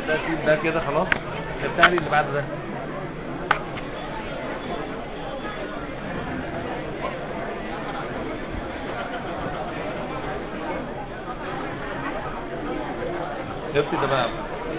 ده سيب ده كده خلاص افتح لي اللي بعد ده افتح ده بقى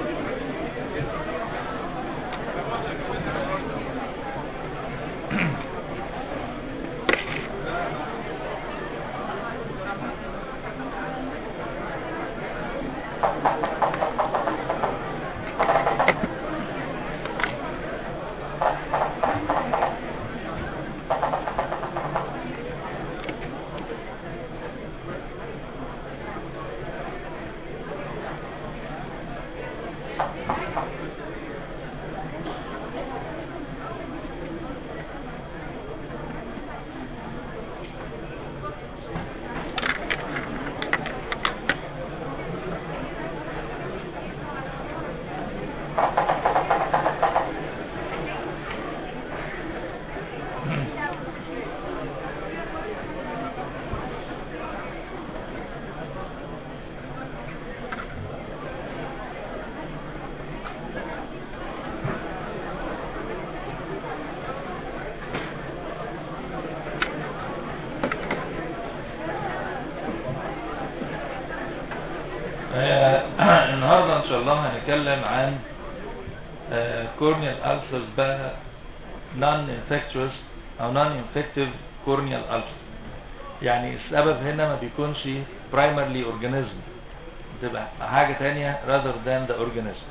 آه، النهاردة ان شاء الله هنتكلم عن كورنيال ألسرز بقى non infectious او non infective corneal ulcer يعني السبب هنا ما بيكونش primarily organism بتبقى حاجة تانية rather than the organism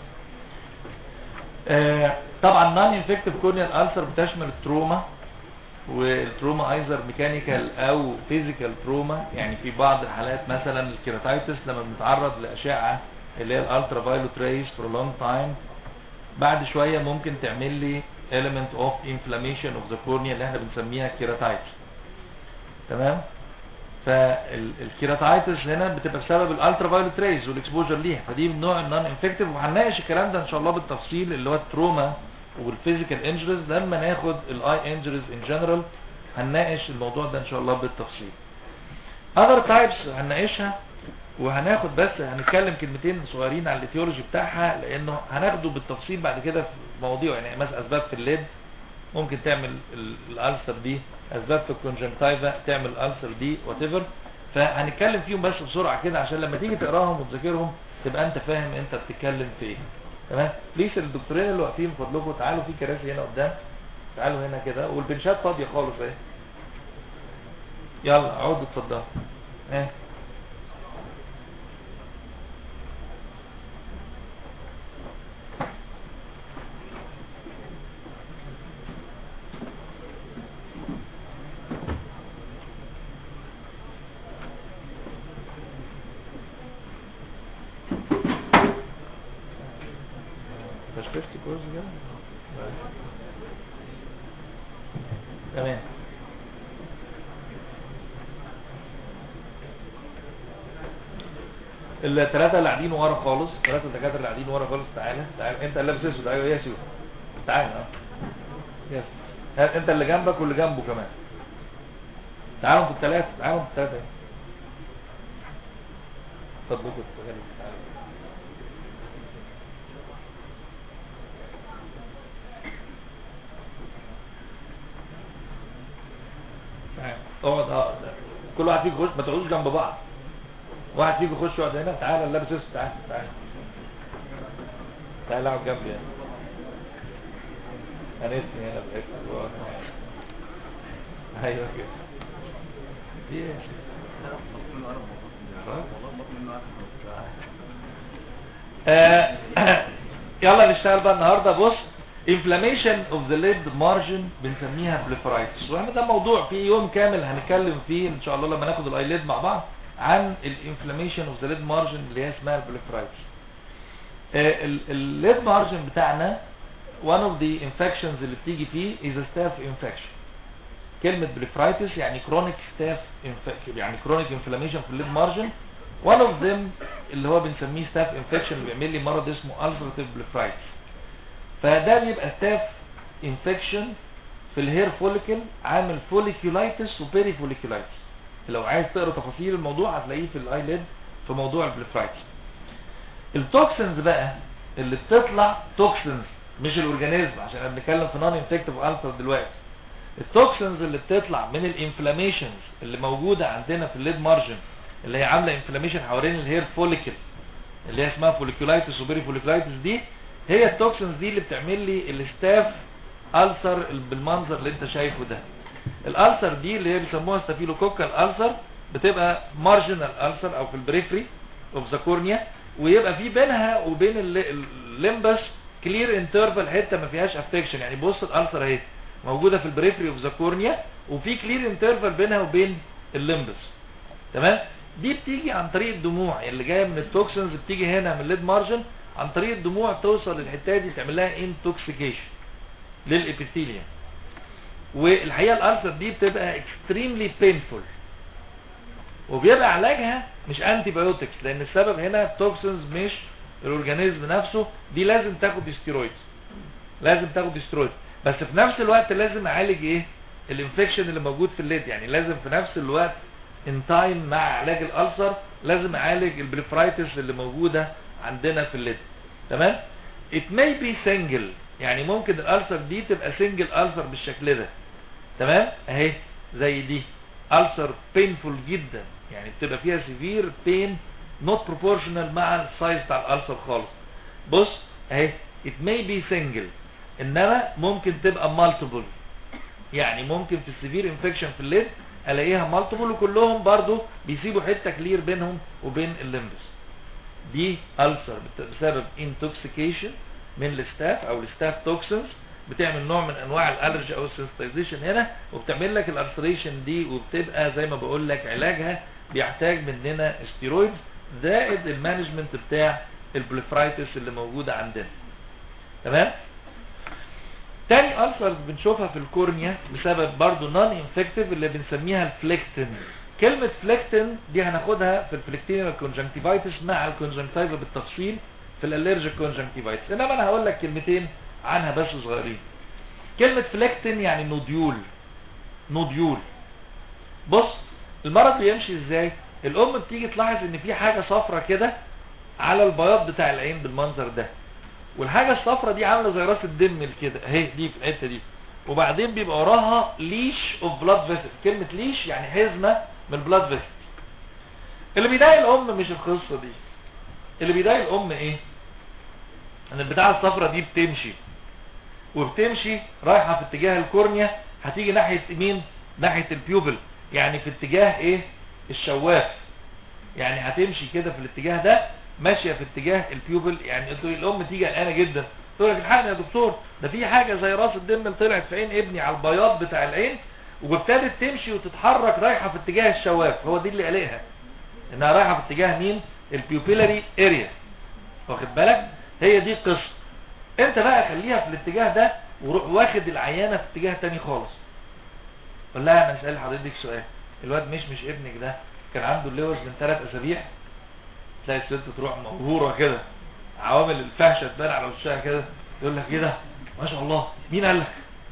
آه، طبعا non infective corneal ulcer بتشمل التروما والتروما ايزر ميكانيكال او فيزيكال تروما يعني في بعض الحالات مثلا الكيراتايتس لما بنتعرض لاشعه اللي هي الالترا فايولوت ريز فور لونج تايم بعد شويه ممكن تعمل لي element of inflammation of the cornea اللي احنا بنسميها كيراتايتس تمام فالكيراتايتس هنا بتبقى بسبب الالترا فايولوت ريز والاكسبوجر ليها فدي من نوع النون انفكتيف وهنناقش الكلام ده ان شاء الله بالتفصيل اللي هو التروما والفيزيكال انجريز لما ناخد الاي انجريز ان جنرال هنناقش الموضوع ده ان شاء الله بالتفصيل اذر تايبس هنناقشها وهناخد بس هنتكلم كلمتين صغيرين على الايتيولوجي بتاعها لانه هناخده بالتفصيل بعد كده في مواضيع يعني مثلا اسباب في الليد ممكن تعمل ال- الالسر دي اسباب في الكونجنكتيفا تعمل الالسر دي وات ايفر فهنتكلم فيهم بس بسرعه كده عشان لما تيجي تقراهم وتذاكرهم تبقى انت فاهم انت بتتكلم في ايه تمام بليز الدكتورين اللي واقفين من فضلكم تعالوا في كراسي هنا قدام تعالوا هنا كده والبنشات فاضيه خالص اهي يلا اقعدوا اتفضلوا ايه تشخيص كورس كده تمام الثلاثة اللي قاعدين ورا خالص الثلاثة الدكاترة اللي قاعدين ورا خالص تعالى تعالى انت اللي لابس اسود ايوه يا سيو تعالى اه يس ها، انت اللي جنبك واللي جنبه كمان تعالوا انتوا الثلاثة تعالوا انتوا الثلاثة اهي. اتفضلوا اتفضلوا تعالوا تعال. اقعد اه كل واحد فيكم يخش ما تقعدوش جنب بعض واحد فيكم يخش يقعد هنا تعالى اللي لابس اسود تعالى تعالى تعالى اقعد جنبي هنا انا اسمي هنا باسم ايوه كده في ايه خلاص؟ آه، يلا نشتغل بقى النهارده بص inflammation of the lid margin بنسميها blepharitis واحنا ده موضوع في يوم كامل هنتكلم فيه ان شاء الله لما ناخد الايليد مع بعض عن الانفلاميشن اوف ذا ليد مارجن اللي هي اسمها البليفرايتس الليد مارجن بتاعنا one of the infections اللي بتيجي فيه is a staph infection كلمة بليفرايتس يعني chronic staph infection يعني chronic inflammation في الليد مارجن one of them اللي هو بنسميه staph infection اللي بيعمل لي مرض اسمه ulcerative blepharitis فده بيبقى staph infection في الهير فوليكل عامل فوليكولايتس وبيري فوليكولايتس لو عايز تقرا تفاصيل الموضوع هتلاقيه في الايليد في موضوع البليفرايتس التوكسنز بقى اللي بتطلع توكسنز مش الاورجانيزم عشان احنا بنتكلم في نون انفكتيف السر دلوقتي التوكسنز اللي بتطلع من الانفلاميشنز اللي موجوده عندنا في الليد مارجن اللي هي عامله انفلاميشن حوالين الهير فوليكل اللي هي اسمها فوليكولايتس وبيري فوليكولايتس دي هي التوكسنز دي اللي بتعمل لي الستاف ألسر بالمنظر اللي انت شايفه ده الألسر دي اللي هي بيسموها ستافيلوكوكال ألسر بتبقى مارجنال ألسر او في البريفري اوف ذا كورنيا ويبقى في بينها وبين الليمبس كلير انترفال حته ما فيهاش افكشن يعني بص الألسر اهي موجوده في البريفري اوف ذا كورنيا وفي كلير انترفال بينها وبين الليمبس تمام دي بتيجي عن طريق الدموع اللي جايه من التوكسنز بتيجي هنا من الليد مارجن عن طريق الدموع توصل للحته دي تعمل لها انتوكسيكيشن للابيثيليوم والحقيقه الالسر دي بتبقى اكستريملي بينفول وبيبقى علاجها مش انتي بايوتكس لان السبب هنا التوكسنز مش الاورجانيزم نفسه دي لازم تاخد ستيرويدز لازم تاخد ستيرويدز بس في نفس الوقت لازم اعالج ايه الانفكشن اللي موجود في الليد يعني لازم في نفس الوقت ان تايم مع علاج الالسر لازم اعالج البريفرايتس اللي موجوده عندنا في الليد تمام it may be single يعني ممكن الالسر دي تبقى سنجل السر بالشكل ده تمام اهي زي دي السر painful جدا يعني بتبقى فيها سيفير بين not proportional مع السايز بتاع الالسر خالص بص اهي it may be single انما ممكن تبقى multiple يعني ممكن في السيفير انفكشن في الليد الاقيها مالتيبل وكلهم برضو بيسيبوا حته كلير بينهم وبين الليمبس دي ألسر بسبب انتوكسيكيشن من الستاف او الستاف توكسنز بتعمل نوع من انواع الالرجي او السنسيتايزيشن هنا وبتعمل لك الالسريشن دي وبتبقى زي ما بقول لك علاجها بيحتاج مننا ستيرويدز زائد المانجمنت بتاع البليفرايتس اللي موجوده عندنا تمام تاني ألسرز بنشوفها في الكورنيا بسبب برضو نون انفكتيف اللي بنسميها الفليكتين كلمة فليكتين دي هناخدها في الفليكتينال كونجنكتيفايتس مع الكونجنكتيفا بالتفصيل في الالرجيك كونجنكتيفايتس انما انا هقول لك كلمتين عنها بس صغيرين كلمة فليكتين يعني نوديول نوديول بص المرض بيمشي ازاي الام بتيجي تلاحظ ان في حاجة صفرة كده على البياض بتاع العين بالمنظر ده والحاجة الصفرة دي عاملة زي راس الدم كده اهي دي في الحتة دي وبعدين بيبقى وراها ليش اوف بلاد فيسل كلمة ليش يعني حزمة من بلاد فيسل اللي بيضايق الام مش القصة دي اللي بيضايق الام ايه ان البتاعة الصفرة دي بتمشي وبتمشي رايحة في اتجاه الكورنيا هتيجي ناحية مين ناحية البيوبل يعني في اتجاه ايه الشواف يعني هتمشي كده في الاتجاه ده ماشية في اتجاه البيوبل يعني الام تيجي قلقانه جدا تقول لك الحقني يا دكتور ده في حاجة زي راس الدم اللي طلعت في عين ابني على البياض بتاع العين وابتدت تمشي وتتحرك رايحة في اتجاه الشواف هو دي اللي قلقها انها رايحة في اتجاه مين البيوبيلاري اريا واخد بالك هي دي القصة انت بقى خليها في الاتجاه ده وروح واخد العيانة في اتجاه تاني خالص قول لها انا اسأل حضرتك سؤال الواد مش مش ابنك ده كان عنده اللوز من ثلاث اسابيع تلاقي الست تروح مغرورة كده عوامل الفحشة تبان على وشها كده يقول لك ايه ده ما شاء الله مين قال لك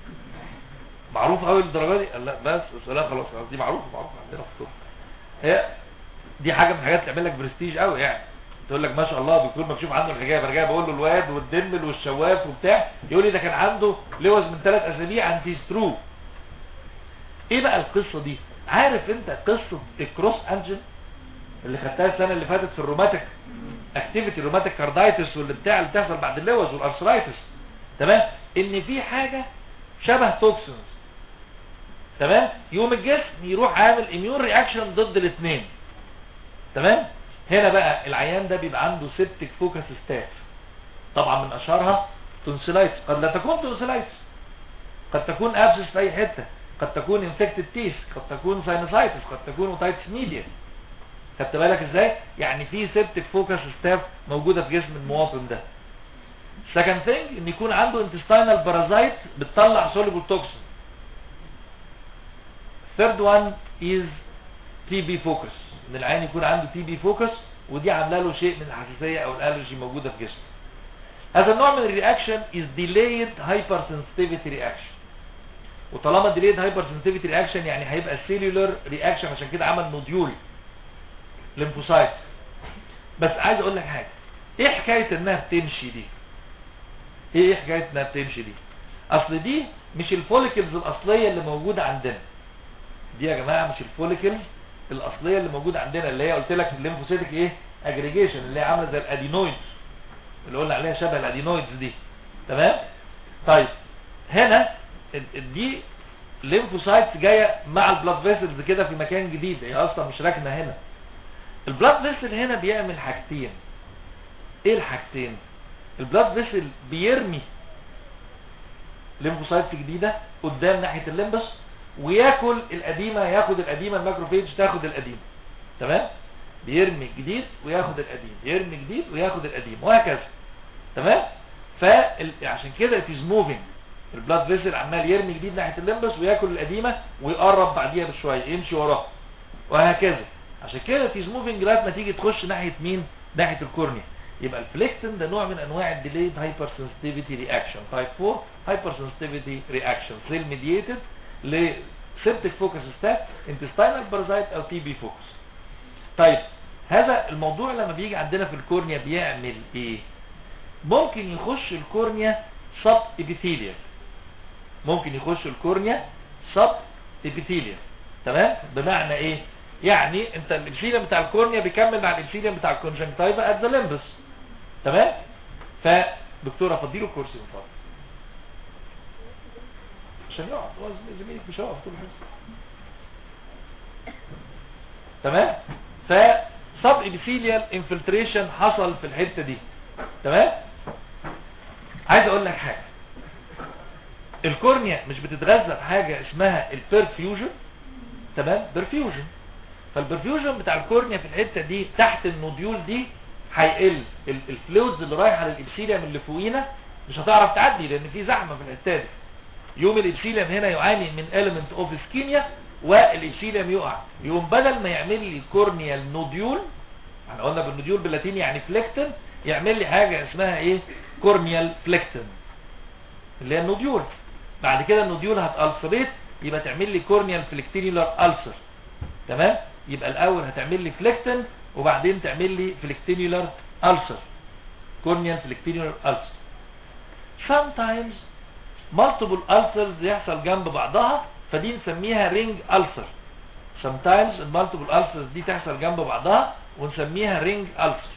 معروف قوي الدرجه دي قال لا بس لا خلاص دي معروفه معروفه عندنا في الطب هي دي حاجه من الحاجات تعمل لك برستيج قوي يعني تقول لك ما شاء الله بيكون مكشوف عنده الحجاب برجع بقول له الواد والدمل والشواف وبتاع يقول لي ده كان عنده لوز من ثلاث اسابيع انتي سترو ايه بقى القصه دي عارف انت قصه الكروس انجن اللي خدتها السنه اللي فاتت في الروماتيك اكتيفيتي الروماتيك كاردايتس واللي بتاع اللي بتحصل بعد اللوز والارثرايتس تمام ان في حاجه شبه توكسينز تمام يوم الجسم يروح عامل اميون رياكشن ضد الاثنين تمام هنا بقى العيان ده بيبقى عنده سيبتك فوكس ستاف طبعا من اشهرها تونسيلايتس قد لا تكون تونسيلايتس قد تكون ابسس في اي حته قد تكون انفكتد تيس قد تكون ساينوسايتس قد تكون اوتايتس ميديا خدت بالك ازاي يعني في سيبتك فوكس ستاف موجوده في جسم المواطن ده second thing ان يكون عنده intestinal parasite بتطلع soluble toxin third one is TB focus ان العين يكون عنده TB focus ودي عامله له شيء من الحساسيه او الالرجي موجوده في جسمه هذا النوع من الرياكشن is delayed hypersensitivity reaction وطالما delayed hypersensitivity reaction يعني هيبقى cellular reaction عشان كده عمل نوديول ليمفوسايت بس عايز اقول لك حاجه ايه حكاية انها بتمشي دي ايه حكاية انها بتمشي دي اصل دي مش الفوليكلز الاصلية اللي موجودة عندنا دي يا جماعة مش الفوليكلز الاصلية اللي موجودة عندنا اللي هي قلت لك الليمفوسيتك ايه اجريجيشن اللي هي عاملة زي الادينويدز اللي قلنا عليها شبه الادينويدز دي تمام طيب هنا دي ليمفوسايتس جايه مع البلاد فيسلز كده في مكان جديد هي اصلا مش راكنه هنا البلاد فيسل هنا بيعمل حاجتين ايه الحاجتين البلاد فيسل بيرمي ليمفوسايتس جديده قدام ناحيه الليمبس وياكل القديمه ياخد القديمه الماكروفيج تاخد القديم تمام بيرمي جديد وياخد القديم يرمي جديد وياخد القديم وهكذا تمام فعشان كده it is moving البلاد فيسل عمال يرمي جديد ناحيه الليمبس وياكل القديمه ويقرب بعديها بشويه يمشي وراه وهكذا عشان كده it is moving لغايه ما تيجي تخش ناحيه مين ناحيه الكورنيا يبقى الفليكتن ده نوع من انواع الديليد هايبر سنسيتيفيتي رياكشن تايب 4 هايبر سنسيتيفيتي رياكشن سيل ميديتد لسيبتك فوكس ستات انتستينال بارازايت او تي بي فوكس طيب هذا الموضوع لما بيجي عندنا في الكورنيا بيعمل ايه ممكن يخش الكورنيا سب ابيثيليال ممكن يخش الكورنيا سب ابيثيليال تمام بمعنى ايه يعني انت الابيثيليوم بتاع الكورنيا بيكمل مع الابيثيليوم بتاع الكونجنكتيفا ات ذا ليمبس تمام فدكتوره فضيله كرسي من فضلك عشان يقعد هو زميلك مش هيقف طول الحصه تمام ف سب ابيثيليال انفلتريشن حصل في الحته دي تمام عايز اقول لك حاجه الكورنيا مش بتتغذى بحاجه اسمها البرفيوجن تمام برفيوجن فالبرفيوجن بتاع الكورنيا في الحته دي تحت النوديول دي هيقل الفلويدز اللي رايحه للابسيليوم اللي فوقينا مش هتعرف تعدي لان في زحمه في الحته دي يوم الابسيليوم هنا يعاني من element اوف اسكيميا والابسيليوم يقع يقوم بدل ما يعمل لي كورنيال نوديول احنا قلنا بالنوديول باللاتيني يعني فليكتن يعمل لي حاجه اسمها ايه كورنيال فليكتن اللي هي النوديول بعد كده النوديول هتالسريت يبقى تعمل لي كورنيال فليكتينيولار ألسر تمام يبقى الاول هتعمل لي فليكتن وبعدين تعمل لي فليكتينيولار ألسر كورنيال فليكتينيولار ألسر sometimes multiple ulcers يحصل جنب بعضها فدي نسميها رينج ألسر sometimes المالتيبل ulcers دي تحصل جنب بعضها ونسميها رينج ألسر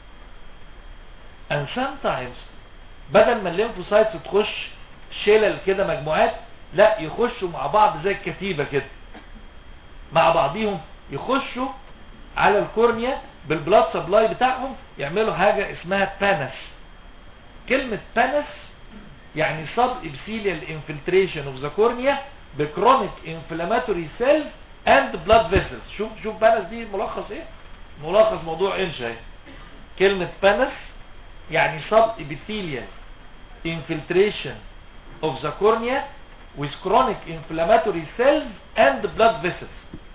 and sometimes بدل ما الليمفوسايتس تخش شلل كده مجموعات لا يخشوا مع بعض زي الكتيبة كده مع بعضيهم يخشوا على الكورنيا بالبلاد سبلاي بتاعهم يعملوا حاجة اسمها بانس كلمة بانس يعني sub epithelial infiltration of the cornea بكرونيك inflammatory cells and blood vessels شوف شوف بانس دي ملخص ايه ملخص موضوع انشا ايه كلمة بانس يعني sub epithelial infiltration of the cornea with chronic inflammatory cells and blood vessels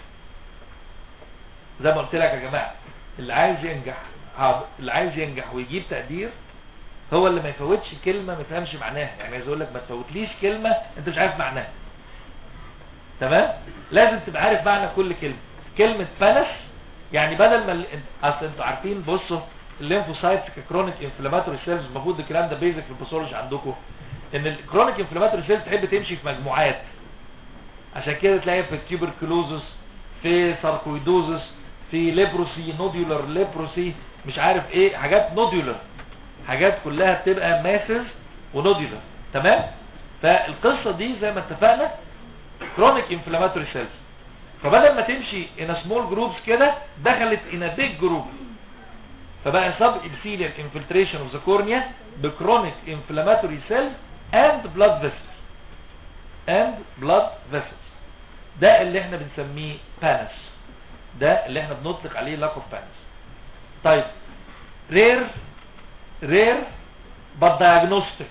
زي ما قلت لك يا جماعة اللي عايز ينجح اللي عايز ينجح ويجيب تقدير هو اللي ما يفوتش كلمة ما يفهمش معناها يعني عايز اقول لك ما تفوتليش كلمة انت مش عارف معناها تمام لازم تبقى عارف معنى كل كلمة كلمة فنس يعني بدل ما ال... اصل انتوا عارفين بصوا الليمفوسايتس ككرونيك انفلاماتوري سيلز المفروض الكلام ده بيزك في الباثولوجي عندكم ان الكرونيك انفلاماتوري سيلز تحب تمشي في مجموعات عشان كده تلاقي في التيوبركلوزس في ساركويدوزس في ليبروسي نوديولار ليبروسي مش عارف ايه حاجات نوديولار حاجات كلها بتبقى ماسز ونوديولار تمام فالقصة دي زي ما اتفقنا كرونيك انفلاماتوري سيلز فبدل ما تمشي ان سمول جروبس كده دخلت ان بيج جروب فبقى سب ابثيليال انفلتريشن اوف ذا كورنيا بكرونيك انفلاماتوري سيلز اند بلاد فيسلز اند بلاد فيسلز ده اللي احنا بنسميه بانس ده اللي احنا بنطلق عليه لقب بانس طيب رير رير but diagnostic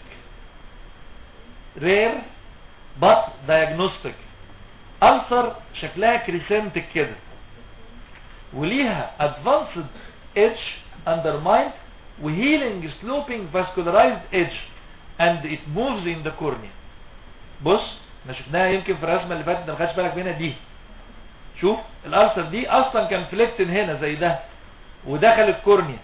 rare but diagnostic ألسر شكلها كريسنتك كده وليها advanced edge undermined وhealing sloping vascularized edge and it moves in the cornea بص احنا شفناها يمكن في الرسمه اللي فاتت ما خدش بالك منها دي شوف الألسر دي اصلا كان فليكتن هنا زي ده ودخل الكورنيا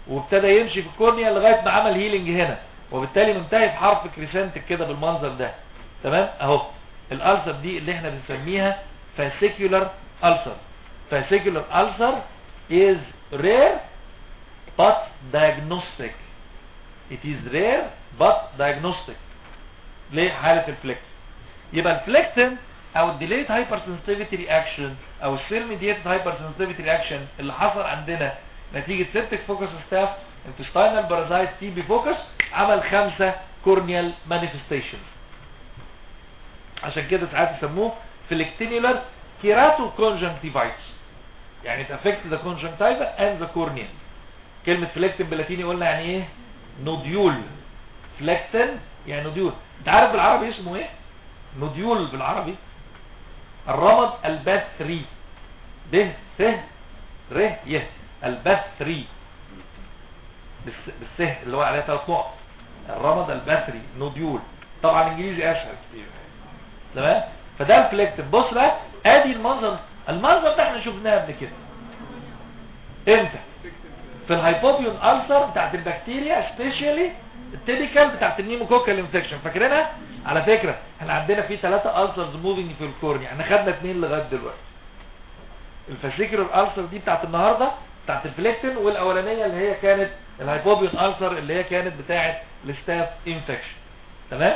وابتدى يمشي في الكورنيا لغايه ما عمل هيلينج هنا وبالتالي منتهي بحرف كريسنتك كده بالمنظر ده تمام اهو الالسر دي اللي احنا بنسميها fascicular ulcer fascicular ulcer is rare but diagnostic it is rare but diagnostic ليه حالة الفليكت يبقى الفليكتن او الديليت هايبر سنسيتيفيتي رياكشن او السيل ميديتد هايبر سنسيتيفيتي رياكشن اللي حصل عندنا نتيجة سيبتك فوكس ستاف انتستينال بارازايت تي بي فوكس عمل خمسة كورنيال مانيفستيشن عشان كده ساعات يسموه فليكتينيولار كيراتو كونجنكتيفايتس يعني it affects the conjunctiva and the cornea كلمة فليكتن باللاتيني قلنا يعني ايه نوديول فليكتن يعني نوديول انت عارف بالعربي اسمه ايه نوديول بالعربي الرمد البثري ب س ر ي البثري بالس- بالس اللي هو عليها ثلاث نقط الرمد البثري نوديول طبعا انجليزي اسهل كتير تمام فده الفليكتن بص بقى ادي المنظر المنظر ده احنا شفناه قبل كده امتى في الهايبوبيون ألسر بتاعت البكتيريا سبيشالي التيبيكال بتاعت النيموكوكال انفكشن فاكرينها على فكرة احنا عندنا في ثلاثة ألسرز موفينج في الكورنيا احنا خدنا اثنين لغاية دلوقتي الفاسيكولار ألسر دي بتاعت النهاردة بتاعت الفليكتين والاولانية اللي هي كانت الهايبوبيون ألسر اللي هي كانت بتاعت الستاف انفكشن تمام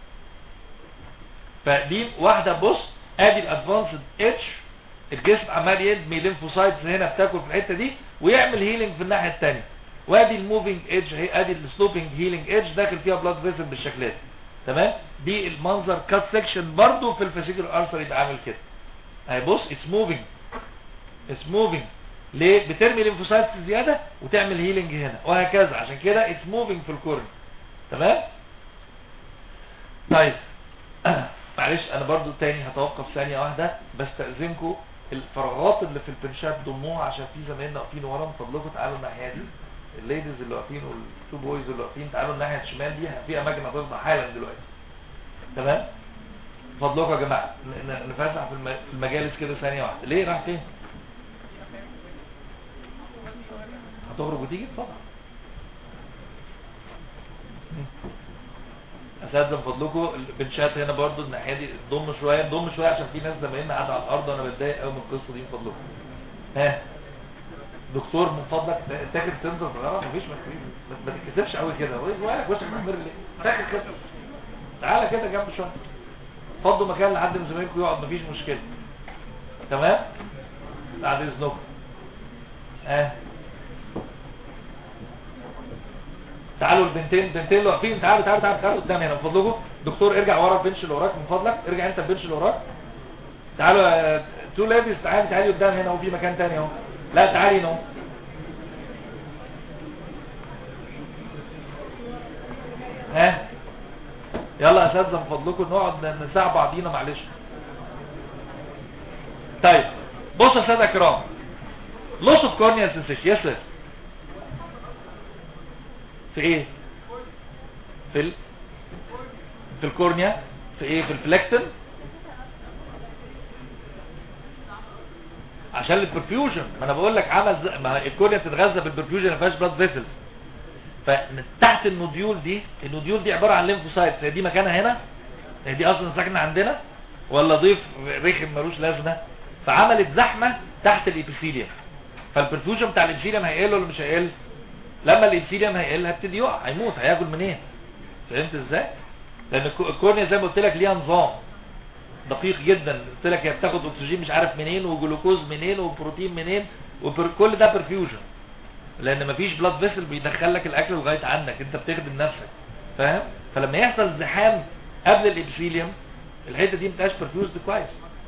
فدي واحدة بص ادي الادفانسد اتش الجسم عمال يدمي ليمفوسايتس هنا بتاكل في الحته دي ويعمل هيلينج في الناحيه الثانيه وادي الموفينج ايدج هي ادي السلوبينج هيلينج ايدج داخل فيها بلاد فيسل بالشكل ده تمام دي المنظر كات سيكشن برضو في الفاسيكولار ارثر يبقى عامل كده اهي بص اتس موفينج اتس موفينج ليه بترمي ليمفوسايتس زياده وتعمل هيلينج هنا وهكذا عشان كده اتس موفينج في الكورن تمام طيب معلش انا برضو تاني هتوقف ثانية واحدة بستأذنكم الفراغات اللي في البنشات ضموها عشان في زمايلنا واقفين ورا من فضلكم تعالوا الناحية دي الليديز اللي واقفين والتو بويز اللي واقفين تعالوا الناحية الشمال دي في اماكن هتفضى حالا دلوقتي تمام فضلكم يا جماعة ن- ن- نفسح في الم- في المجالس كده ثانية واحدة ليه راح فين هتخرج وتيجي اتفضل اساتذه من فضلكم البنشات هنا برضو الناحيه دي ضم شويه ضم شويه عشان في ناس زمايلنا قاعده على الارض وانا بتضايق قوي من القصه دي من فضلكم ها دكتور من فضلك تاكل تنزل صغيره مفيش مكتوب ما تتكسفش قوي كده وقالك وشك محمر ليه تاكل كده تعالى كده جنب شويه فضوا مكان لحد من زمايلكم يقعد مفيش مشكله تمام بعد اذنكم ها تعالوا البنتين البنتين اللي واقفين تعالوا تعالوا تعالوا تعالوا قدامي هنا من فضلكم دكتور ارجع ورا البنش اللي وراك من فضلك ارجع انت البنش اللي وراك تعالوا يا تو لابس تعالي تعالي قدام هنا وفي مكان تاني اهو لا تعالي هنا اهو ها يلا يا اساتذه من فضلكم نقعد نساع بعضينا معلش طيب بص يا ساده كرام لوس اوف كورنيا سنسيشن يس سير في ايه في ال... في الكورنيا في ايه في الفلكتن عشان البرفيوجن ما انا بقول لك عمل زي... ما الكورنيا بتتغذى بالبرفيوجن ما فيهاش بلاد فيسلز فتحت النوديول دي النوديول دي عباره عن ليمفوسايتس هي دي مكانها هنا هي دي اصلا ساكنه عندنا ولا ضيف رخم ملوش لازمه فعملت زحمه تحت الابيثيليوم فالبرفيوجن بتاع الابيثيليوم هيقل ولا مش هيقل لما الابيثيليوم هيقل هيبتدي يقع هيموت هياكل منين فهمت ازاي لان الكو- الكورنيا زي ما قلت لك ليها نظام دقيق جدا قلت لك هي بتاخد اكسجين مش عارف منين وجلوكوز منين وبروتين منين وكل ده برفيوجن لان مفيش بلاد فيسل بيدخل لك الاكل لغايه عندك انت بتخدم نفسك فاهم فلما يحصل زحام قبل الابيثيليوم الحته دي ما بتبقاش برفيوزد كويس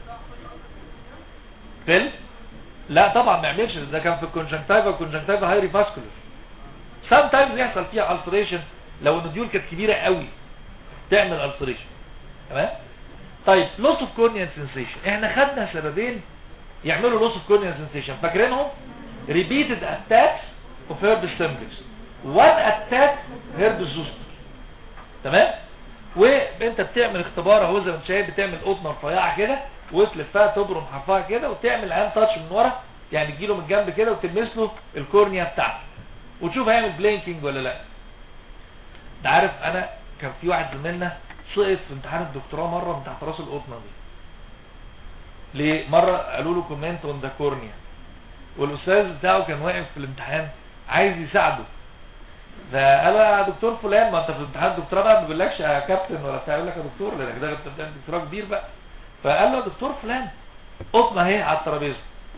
فيل لا طبعا ما يعملش ده كان في الكونجنكتيفا الكونجنكتيفا هايري فاسكولار سام تايمز يحصل فيها السريشن لو النوديول كانت كبيره قوي تعمل السريشن تمام طيب لوس اوف كورنيا سنسيشن احنا خدنا سببين يعملوا لوس اوف كورنيا سنسيشن فاكرينهم repeated attacks of herpes simplex one attack herpes zoster تمام وانت بتعمل اختبار اهو زي ما انت شايف بتعمل قطنه رفيعه كده وتلفها تبرم حرفها كده وتعمل عين تاتش من ورا يعني تجيله من الجنب كده وتلمس له الكورنيا بتاعته وتشوف هيعمل بلينكينج ولا لا انت عارف انا كان في واحد زميلنا سقط في امتحان الدكتوراه مره من تحت راس القطنه دي ليه مره قالوا له كومنت اون ذا كورنيا والاستاذ بتاعه كان واقف في الامتحان عايز يساعده فقال يا دكتور فلان ما انت في امتحان الدكتوراه بقى ما بيقولكش يا كابتن ولا بتاع يقول لك يا دكتور لانك ده انت بتعمل دكتوراه كبير بقى فقال له يا دكتور فلان قطمه اهي على الترابيزه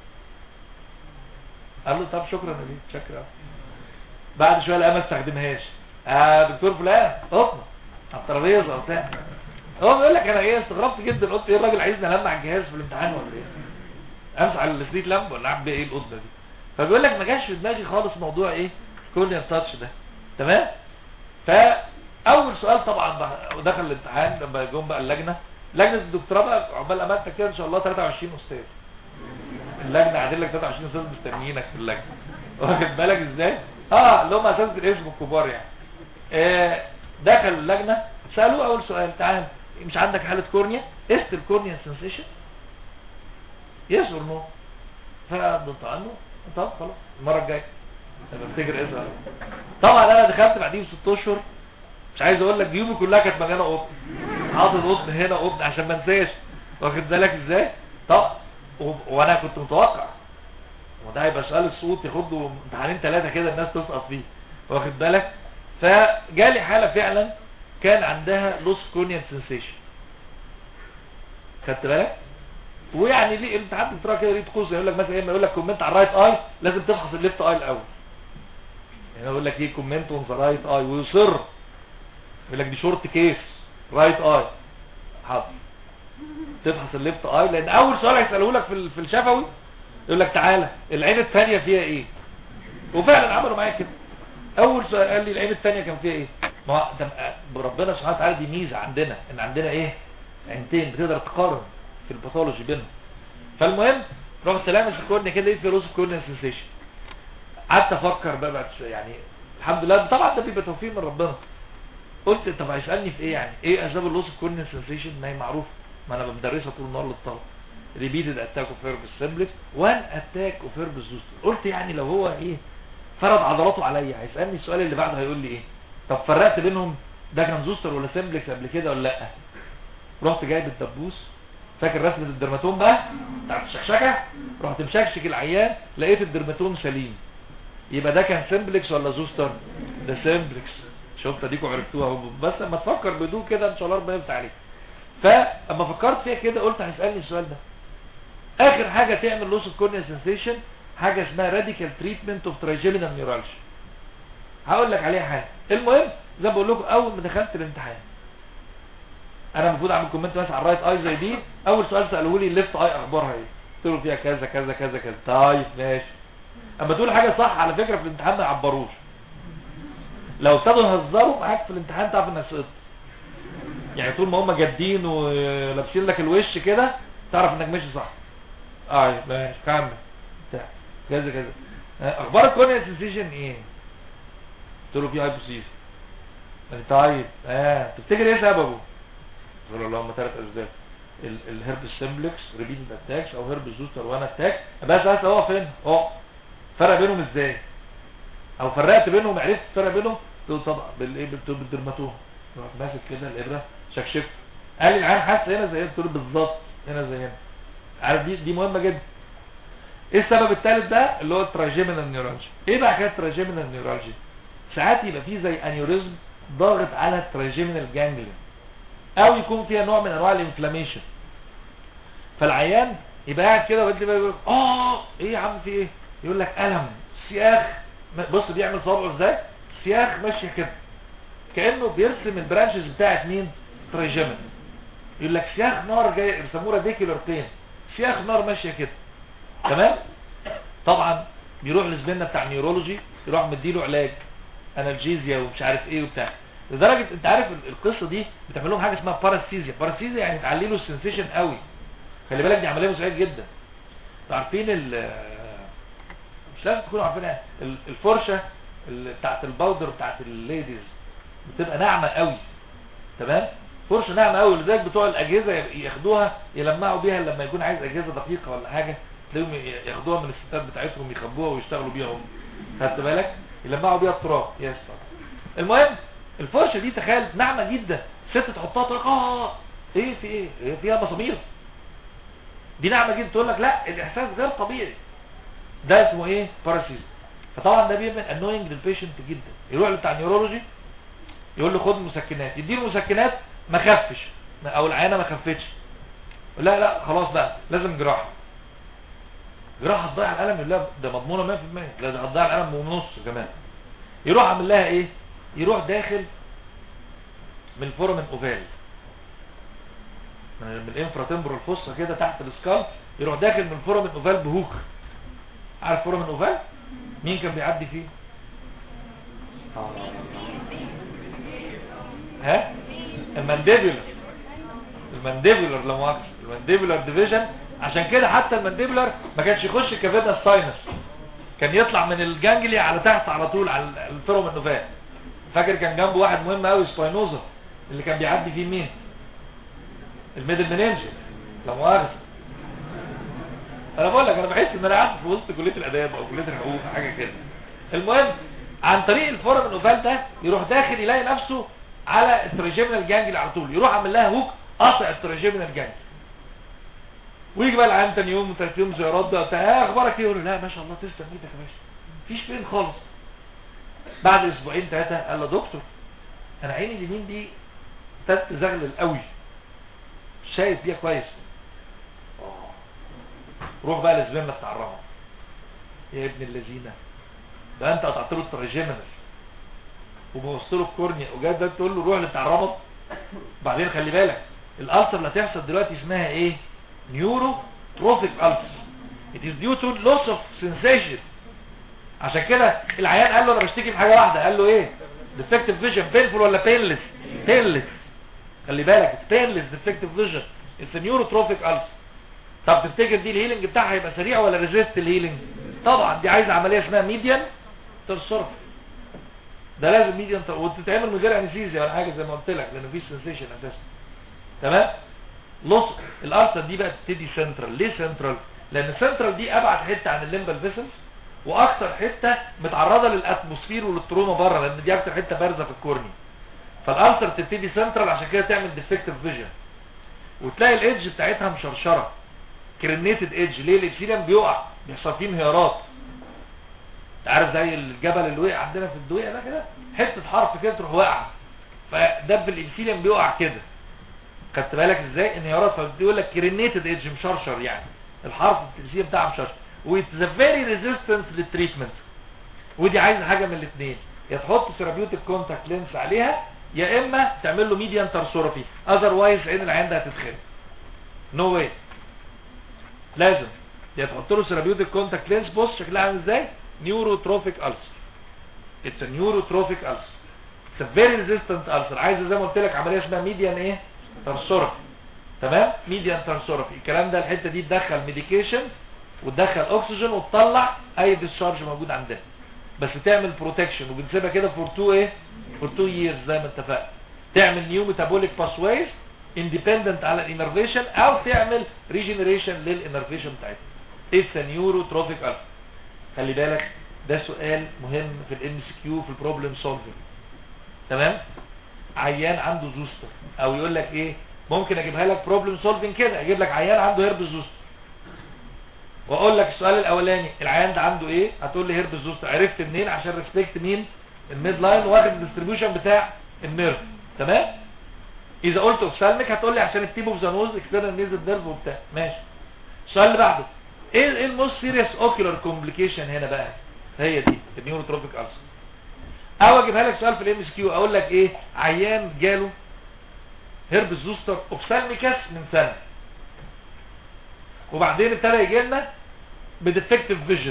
قال له طب شكرا يا بيه شكرا بعد شويه لقى ما استخدمهاش يا دكتور فلان قطمه على الترابيزه وبتاع هو بيقول لك انا ايه استغربت جدا قلت ايه الراجل عايزني المع الجهاز في الامتحان ولا ايه امسح على الستريت لامب ولا اعمل بيه ايه القطه دي فبيقول لك ما جاش في دماغي خالص موضوع ايه كورنيال تاتش ده تمام فاول سؤال طبعا دخل الامتحان لما جم بقى اللجنه لجنه الدكتوراه بقى عقبال امانتك كده ان شاء الله 23 استاذ اللجنه قاعدين لك 23 استاذ مستنيينك في اللجنه واخد بالك ازاي اه اللي هم اساس الاسم الكبار يعني آه دخل اللجنه سالوه اول سؤال تعال مش عندك حاله كورنيا است الكورنيا سنسيشن يس اور نو فردت عنه طب خلاص المره الجايه بفتكر اسمه طبعا انا دخلت بعديه بست اشهر مش عايز اقول لك جيوبي كلها كانت مليانه قطن حاطط قطن هنا قطن عشان ما انساش واخد بالك ازاي طب و... وانا كنت متوقع وده هيبقى سؤال الصوت ياخد له امتحانين ثلاثه كده الناس تسقط فيه واخد بالك فجالي حاله فعلا كان عندها لوس كونيان سنسيشن خدت بالك ويعني ليه الامتحان الدكتوراه كده ليه طقوس يقول لك مثلا ايه يقول لك كومنت على الرايت اي لازم تفحص الليفت اي الاول يعني يقول لك ايه كومنت اون ذا رايت اي ويصر يقول لك دي شورت كيس رايت اي حاضر تفحص الليفت اي لان اول سؤال هيساله لك في في الشفوي يقول لك تعالى العين الثانيه فيها ايه وفعلا عملوا معايا كده اول سؤال قال لي العين الثانيه كان فيها ايه ما ده ربنا سبحانه وتعالى دي ميزه عندنا ان عندنا ايه عينتين بتقدر تقارن في الباثولوجي بينهم فالمهم رحت لامس الكورنيا كده لقيت في لوس كورنيا سنسيشن قعدت افكر بقى بعد يعني الحمد لله طبعا ده بيبقى توفيق من ربنا قلت طب هيسالني في ايه يعني ايه اسباب اللوس كورنيا سنسيشن ما هي معروفه ما انا بمدرسها طول النهار للطلبه ريبيتد اتاك اوف هيربس سمبلكس وان اتاك اوف هيربس زوستر قلت يعني لو هو ايه فرض عضلاته عليا هيسالني السؤال اللي بعده هيقول لي ايه طب فرقت بينهم ده كان زوستر ولا سمبلكس قبل كده ولا لا رحت جايب الدبوس فاكر رسمه الدرماتوم بقى بتاعت الشكشكه رحت مشكشك العيان لقيت الدرماتوم سليم يبقى ده كان سمبلكس ولا زوستر ده سمبلكس شفت اديكم عرفتوها بس اما تفكر بدون كده ان شاء الله ربنا يفتح عليك فاما فكرت فيها كده قلت هيسالني السؤال ده اخر حاجه تعمل لوس كورنيا سنسيشن حاجه اسمها راديكال تريتمنت اوف ترايجيمينال نيورالجيا هقول لك عليها حاجه المهم زي ما بقول لكم اول ما دخلت الامتحان انا المفروض اعمل كومنت مثلا على الرايت اي زي دي اول سؤال سالوه لي الليفت اي اخبارها ايه قلت له فيها كذا كذا كذا كذا طيب ماشي اما تقول حاجه صح على فكره في الامتحان ما يعبروش لو ابتدوا يهزروا معاك في الامتحان تعرف انك سقطت يعني طول ما هم جادين ولابسين لك الوش كده تعرف انك ماشي صح اه ماشي كمل بتاع كذا كذا اخبار الكونيا سنسيشن ايه قلت له في هايبوسيس طيب اه تفتكر ايه سببه قلت له اللهم ثلاث اسباب الهرب سمبلكس ريبيتد اتاكس او هرب زوستر وان اتاك بس عايز هو فين اه فرق بينهم ازاي او فرقت بينهم عرفت الفرق بينهم قلت له طبعا بالايه بالدرماتوم رحت ماسك كده الابره شكشف قال لي العين حاسس هنا زي قلت له بالظبط هنا زي هنا عارف دي دي مهمه جدا ايه السبب الثالث ده اللي هو التراجيمينال نيورالجيا ايه بقى حكايه التراجيمينال نيورالجيا ساعات يبقى فيه زي انيوريزم ضاغط على التراجيمينال جانجليون او يكون فيها نوع من انواع الانفلاميشن فالعيان يبقى قاعد كده وانت بقى يقول اه ايه يا عم في ايه يقول لك الم سياخ بص بيعمل صوابعه ازاي سياخ ماشيه كده كانه بيرسم البرانشز بتاعت مين تراجيمين يقول لك سياخ نار جاي يسموها راديكولار بين سياخ نار ماشيه كده تمام طبعا بيروح لزميلنا بتاع نيورولوجي يروح مديله علاج انالجيزيا ومش عارف ايه وبتاع لدرجه انت عارف القصه دي بتعمل لهم حاجه اسمها باراسيزيا باراسيزيا يعني تعلي له السنسيشن قوي خلي بالك دي عمليه مزعجه جدا عارفين ال مش لازم تكونوا عارفينها الفرشه بتاعت الباودر بتاعت الليديز بتبقى ناعمه قوي تمام فرشه ناعمه قوي لذلك بتوع الاجهزه ياخدوها يلمعوا بيها لما يكون عايز اجهزه دقيقه ولا حاجه تلاقيهم ياخدوها من الستات بتاعتهم يخبوها ويشتغلوا بيها هم خدت بالك يلمعوا بيها التراب يس المهم الفرشه دي تخيل ناعمه جدا ست تحطها تقول لك اه ايه في ايه هي فيها مسامير دي ناعمه جدا تقول لك لا الاحساس غير طبيعي ده اسمه ايه باراسيز فطبعا ده بيعمل انوينج للبيشنت جدا يروح بتاع النيورولوجي يقول له خد مسكنات يديله مسكنات ما خفش او العيانه ما خفتش لا لا خلاص بقى لازم جراحه جراحه تضيع الالم يقول لا ده مضمونه 100% لا ده هتضيع الالم ونص كمان يروح عامل لها ايه يروح داخل من الفورمن اوفال من الانفرا تمبرال فوسا كده تحت السكال يروح داخل من الفورمن اوفال بهوك عارف فورمن اوفال مين كان بيعدي فيه ها المانديبولر المانديبولر لا مؤاخذه المانديبولر ديفيجن عشان كده حتى المانديبولر ما كانش يخش كافيتا ساينس كان يطلع من الجانجلي على تحت على طول على الفيروم النوفال فاكر كان جنبه واحد مهم قوي سباينوزا اللي كان بيعدي فيه مين الميدل مننجل لا مؤاخذه انا بقول لك انا بحس ان انا قاعد في وسط كليه الاداب او كليه الحقوق حاجه كده المهم عن طريق الفورم النوفال ده يروح داخل يلاقي نفسه على التريجيمنال جانجل على طول يروح عامل لها هوك قاطع التريجيمنال جانجل ويجي بقى العيان تاني يوم وثالث يوم زيارات ده بتاع ايه اخبارك ايه يقول له لا ما شاء الله تسلم ايدك يا باشا مفيش فين خالص بعد اسبوعين ثلاثه قال له دكتور انا عيني اليمين دي ابتدت تزغلل قوي شايف بيها كويس روح بقى لزميلنا بتاع الرمل يا ابن اللذينه ده انت قطعت له الترجمنال وبوظت له الكورنيا وجاي ده تقول له روح لبتاع الرمل بعدين خلي بالك الالسر اللي هتحصل دلوقتي اسمها ايه نيورو تروفيك ulcer it is due to loss of sensation عشان كده العيان قال له انا بشتكي من حاجه واحده قال له ايه defective vision painful ولا painless painless خلي بالك painless defective vision it's a neurotrophic ulcer طب تفتكر دي الهيلينج بتاعها هيبقى سريع ولا ريزيست الهيلينج طبعا دي عايزه عمليه اسمها ميديان ترسرف ده لازم ميديان تر... وتتعمل من غير انستيزيا ولا حاجه زي ما قلت لك لان مفيش سنسيشن اساسا تمام لص الارثر دي بقى تبتدي سنترال ليه سنترال لان السنترال دي ابعد حته عن الليمبال فيسلز واكتر حته متعرضه للاتموسفير وللتروما بره لان دي اكتر حته بارزه في الكورني فالارثر تبتدي سنترال عشان كده تعمل ديفكتيف فيجن وتلاقي الايدج بتاعتها مشرشره كرينيتد ايدج ليه الابسيليوم بيقع بيحصل فيه انهيارات عارف زي الجبل اللي وقع عندنا في الدويقه ده كده حته حرف كده تروح واقعه فدب الابسيليوم بيقع كده خدت بالك ازاي انهيارات فبيقول لك كرينيتد ايدج مشرشر يعني الحرف الابسيليوم بتاعه مشرشر ويتس فيري ريزيستنس للتريتمنت ودي عايزه حاجه من الاثنين يا تحط ثيرابيوتيك كونتاكت لينس عليها يا اما تعمل له ميديان ترسورفي اذروايز عين العين ده هتتخرب نو واي لازم يا تحط له ثيرابيوتيك كونتاكت لينس بص شكلها عامل ازاي نيوروتروفيك ألسر اتس ا نيوروتروفيك ألسر اتس ا فيري ريزيستنت ألسر عايزه زي ما قلت لك عمليه اسمها ميديان ايه ترسورفي تمام ميديان ترسورفي الكلام ده الحته دي تدخل ميديكيشن وتدخل اكسجين وتطلع اي ديسشارج موجود عندنا بس تعمل بروتكشن وبنسيبها كده فور 2 ايه فور 2 ييرز زي ما اتفقنا تعمل نيو ميتابوليك باسويز اندبندنت على الانرفيشن او تعمل ريجنريشن للانرفيشن بتاعتها اتس نيوروتروفيك الفا خلي بالك ده سؤال مهم في الام سي كيو في البروبلم سولفنج تمام عيان عنده زوستر او يقول لك ايه ممكن اجيبها لك بروبلم سولفنج كده اجيب لك عيان عنده هيرب زوستر واقول لك السؤال الاولاني العيان ده عنده ايه هتقول لي هيرب زوستر عرفت منين عشان ريسبكت مين الميد لاين واخد الديستريبيوشن بتاع النيرف تمام اذا قلت اوفسالميك هتقول لي عشان التيب اوف ذا نوز اكسترنال نيزل نيرف وبتاع ماشي السؤال اللي بعده ايه ايه الموست سيريس اوكيولار كومبليكيشن هنا بقى هي دي النيوروتروفيك ألسر او اجيبها لك سؤال في الام اس كيو اقول لك ايه عيان جاله هرب زوستر اوفسالميكاس من سنه وبعدين ابتدى يجي لنا بديفكتيف فيجن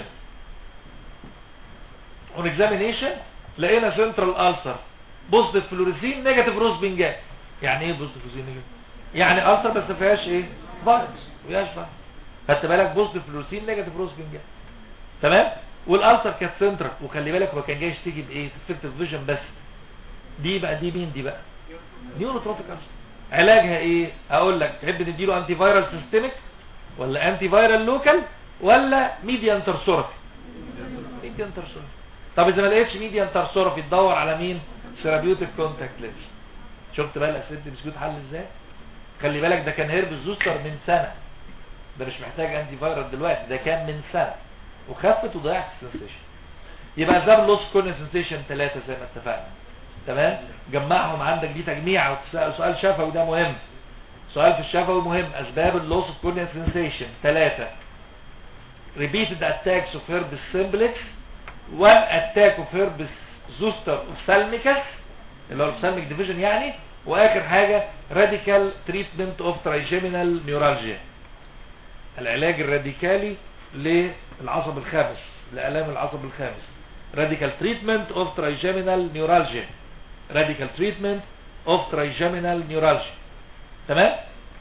اون اكزامينيشن لقينا سنترال ألسر بوزيتيف فلوريسين نيجاتيف روز بنجان يعني ايه بوزيتيف فلوريسين نيجاتيف يعني ألسر بس ما فيهاش ايه فايروس ما فيهاش فايروس خدت بالك بوزيتيف فلوريسين نيجاتيف روز بنجان تمام والالسر كانت سنترال وخلي بالك هو كان جاي يشتكي بايه ديفكتيف فيجن بس دي بقى دي مين دي بقى نيوروتروفيك ألسر علاجها ايه اقول لك تحب نديله انتي فايرال سيستميك ولا انتي فايرال لوكال ولا ميديان ترسورفي ميديان ترسورفي طب اذا ما لقيتش ميديان ترسورفي تدور على مين سيرابيوتيك كونتاكت لينس شفت بقى الاسئله دي بسكوت حل ازاي خلي بالك ده كان هيرب زوستر من سنه ده مش محتاج انتي فايرال دلوقتي ده كان من سنه وخفت وضيعت السنسيشن يبقى اسباب لوس كون سنسيشن ثلاثه زي ما اتفقنا تمام جمعهم عندك دي تجميع سؤال شفوي ده مهم سؤال في الشفوي مهم اسباب اللوس كون سنسيشن ثلاثه repeated attacks of herpes simplex one attack of herpes zoster ophthalmicus اللي هو ophthalmic division يعني واخر حاجة radical treatment of trigeminal neuralgia العلاج الراديكالي للعصب الخامس لآلام العصب الخامس radical treatment of trigeminal neuralgia radical treatment of trigeminal neuralgia تمام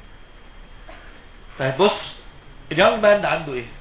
طيب بص اليونج مان ده عنده ايه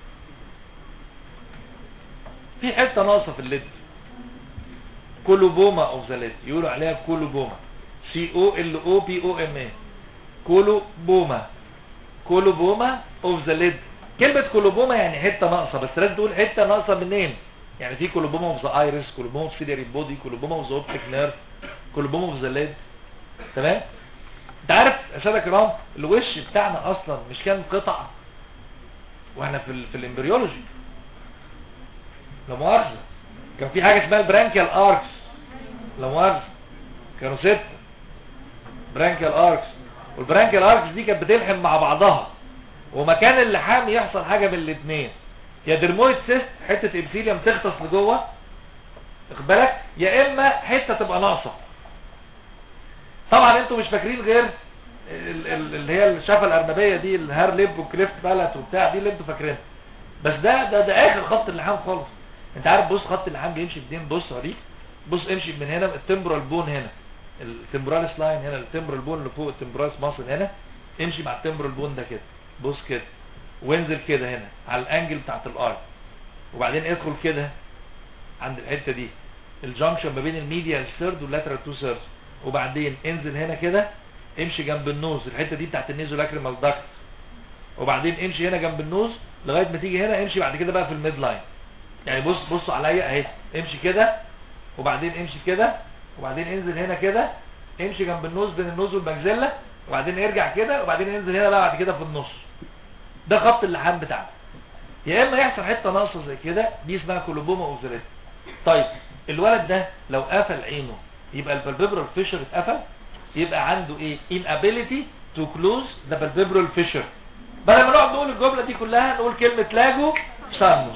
في حته ناقصه في الليد كولوبوما اوف ذا ليد يقولوا عليها كولوبوما سي او ال او بي او ام اي كولوبوما كولوبوما اوف ذا ليد كلمه كولوبوما يعني حته ناقصه بس لازم تقول حته ناقصه منين يعني في كولوبوما اوف ذا ايرس كولوبوما اوف سيلياري بودي كولوبوما اوف ذا اوبتيك نيرف كولوبوما اوف ذا ليد تمام انت عارف يا ساده كرام الوش بتاعنا اصلا مش كان قطع واحنا في ال في الامبريولوجي لا مؤاخذه كان في حاجه اسمها البرانكيال اركس لا مؤاخذه كانوا ستة برانكيال اركس والبرانكيال اركس دي كانت بتلحم مع بعضها ومكان اللحام يحصل حاجه من الاثنين يا درمويد سيست حته ابسيليوم تغطس لجوه واخد بالك يا اما حته تبقى ناقصه طبعا انتوا مش فاكرين غير ال- ال- اللي هي الشفه الارنبيه دي الهير ليب والكليفت بالات وبتاع دي اللي انتوا فاكرينها بس ده ده ده اخر خط اللحام خالص انت عارف بص خط اللحام بيمشي منين بص اوريك بص امشي من هنا التمبرال بون هنا التمبرالس لاين هنا التمبرال بون اللي فوق التمبرالس ماسل هنا امشي مع التمبرال بون ده كده بص كده وانزل كده هنا على الانجل بتاعت الارض وبعدين ادخل كده عند الحته دي الجنكشن ما بين الميديال ثيرد واللاترال تو ثيرد وبعدين انزل هنا كده امشي جنب النوز الحته دي بتاعت النيزو لاكريمال داكت وبعدين امشي هنا جنب النوز لغايه ما تيجي هنا امشي بعد كده بقى في الميد لاين يعني بص بص عليا اهي امشي كده وبعدين امشي كده وبعدين انزل هنا كده امشي جنب النوز بين النوز والمجزله وبعدين ارجع كده وبعدين انزل هنا بقى بعد كده في النص ده خط اللحام بتاعنا يا اما يحصل حته ناقصه زي كده دي اسمها كولوبوما اوزريت طيب الولد ده لو قفل عينه يبقى البلببرال فيشر اتقفل يبقى عنده ايه inability to close the palpebral fissure بدل ما نقعد نقول الجمله دي كلها نقول كلمه لاجو سانوس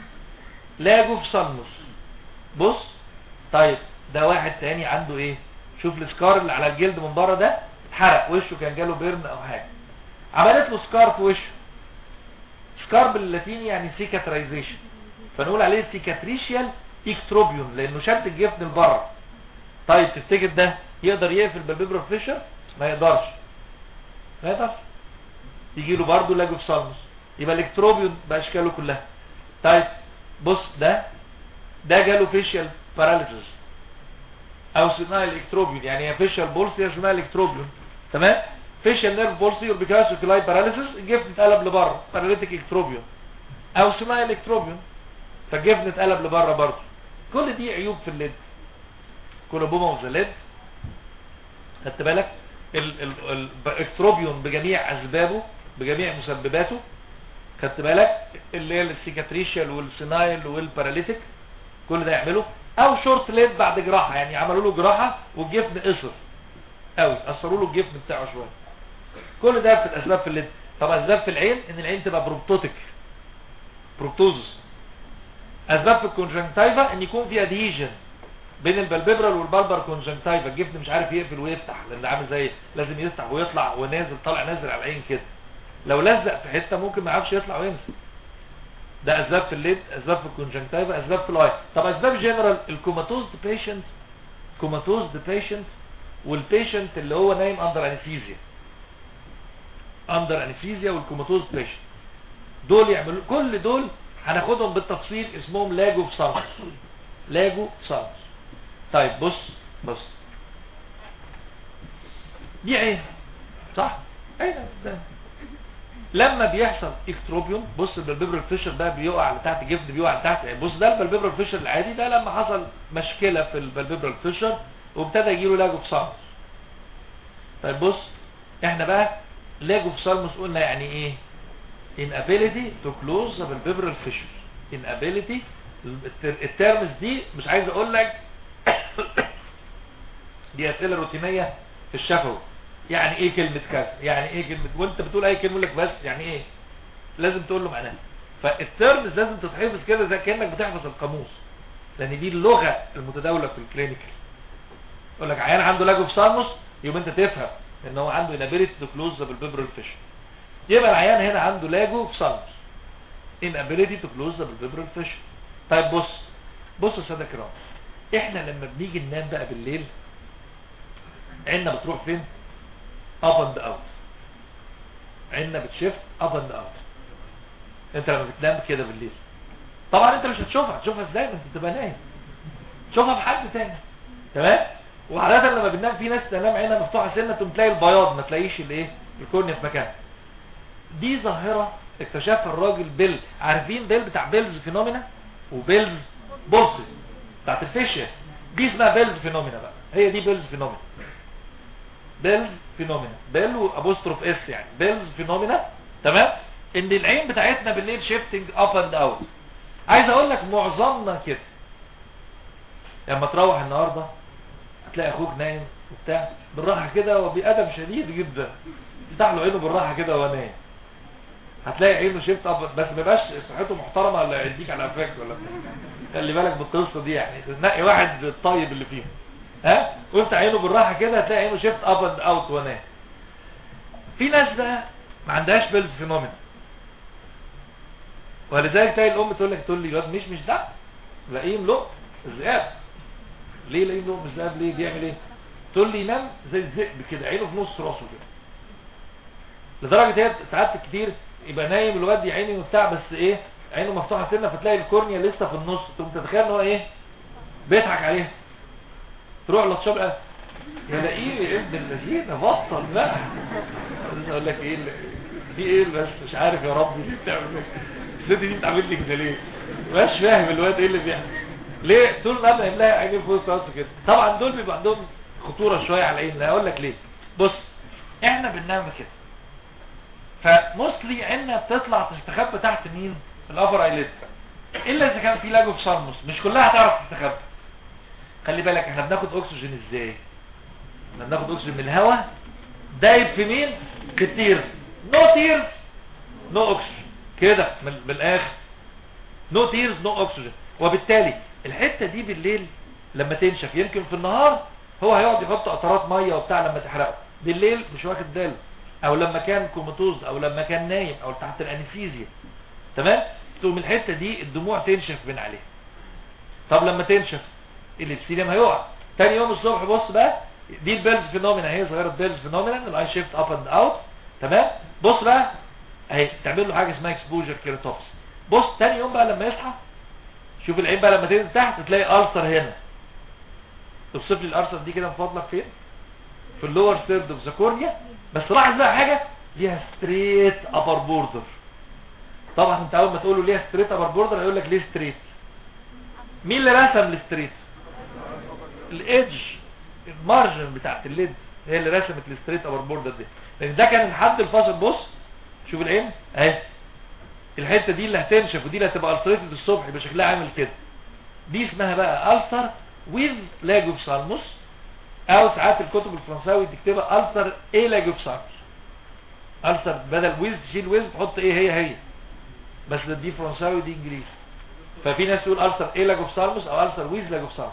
لاجو في سانوس بص طيب ده واحد تاني عنده ايه شوف السكار اللي على الجلد من بره ده اتحرق وشه كان جاله بيرن او حاجه عملت له سكار في وشه سكار باللاتيني يعني سيكاترايزيشن فنقول عليه سيكاتريشيال اكتروبيون لانه شد الجفن لبره طيب تفتكر ده يقدر يقفل بالبيبرال فيشر ما يقدرش ما يقدرش يجي له برضه لاجوفسالموس يبقى الاكتروبيون باشكاله كلها طيب بص ده ده جاله فيشيال باراليسيس او سينال الكتروبيون يعني هي فيشيال بولسي يا سينال الكتروبيون تمام فيشيال نيرف بولسي اوربيكاس وكلاي باراليسيس الجفن اتقلب لبره باراليتيك اكتروبيون او سينال الكتروبيون فالجفن اتقلب لبره برضه كل دي عيوب في الليد كولوبوما اوف ذا ليد خدت بالك الاكتروبيون بجميع اسبابه بجميع مسبباته خدت بالك اللي هي السيكاتريشيال والسينايل والباراليتيك كل ده يعمله او شورت ليد بعد جراحه يعني عملوا له جراحه والجفن قصر قوي قصروا له الجفن بتاعه شويه كل ده في الاسباب في الليد طب اسباب في العين ان العين تبقى بروبتوتيك بروبتوزس اسباب في الكونجنكتيفا ان يكون في ادهيجن بين البلببرال والبلبر كونجنكتيفا الجفن مش عارف يقفل ويفتح لان عامل زي لازم يفتح ويطلع ونازل طالع نازل على العين كده لو لزق في حته ممكن ما يعرفش يطلع وينزل ده اسباب في الليد اسباب في الكونجنكتيفا اسباب في الاي طب اسباب جنرال الكوماتوز بيشنت كوماتوز بيشنت والبيشنت اللي هو نايم اندر انستيزيا اندر انستيزيا والكوماتوز بيشنت دول يعملوا كل دول هناخدهم بالتفصيل اسمهم لاجو بصرف لاجو بصرف طيب بص بص دي عين صح عين ده لما بيحصل اكتروبيوم بص البلبيبرال فيشر ده بيقع لتحت جفن بيقع لتحت يعني بص ده البلبيبرال فيشر العادي ده لما حصل مشكلة في البلبيبرال فيشر وابتدى يجيله لاجوفسالموس طيب بص احنا بقى لاجوفسالموس قلنا يعني ايه inability to close the بالبيبرال fissure inability الترمز دي مش عايز اقول لك دي اسئله روتينيه في الشفوي يعني ايه كلمه كذا يعني ايه كلمه وانت بتقول اي كلمه لك بس يعني ايه لازم تقول له معناها فالترمز لازم تتحفظ كده زي كانك بتحفظ القاموس لان دي اللغه المتداوله في الكلينيكال يقول لك عيان عنده لاجو في سالموس يبقى انت تفهم ان هو عنده inability to close the بالبيبرال fissure يبقى العيان هنا عنده لاجو في سالموس inability to close the بالبيبرال fissure طيب بص بص يا ساده كرام احنا لما بنيجي ننام بقى بالليل عيننا بتروح فين up and out عيننا بتشفت up and out انت لما بتنام كده بالليل طبعا انت مش هتشوفها هتشوفها ازاي ما انت تبقى نايم تشوفها في حد تاني تمام وعادة لما بننام في ناس تنام عينها مفتوحة سنة تقوم تلاقي البياض ما تلاقيش الايه الكورنيا في مكانها دي ظاهرة اكتشفها الراجل بيل عارفين بيل بتاع بيلز فينومينا وبيلز بوسس بتاعت الفيشيا دي اسمها بيلز فينومينا بقى هي دي بيلز فينومينا بيلز فينومينا بيل وابوستروف اس يعني بيلز فينومينا تمام ان العين بتاعتنا بالليل شيفتنج اب اند اوت عايز اقول لك معظمنا كده لما تروح النهارده هتلاقي اخوك نايم وبتاع بالراحه كده وبأدب شديد جدا تفتح له عينه بالراحه كده وهو نايم هتلاقي عينه شيفت اب بس ما يبقاش صحته محترمه ولا يديك على قفاك ولا بتاع. خلي بالك بالقصه دي يعني تنقي واحد الطيب اللي فيهم ها وافتح عينه بالراحه كده هتلاقي عينه شيفت اب اند اوت وهو نايم في ناس بقى ما عندهاش بيلز فينومين ولذلك تلاقي الام تقول لك تقول لي الواد مش مش ده لاقيه ملق ذئاب ليه لاقيه ملق مش ذئاب ليه بيعمل ايه تقول لي ينام زي الذئب كده عينه في نص راسه كده لدرجه هي ساعات كتير يبقى نايم الواد يا عيني وبتاع بس ايه عينه مفتوحه سنه فتلاقي الكورنيا لسه في النص تقوم تتخيل ان هو ايه بيضحك عليها تروح للطشاب قال يا لاقيه يا ابن الذين بطل بقى عايز اقول لك ايه اللي- في ايه بس مش عارف يا ربي ليه بتعمل كده الست دي بتعمل لي كده ليه مش فاهم الواد ايه اللي بيحصل ليه طول ما انا لها عينين في وسط راسه كده طبعا دول بيبقى عندهم خطوره شويه على العين لا اقول لك ليه بص احنا بننام كده فموستلي عيننا بتطلع تستخبى تحت مين الابر ايليد الا اذا كان في لاجو في صرمس مش كلها هتعرف تستخبى خلي بالك احنا بناخد اكسجين ازاي احنا بناخد اكسجين من الهواء دايب في مين في التيرز نو تيرز نو اكسجين كده من, من الاخر نو تيرز نو اكسجين وبالتالي الحته دي بالليل لما تنشف يمكن في النهار هو هيقعد يحط قطرات ميه وبتاع لما تحرقه بالليل مش واخد باله او لما كان كوماتوز او لما كان نايم او تحت الانستيزيا تمام تقوم الحته دي الدموع تنشف من عليها طب لما تنشف الابسيليوم هيقع تاني يوم الصبح بص بقى دي البيلز فينومينا هي صغيره بيلز فينومينا الاي شيفت اب اند اوت تمام بص بقى اهي تعمل له حاجه اسمها اكسبوجر كيراتوبس بص تاني يوم بقى لما يصحى شوف العين بقى لما تنزل تحت تلاقي ألسر هنا توصف لي الألسر دي كده من فضلك فين في اللور ثيرد اوف ذا كورنيا بس لاحظ بقى حاجه ليها ستريت ابر بوردر طبعا انت اول ما تقول له ليها ستريت ابر بوردر هيقول لك ليه ستريت مين اللي رسم الستريت الايدج المارجن بتاعت الليد هي اللي رسمت الستريت ابر بوردر دي لان ده كان الحد الفاصل بص شوف العين اهي الحته دي اللي هتنشف ودي اللي هتبقى التريتد الصبح يبقى شكلها عامل كده دي اسمها بقى السر ويز لاجوبسالموس او ساعات الكتب الفرنساوي تكتبها السر ايه لاجوبسالموس السر بدل ويز تشيل ويز تحط ايه هي هي بس ده دي فرنساوي دي انجليزي ففي ناس تقول السر ايه لاجوبسالموس او السر ويز لاجوبسالموس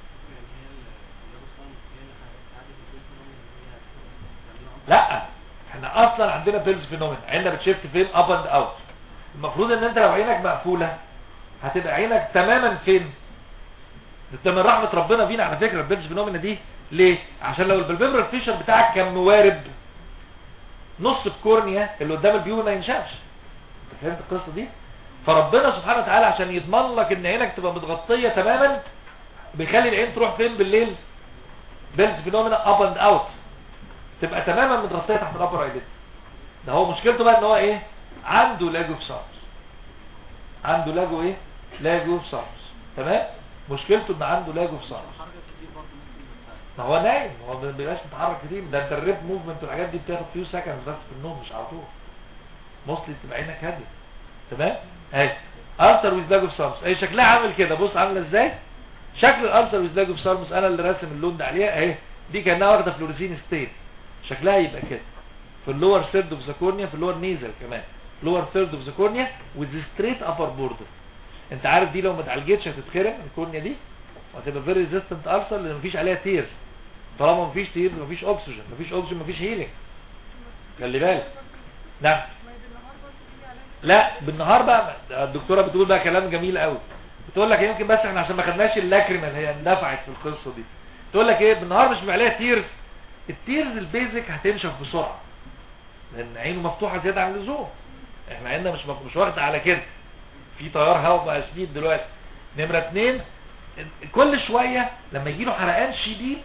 لا احنا اصلا عندنا بيلز فينومين عيننا بتشفت فين اب اند اوت المفروض ان انت لو عينك مقفولة هتبقى عينك تماما فين انت من رحمة ربنا فينا على فكرة البيلز فينومينا دي ليه عشان لو البلبيبرال فيشر بتاعك كان موارب نص الكورنيا اللي قدام البيو ما ينشافش انت فهمت القصة دي فربنا سبحانه وتعالى عشان يضمن لك ان عينك تبقى متغطية تماما بيخلي العين تروح فين بالليل بيلز فينومينا اب اند اوت تبقى تماما متغطية تحت الابر ايديت ده هو مشكلته بقى ان هو ايه عنده لاجو في سارس عنده لاجو ايه لاجو في سارس تمام مشكلته ان عنده لاجو في سارس ما هو نايم هو ما بيبقاش متحرك كتير ده انت الريب موفمنت والحاجات دي بتاخد فيو سكندز بس في النوم مش على طول موصلي تبقى عينك هاديه تمام اهي ارثر ويز لاجو في سارس اهي شكلها عامل كده بص عامله ازاي شكل الارثر ويز لاجو في سارس انا اللي راسم اللون ده عليها اهي دي كانها واخده فلوريسين ستين شكلها يبقى كده في اللور ثيرد اوف ذا كورنيا في اللور نيزل كمان لور ثيرد اوف ذا كورنيا وذ ستريت ابر بوردر انت عارف دي لو ما اتعالجتش هتتخرم الكورنيا دي وهتبقى فيري ريزيستنت ارثر لان مفيش عليها تيرز طالما مفيش تيرز مفيش اكسجين مفيش اكسجين مفيش هيلينج خلي بالك نعم لا بالنهار بقى الدكتوره بتقول بقى كلام جميل قوي بتقول لك يمكن بس احنا عشان ما خدناش اللاكريما اللي هي اندفعت في القصه دي تقول لك ايه بالنهار مش بيبقى عليها تيرز التيرز البيزك هتنشف بسرعه لان عينه مفتوحه زياده عن اللزوم احنا عيننا مش مش واخده على كده في تيار هواء بقى شديد دلوقتي نمره اتنين كل شويه لما يجي له حرقان شديد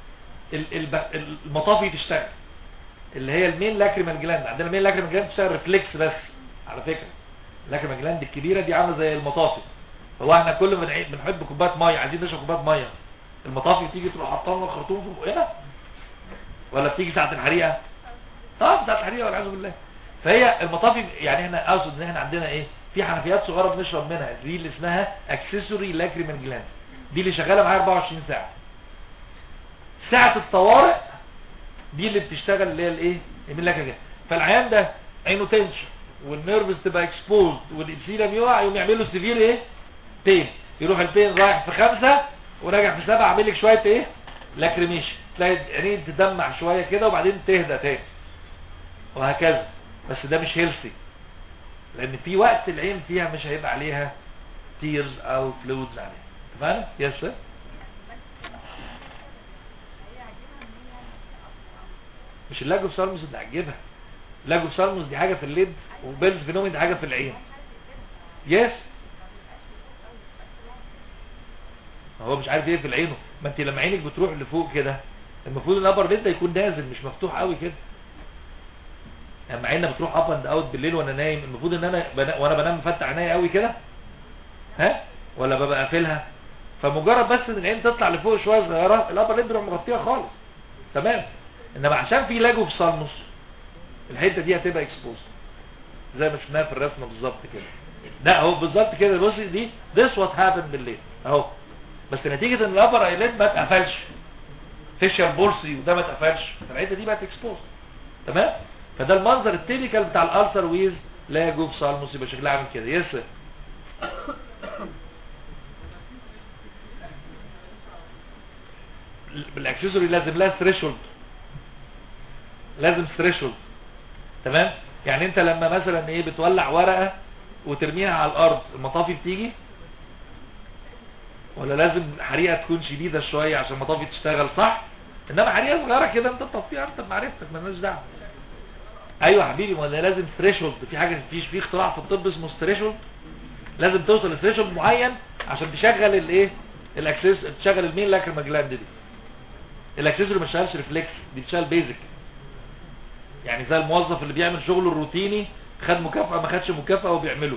المطافي تشتغل اللي هي المين لاكريمال جلاند عندنا المين لاكريمال جلاند بتشتغل ريفلكس بس على فكره اللاكريمال جلاند الكبيره دي عامله زي المطافي هو احنا كل ما بنحب كوبايه ميه عايزين نشرب كوبايه ميه المطافي تيجي تروح حاطه لنا الخرطوم في بقنا ولا بتيجي ساعه الحريقه اه ساعه الحريقه والعياذ بالله فهي المطافي يعني احنا اقصد ان احنا عندنا ايه في حنفيات صغيره بنشرب منها دي اللي اسمها اكسسوري لاكريمال جلاند دي اللي شغاله معايا 24 ساعه ساعه الطوارئ دي اللي بتشتغل اللي هي الايه المين لاكريمال فالعيان ده عينه تنشن والنيرفز تبقى اكسبوزد والابسيلم يقع يقوم يعمل له سيفير ايه بين يروح البين رايح في خمسة وراجع في سبعة عامل لك شويه ايه لاكريميشن تلاقي عينين تدمع شويه كده وبعدين تهدى تاني وهكذا بس ده مش هيلثي لان في وقت العين فيها مش هيبقى عليها تيرز او فلويدز عليها تمام يس سر مش اللاجو سالموس اللي عجبها لاجو سالموس دي حاجه في الليد وبيلز فينومين دي حاجه في العين يس هو مش عارف ايه في عينه ما انت لما عينك بتروح لفوق كده المفروض الابر ليد ده يكون نازل مش مفتوح قوي كده لما عيننا بتروح اب اند اوت بالليل وانا نايم المفروض ان انا بنا... وانا بنام مفتح عينيا قوي كده ها ولا ببقى قافلها فمجرد بس ان العين تطلع لفوق شويه صغيره الابر ليد بيروح مغطيها خالص تمام انما عشان في لاجو في صالموس الحته دي هتبقى اكسبوز زي ما شفناها في الرسمه بالظبط كده لا اهو بالظبط كده بصي دي this what happened بالليل اهو بس نتيجه ان الابر ايليد ما اتقفلش فيشر بورسي وده ما اتقفلش فالحته دي بقت اكسبوز تمام فده المنظر التيبيكال بتاع الالسر ويز لاجو في صالموس يبقى شكلها عامل كده يس بالاكسسوري لازم لها ثريشولد لازم ثريشولد تمام يعني انت لما مثلا ايه بتولع ورقه وترميها على الارض المطافي بتيجي ولا لازم حريقه تكون شديده شويه عشان المطافي تشتغل صح انما حريقه صغيره كده انت تطفيها انت بمعرفتك مالناش دعوه ايوه حبيبي ولا لازم ثريشولد في حاجه فيش في اختراع في الطب اسمه ثريشولد لازم توصل لثريشولد معين عشان تشغل الايه الاكسس تشغل المين لاكريمال جلاند دي الاكسسوري ما بتشتغلش ريفلكس دي بتشتغل بيزك يعني زي الموظف اللي بيعمل شغله الروتيني خد مكافأة ما خدش مكافأة وبيعمله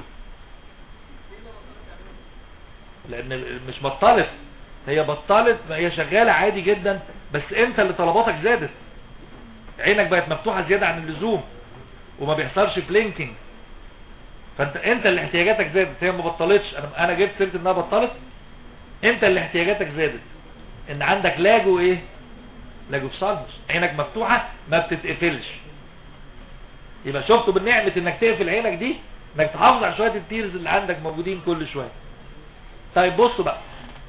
لان مش بطلت هي بطلت هي شغالة عادي جدا بس انت اللي طلباتك زادت عينك بقت مفتوحة زيادة عن اللزوم وما بيحصلش بلينكينج فانت انت اللي احتياجاتك زادت هي ما بطلتش انا انا جبت سيره انها بطلت انت اللي احتياجاتك زادت ان عندك لاجو ايه لاجو في صالموس عينك مفتوحة ما بتتقفلش يبقى شفتوا بالنعمة انك تقفل عينك دي انك تحافظ على شوية التيرز اللي عندك موجودين كل شوية طيب بصوا بقى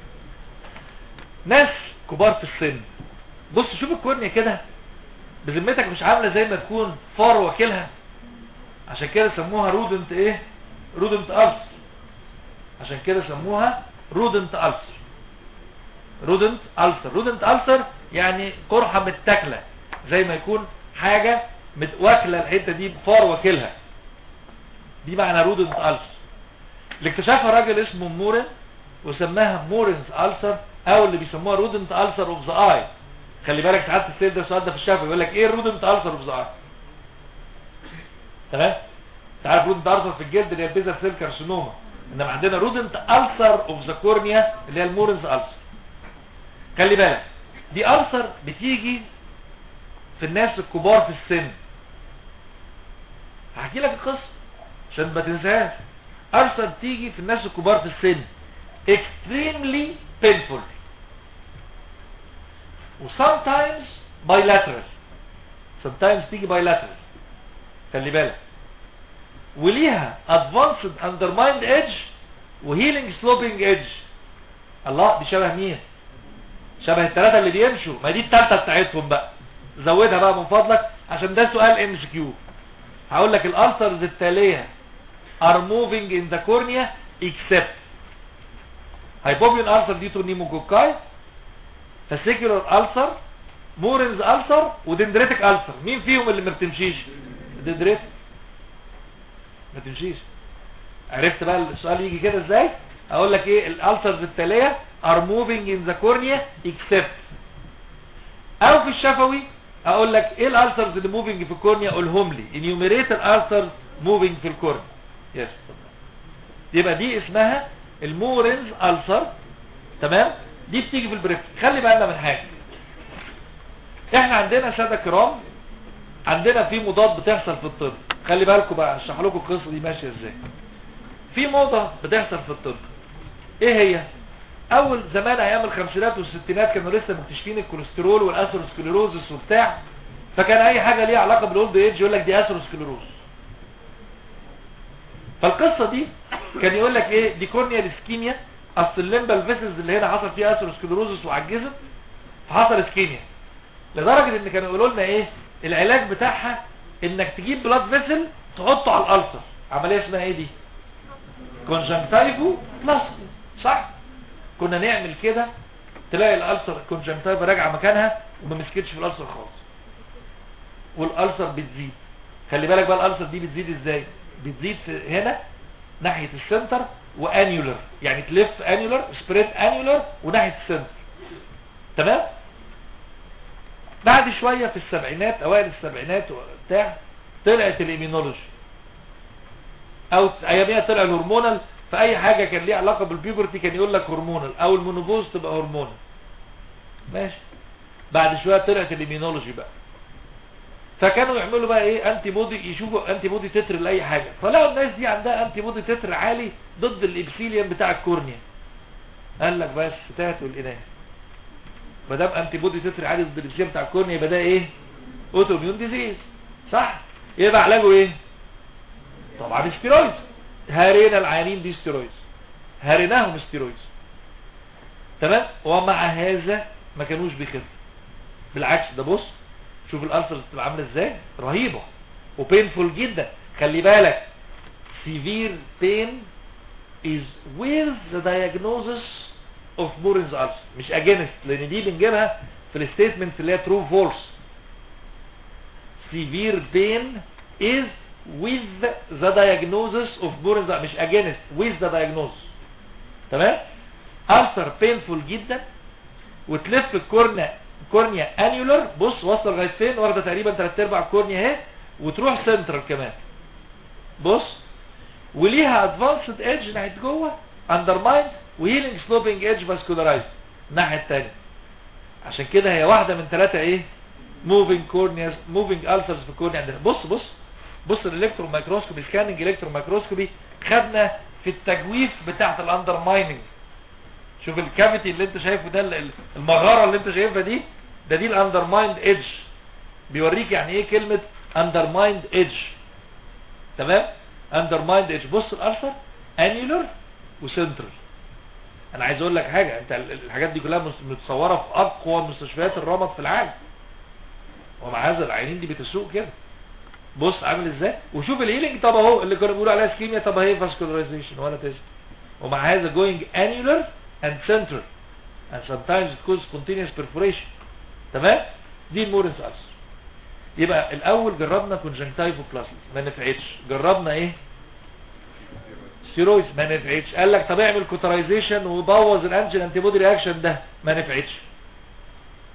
ناس كبار في السن بص شوف الكورنيا كده بذمتك مش عاملة زي ما تكون فار واكلها عشان كده سموها رودنت ايه رودنت ألسر عشان كده سموها رودنت ألسر رودنت ألسر رودنت ألسر يعني قرحة متاكلة زي ما يكون حاجة واكله الحته دي بفار واكلها دي معنى رودنت ألسر اللي اكتشفها راجل اسمه مورن وسماها مورنز ألسر او اللي بيسموها رودنت ألسر اوف ذا اي خلي بالك ساعات السيد ده السؤال ده في الشفا يقول لك ايه الرودنت ألسر اوف ذا اي تمام انت عارف رودنت ارثر في الجلد اللي هي البيزا سيل كارسينوما انما عندنا رودنت ألسر اوف ذا كورنيا اللي هي المورنز ألسر خلي بالك دي ألسر بتيجي في الناس الكبار في السن هحكي لك القصه عشان ما تنساهاش ألسر بتيجي في الناس الكبار في السن extremely painful و sometimes bilateral sometimes تيجي bilateral خلي بالك وليها advanced undermined edge و healing sloping edge الله دي شبه مين شبه الثلاثه اللي بيمشوا ما دي الثالثه بتاعتهم بقى زودها بقى من فضلك عشان ده سؤال ام اس كيو هقول لك الالسرز التاليه are moving in the cornea except hypopian ulcer due to pneumococci fascicular ulcer مورنز ألسر ودندريتك ألسر مين فيهم اللي ما بتمشيش دندريتك ما تمشيش عرفت بقى السؤال يجي كده ازاي اقول لك ايه الالسرز التاليه are moving in the cornea except او في الشفوي اقول لك ايه الالسرز اللي موفينج في الكورنيا قولهم لي enumerate الالسرز موفينج في الكورنيا يس يبقى دي اسمها المورنز ألسر تمام دي بتيجي في البريف خلي بالنا من حاجه احنا عندنا ساده كرام عندنا في مضاد بتحصل في الطب خلي بالكم بقى اشرح لكم القصه دي ماشيه ازاي في موضه بتحصل في الطب ايه هي اول زمان ايام الخمسينات والستينات كانوا لسه مكتشفين الكوليسترول والاثيروسكليروزس وبتاع فكان اي حاجه ليها علاقه بالاولد ايج يقول لك دي اثيروسكليروز فالقصه دي كان يقول لك ايه دي كورنيال اسكيميا اصل الليمبال فيسلز اللي هنا حصل فيها اثيروسكليروزس وعجزت فحصل اسكيميا لدرجه ان كانوا يقولوا لنا ايه العلاج بتاعها انك تجيب بلاد فيسل تحطه على الالسر عمليه اسمها ايه دي كونجنكتيفو بلاستي صح كنا نعمل كده تلاقي الالسر الكونجنكتيفا راجعه مكانها وما مسكتش في الالسر خالص والالسر بتزيد خلي بالك بقى الالسر دي بتزيد ازاي بتزيد في هنا ناحيه السنتر وانيولر يعني تلف انيولر سبريد انيولر وناحيه السنتر تمام بعد شوية في السبعينات اوائل السبعينات بتاع طلعت الايمينولوجي او اياميها طلع الهرمونال فاي حاجة كان ليها علاقة بالبيوبرتي كان يقول لك هرمونال او المونوبوز تبقى هرمونال ماشي بعد شوية طلعت الايمينولوجي بقى فكانوا يعملوا بقى ايه انتي بودي يشوفوا انتي بودي تتر لاي حاجة فلقوا الناس دي عندها انتي بودي تتر عالي ضد الابسيليوم بتاع الكورنيا قال لك بس فتات والاناث ما دام انتي بودي تتر عالي ضد الابسيليوم بتاع الكورنيا يبقى ده ايه اوتو اميون ديزيز صح يبقى علاجه ايه طبعا ستيرويد هارينا العيانين دي ستيرويد هاريناهم ستيرويد تمام ومع هذا ما كانوش بيخفوا بالعكس ده بص شوف الالسر بتبقى عامله ازاي رهيبه وبينفول جدا خلي بالك severe pain is with the diagnosis of Moore's ulcer مش against لان دي بنجيبها في الستيتمنت اللي هي true false severe pain is with the diagnosis of Moore's ulcer مش against with the diagnosis تمام ulcer painful جدا وتلف الكورنيا كورنيا انيولر بص وصل لغايه فين واخده تقريبا 3 ارباع الكورنيا اهي وتروح سنترال كمان بص وليها ادفانسد ايدج ناحيه جوه اندرمايند وهيلينج سلوبينج ايدج فاسكولارايز الناحيه الثانيه عشان كده هي واحده من ثلاثه ايه موفينج كورنياز موفينج السرز في الكورنيا عندنا بص بص بص الالكترون مايكروسكوبي سكاننج الكترون مايكروسكوبي خدنا في التجويف بتاعه الاندرمايننج شوف الكافيتي اللي انت شايفه ده المغاره اللي انت شايفها دي ده دي الاندرمايند ايدج بيوريك يعني ايه كلمه اندرمايند ايدج تمام اندرمايند ايدج بص الالسر انيولر وسنترال انا عايز اقول لك حاجه انت الحاجات دي كلها متصوره في اقوى مستشفيات الرمد في العالم ومع هذا العينين دي بتسوق كده بص عامل ازاي وشوف الهيلينج طب اهو اللي كانوا بيقولوا عليها سكيميا طب اهي فاسكولارايزيشن ولا تزن ومع هذا جوينج انيولر and central and sometimes it causes continuous perforation تمام دي المورنس ألسر يبقى الاول جربنا كونجنكتيفوبلازما ما نفعتش جربنا ايه ستيرويدز ما نفعتش قال لك طب اعمل كوترايزيشن وبوظ الانجل انتي بودي رياكشن ده ما نفعتش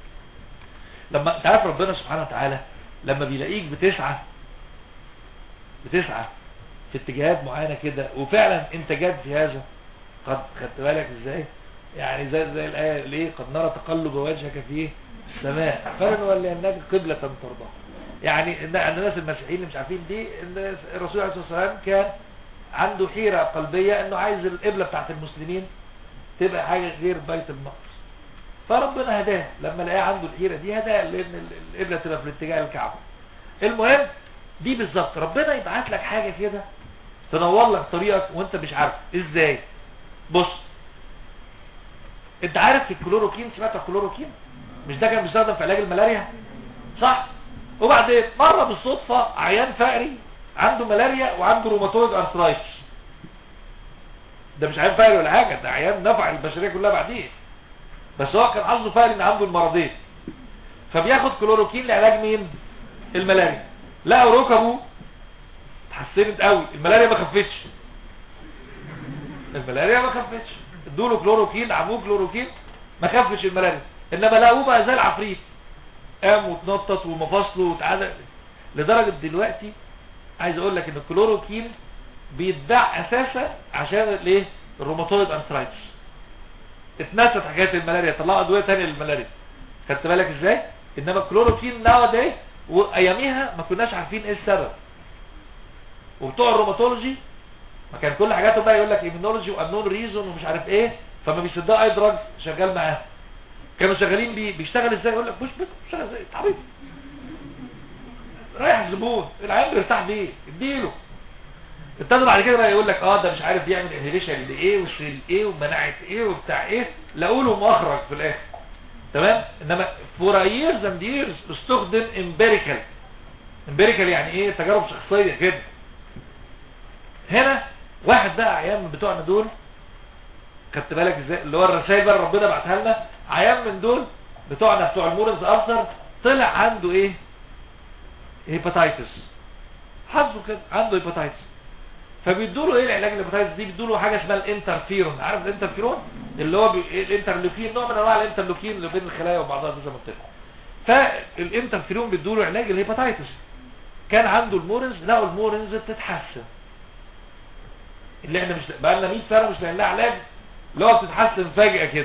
لما تعرف ربنا سبحانه وتعالى لما بيلاقيك بتسعى بتسعى في اتجاهات معينة كده وفعلا انتاجات في هذا قد خدت بالك ازاي يعني زي زي الآية ليه قد نرى تقلب وجهك في السماء فلنولينك قبلة ترضاها يعني ان إن الناس المسيحيين اللي مش عارفين دي ان الرسول عليه الصلاه والسلام كان عنده حيره قلبيه انه عايز القبله بتاعت المسلمين تبقى حاجه غير بيت المقدس فربنا هداه لما لقاه عنده الحيره دي هداه لان القبله تبقى في الاتجاه الكعبه المهم دي بالظبط ربنا يبعت لك حاجه كده تنور لك طريقك وانت مش عارف ازاي بص انت عارف الكلوروكين سمعت عن الكلوروكين مش ده كان بيستخدم في علاج الملاريا صح وبعدين مرة بالصدفة عيان فقري عنده ملاريا وعنده روماتويد ارثرايتس ده مش عيان فقري ولا حاجة ده عيان نفع البشرية كلها بعدين بس هو كان حظه فقري ان عنده المرضين فبياخد كلوروكين لعلاج مين الملاريا لقوا ركبه اتحسنت قوي الملاريا ما خفتش الملاريا ما خفتش ادوا له كلوروكين عموه كلوروكين ما خفش الملاريا انما لقوه بقى زي العفريت قام وتنطط ومفاصله وتعالى لدرجة دلوقتي عايز اقول لك ان الكلوروكين بيتباع اساسا عشان الايه الروماتويد ارثرايتس اتنست حكايه الملاريا طلعوا ادويه ثانيه للملاريا خدت بالك ازاي انما الكلوروكين ناو ده واياميها ما كناش عارفين ايه السبب وبتوع الروماتولوجي ما كان كل حاجاتهم بقى يقول لك ايمينولوجي وانون ريزون ومش عارف ايه فما بيصدقوا اي دراج شغال معاه كانوا شغالين بيه بيشتغل ازاي يقول لك مش بيشتغل ازاي تعبيط رايح زبون العيال بيرتاح بيه اديله ابتدوا بعد كده بقى يقول لك اه ده مش عارف بيعمل انهيبيشن لايه وشيل ايه ومناعه ايه وبتاع ايه لقوا له مخرج في الاخر تمام انما فور ييرز اند ييرز استخدم امبيريكال امبيريكال يعني ايه تجارب شخصيه كده هنا واحد بقى عيان من بتوعنا دول خدت بالك ازاي اللي هو الرسائل بقى ربنا بعتها لنا عيان من دول بتوعنا بتوع المورنز ارثر طلع عنده ايه هيباتايتس حظه كده عنده هيباتايتس فبيدوا له ايه العلاج الهيباتايتس دي بيدوا له حاجه اسمها الانترفيرون عارف الانترفيرون اللي هو بي... الانترلوكين نوع من انواع الانترلوكين اللي بين الخلايا وبعضها زي ما قلت لك فالانترفيرون بيدوا له علاج الهيباتايتس كان عنده المورنز لقوا المورنز بتتحسن اللي احنا مش بقى لنا 100 سنه مش لاقيين لها علاج اللي هو بتتحسن فجاه كده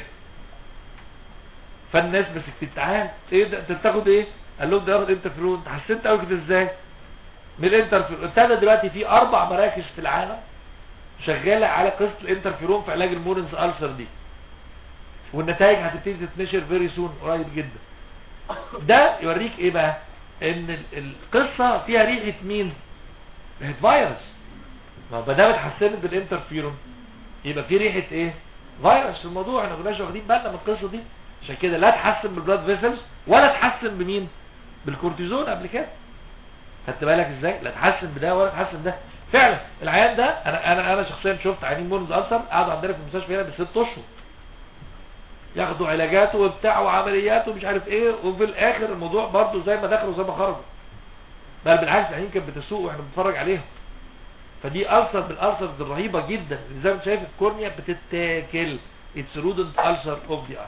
فالناس بس تعال ايه ده انت بتاخد ايه قال لهم ده ياخد انترفيرون اتحسنت قوي كده ازاي من الانترفيرون ابتدى دلوقتي في اربع مراكز في العالم شغاله على قصه الانترفيرون في علاج المورنز ألسر دي والنتائج هتبتدي تتنشر فيري سون قريب جدا ده يوريك ايه بقى ان القصه فيها ريحه مين ريحه فيروس ما دام اتحسنت بالانترفيرون يبقى في ريحه ايه فيروس في الموضوع احنا كناش واخدين بالنا من القصه دي عشان كده لا تحسن بالبلاد فيسلز ولا تحسن بمين بالكورتيزون قبل كده خدت بالك ازاي لا تحسن بده ولا تحسن ده فعلا العيان ده انا انا انا شخصيا شفت عيانين مونز ألسر قعدوا عندنا في المستشفى هنا بست اشهر ياخدوا علاجات وبتاع وعمليات ومش عارف ايه وفي الاخر الموضوع برضه زي ما دخلوا زي ما خرجوا بل بالعكس العيانين كانت بتسوق واحنا بنتفرج عليهم فدي ألسر من الألسرز الرهيبة جدا زي ما شايف الكورنيا بتتاكل اتس رودنت ألسر اوف ذا اي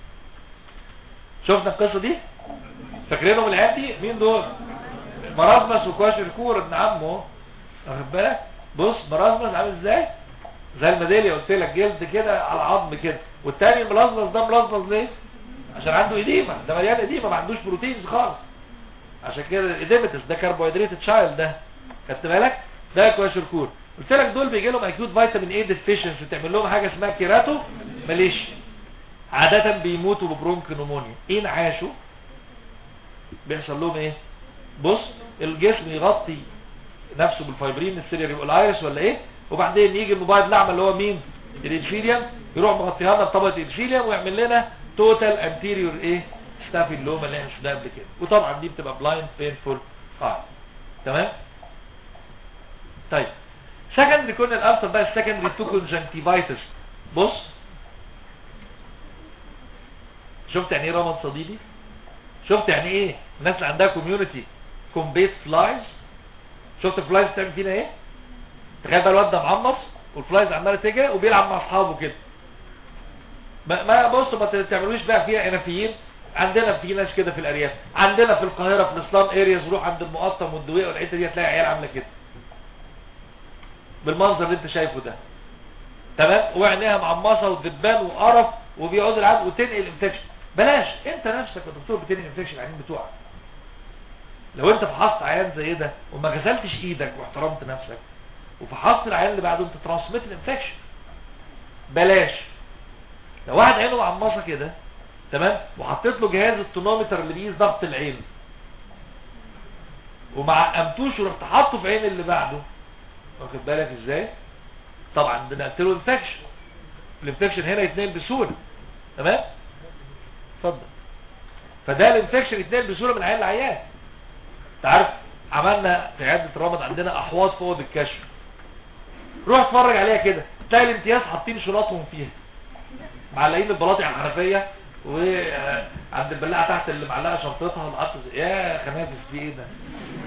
شفنا القصة دي فاكرينهم العيال دي مين دول مرازمس وكواشر كور ابن عمه واخد بالك بص مرازمس عامل ازاي زي الميداليه قلت لك جلد كده على عظم كده والتاني ملزمز ده ملزمز ليه عشان عنده اديمه ده مليان اديمه ما عندوش بروتينز خالص عشان كده اديمتس ده كربوهيدرات تشايلد ده خدت بالك ده كواشر كور قلت لك دول بيجي لهم اكيوت فيتامين اي ديفيشنسي تعمل لهم حاجه اسمها كيراتو ماليش عادة بيموتوا ببرونك نمونيا ان عاشوا بيحصل لهم ايه بص الجسم يغطي نفسه بالفايبرين السيريال والايرس ولا ايه وبعدين يجي المبيض الاعمى اللي هو مين الانفيريوم يروح مغطيها لنا بطبقه الانفيريوم ويعمل لنا توتال انتيريور ايه ستافيلوما اللي احنا شفناها قبل كده وطبعا دي بتبقى بلايند بينفول اه تمام طيب سكندري كنا الالسر بقى السكندري تو كونجنكتيفايتس بص شفت يعني ايه رمض صديقي شفت يعني ايه الناس اللي عندها كوميونتي كومبيت فلايز شفت الفلايز بتعمل فينا ايه تخيل بقى الواد ده معمص والفلايز عماله تجري وبيلعب مع اصحابه كده ما ما بصوا ما تعملوش بقى فيها انفيين عندنا في ناس كده في الارياف عندنا في القاهره في الاسلام ارياز روح عند المقطم والدويق والحته دي هتلاقي عيال عامله كده بالمنظر اللي انت شايفه ده تمام وعينيها معمصه ودبان وقرف وبيقعد العيال وتنقل انفكشن بلاش انت نفسك يا دكتور بتنقل انفكشن العيانين بتوعك لو انت فحصت عيان زي ده وما غسلتش ايدك واحترمت نفسك وفحصت العيان اللي بعده انت ترانسميت الانفكشن بلاش لو واحد عينه معمصه كده تمام وحطيت له جهاز التونومتر اللي بيقيس ضغط العين وما عقمتوش ورحت حاطه في عين اللي بعده واخد بالك ازاي طبعا ده نقلت له انفكشن الانفكشن هنا يتنقل بسهوله تمام اتفضل فده الانفكشن يتنقل بسهوله من عيان لعيان انت عارف عملنا في عياده الرمض عندنا احواض في اوضه الكشف روح اتفرج عليها كده تلاقي الامتياز حاطين شنطهم فيها معلقين البلاطي على الحنفيه وعند البلاعه تحت اللي معلقه شنطتها وحاطه يا خنافس في ايه ده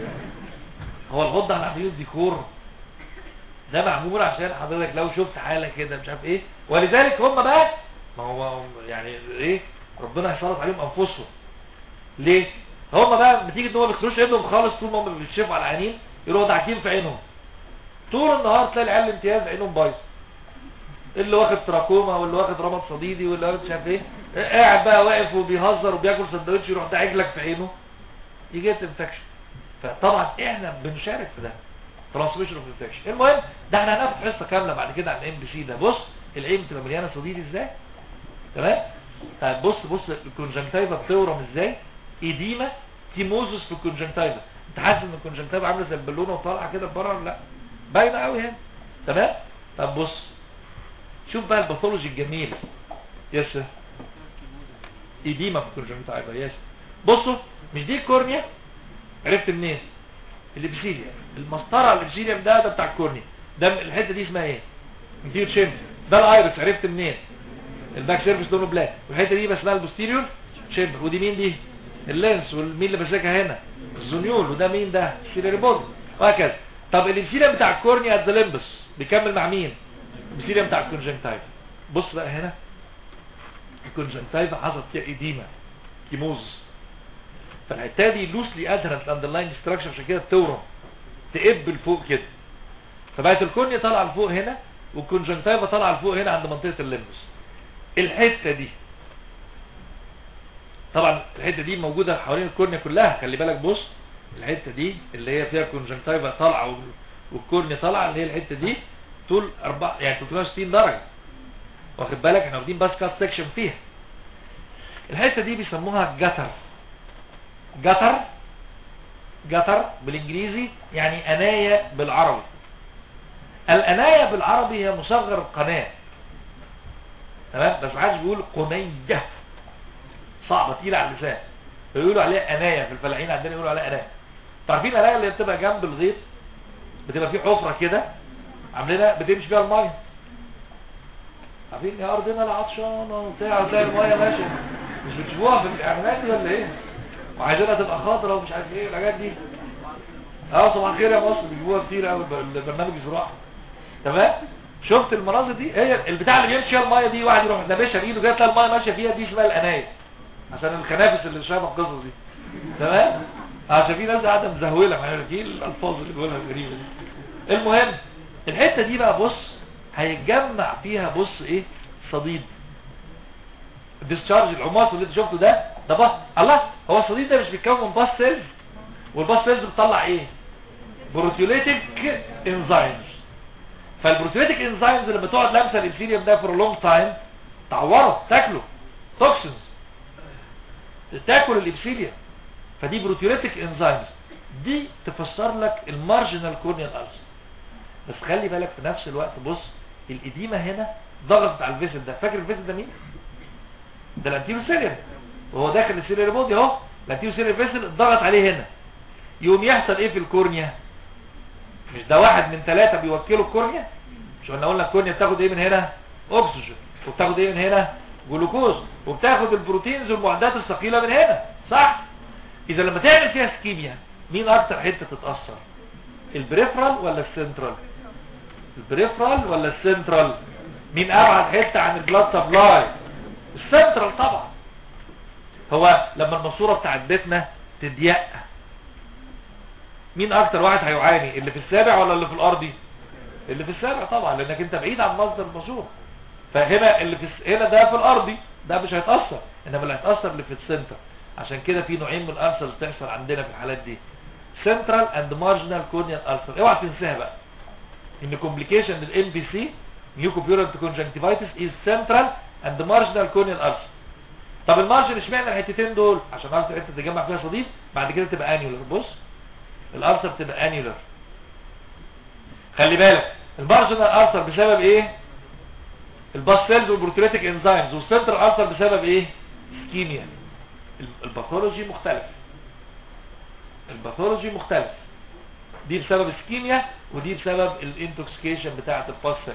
هو الغضه احنا عاملين ديكور ده معمول عشان حضرتك لو شفت حاله كده مش عارف ايه ولذلك هم بقى ما هو يعني ايه ربنا هيسلط عليهم انفسهم ليه هم بقى بتيجي ان هم ما بيخسروش ايدهم خالص طول ما هم بيتشافوا على العينين يروحوا داعكين في عينهم طول النهار تلاقي العيال الامتياز عينهم بايظه اللي واخد تراكوما واللي واخد رمض صديدي واللي واخد مش عارف ايه قاعد بقى واقف وبيهزر وبياكل سندوتش يروح داعك لك في عينه يجي انفكشن فطبعا احنا بنشارك في ده ترانسميشن اوف انفكشن المهم ده احنا هناخد حصه كامله بعد كده عن الام بي سي ده بص العين بتبقى مليانه صديد ازاي تمام طيب بص بص الكونجنكتيفا بتورم ازاي ايديما تيموزس في الكونجنكتيفا انت حاسس ان الكونجنكتيفا عامله زي البالونه وطالعه كده بره لا باينه قوي هنا تمام طب بص شوف بقى الباثولوجي الجميل يس ايديما في الكونجنكتيفا يس بصوا مش دي الكورنيا عرفت منين الابسيليا المسطره الابسيليا ده ده بتاع الكورنيا ده الحته دي اسمها ايه انتير شيم ده الايرس عرفت منين الباك سيرفيس لونه بلاك والحته دي بس اسمها البوستيريور شيمبر ودي مين دي اللينس والمين اللي ماسكها هنا الزونيول وده مين ده السيريبود وهكذا طب الابسيليا بتاع الكورنيا الدلمبس بيكمل مع مين الابسيليا بتاع الكونجنكتيفا بص بقى هنا الكونجنكتيفا حصلت فيها ايديما كيموز فالحته دي لوسلي ادهرنت اندرلاين ستراكشر عشان كده بتورم تقب لفوق كده فبقت الكورنيا طالعه لفوق هنا والكونجنكتيفا طالعه لفوق هنا عند منطقه الليمبس الحته دي طبعا الحته دي موجوده حوالين الكورنيا كلها خلي بالك بص الحته دي اللي هي فيها كونجنكتيفا طالعه والكورنيا طالعه اللي هي الحته دي طول 4 يعني 360 درجه واخد بالك احنا واخدين بس كات سيكشن فيها الحته دي بيسموها جتر جتر جتر بالانجليزي يعني اناية بالعربي الاناية بالعربي هي مصغر القناة تمام بس عايز بيقول قنية صعبة تقيلة على اللسان فيقولوا عليها اناية في الفلاحين عندنا يقولوا عليها اناية تعرفين الاناية اللي بتبقى جنب الغيط بتبقى في حفرة كده عاملينها بتمشي فيها المية عارفين يا ارضنا العطشانة وبتاع وتلاقي المية ماشية مش بتشوفوها في الاعلانات دي ولا ايه وعايزينها تبقى خضرا ومش عارف ايه الحاجات دي اه صباح الخير يا مصر بيجيبوها كتير قوي البرنامج الزراعي تمام شفت المناظر دي هي البتاع اللي بيمشي فيها المايه دي واحد يروح دبشها بايده كده تلاقي المايه ماشيه فيها دي اسمها الانايه عشان الخنافس اللي شايفه القصص دي تمام عشان في ناس قاعده مزهوله معايا في الالفاظ اللي بيقولها الغريبه دي المهم الحته دي بقى بص هيتجمع فيها بص ايه صديد الديسشارج العماص اللي انت شفته ده ده بص الله هو الصديد ده مش بيتكون من باس سيلز والباس سيلز بتطلع ايه بروتيوليتيك انزيمز فالبروتيوليتيك انزيمز اللي بتقعد لامسه الابسيليوم ده فور لونج تايم تعوره تاكله توكسينز تاكل الابسيليوم فدي بروتيوليتيك انزيمز دي تفسر لك المارجنال كورنيال ألسر بس خلي بالك في نفس الوقت بص الإديمة هنا ضغطت على الفيسل ده فاكر الفيسل ده مين ده الانتيرو سيلير وهو داخل السيلير بودي اهو الانتيرو سيلير فيسل ضغط عليه هنا يقوم يحصل ايه في الكورنيا مش ده واحد من ثلاثة بيوكلوا الكورنيا مش قلنا قلنا الكورنيا بتاخد ايه من هنا اكسجين وبتاخد ايه من هنا جلوكوز وبتاخد البروتينز والمعدات الثقيلة من هنا صح اذا لما تعمل فيها سكيميا مين اكتر حتة تتأثر البريفرال ولا السنترال البريفرال ولا السنترال مين ابعد حتة عن البلاد سبلاي السنترال طبعا هو لما الماسوره بتاعت بيتنا تضيق مين اكتر واحد هيعاني اللي في السابع ولا اللي في الارضي اللي في السابع طبعا لانك انت بعيد عن مصدر البشور فهنا اللي في الس- هنا ده في الارضي ده مش هيتاثر انما اللي هيتاثر اللي في السنتر عشان كده في نوعين من الالسرز بتحصل عندنا في الحالات دي سنترال اند مارجنال كورنيال السر اوعى تنساها بقى ان كومبليكيشن للام بي سي ميوكوبيورنت كونجكتيفايتس از سنترال اند مارجنال كورنيال السر طب المارجن اشمعنى الحتتين دول عشان عارف الحته تتجمع فيها صديد بعد كده تبقى انيولر بص الالسر تبقى انيولر خلي بالك المارجنال السر بسبب ايه الباس سيلز والبروتيليتيك انزيمز والسنترال السر بسبب ايه اسكيميا الباثولوجي مختلف الباثولوجي مختلف دي بسبب اسكيميا ودي بسبب الانتوكسيكيشن بتاعه الباس سيل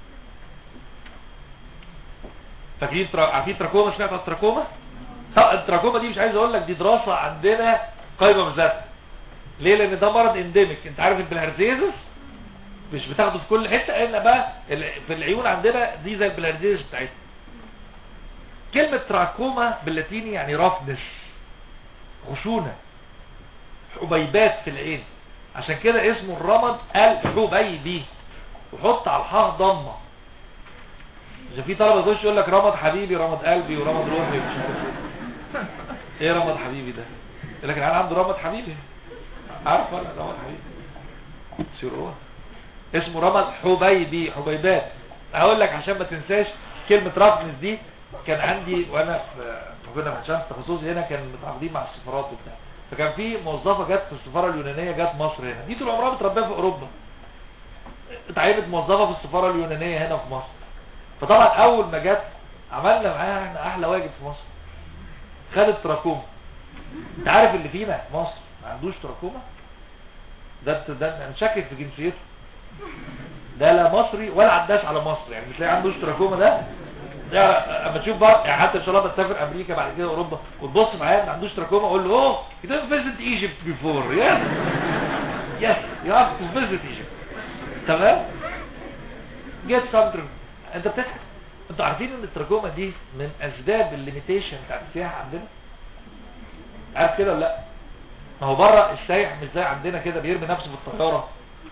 فاكرين ترا... عارفين تراكوما سمعت عن التراكوما طب التراكوما دي مش عايز اقول لك دي دراسه عندنا قايمه بذاتها ليه لان ده مرض انديميك انت عارف البلهارزيزس مش بتاخده في كل حته الا بقى ال- في العيون عندنا دي زي البلهارزيزس بتاعتنا كلمه تراكوما باللاتيني يعني رفنس خشونه حبيبات في العين عشان كده اسمه الرمد الحبيبي وحط على الحاء ضمه عشان في طلبه يخش يقول لك رمض حبيبي رمض قلبي ورمض روحي ومش عارف ايه ايه رمض حبيبي ده يقول لك العيال عنده رمض حبيبي عارف ولا رمض حبيبي سيرون اسمه رمض حبيبي حبيبات اقول لك عشان ما تنساش كلمه رفنس دي كان عندي وانا في كنا في شمس تخصصي هنا كان متعاقدين مع السفارات وبتاع فكان في موظفه جت في السفاره اليونانيه جت مصر هنا دي طول عمرها متربيه في اوروبا اتعينت موظفه في السفاره اليونانيه هنا في مصر فطبعا اول ما جت عملنا معاها احنا احلى واجب في مصر خدت تراكوما انت عارف اللي فينا في مصر ما عندوش تراكوما ده ده انا شاكك في جنسيته ده لا مصري ولا عداش على مصر يعني مش لاقي عندوش تراكوما ده يعني اما تشوف بقى يعني حتى ان شاء الله بتسافر امريكا بعد كده اوروبا وتبص معايا ما عندوش تراكوما اقول له اوه you didn't visit Egypt before yes yes you have to visit Egypt تمام get some trauma. انت بتضحك انتوا عارفين ان التراكوما دي من اسباب الليميتيشن بتاعت السياحه عندنا عارف كده ولا لا ما هو بره السايح مش زي عندنا كده بيرمي نفسه في الطياره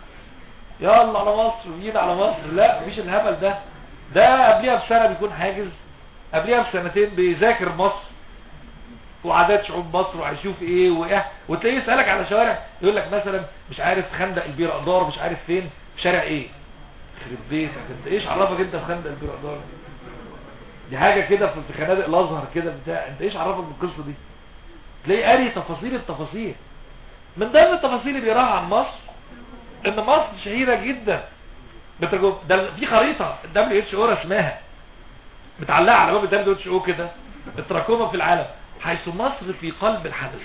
يلا على مصر ويجينا على مصر لا مفيش الهبل ده ده قبليها بسنه بيكون حاجز قبليها بسنتين بيذاكر مصر وعادات شعوب مصر وهيشوف ايه وايه وتلاقيه يسالك على شوارع يقول لك مثلا مش عارف خندق البير اقدار مش عارف فين في شارع ايه يخرب بيتك انت ايش عرفك انت في خندق البير اقدار دي حاجه كده في في خنادق الازهر كده بتاع انت ايش عرفك بالقصه دي تلاقيه قاري تفاصيل التفاصيل من ضمن التفاصيل اللي بيراها عن مصر ان مصر شهيره جدا بتجربة ده في خريطه الدبليو اتش او رسمها متعلقه على باب الدبليو اتش او كده التراكوما في العالم حيث مصر في قلب الحدث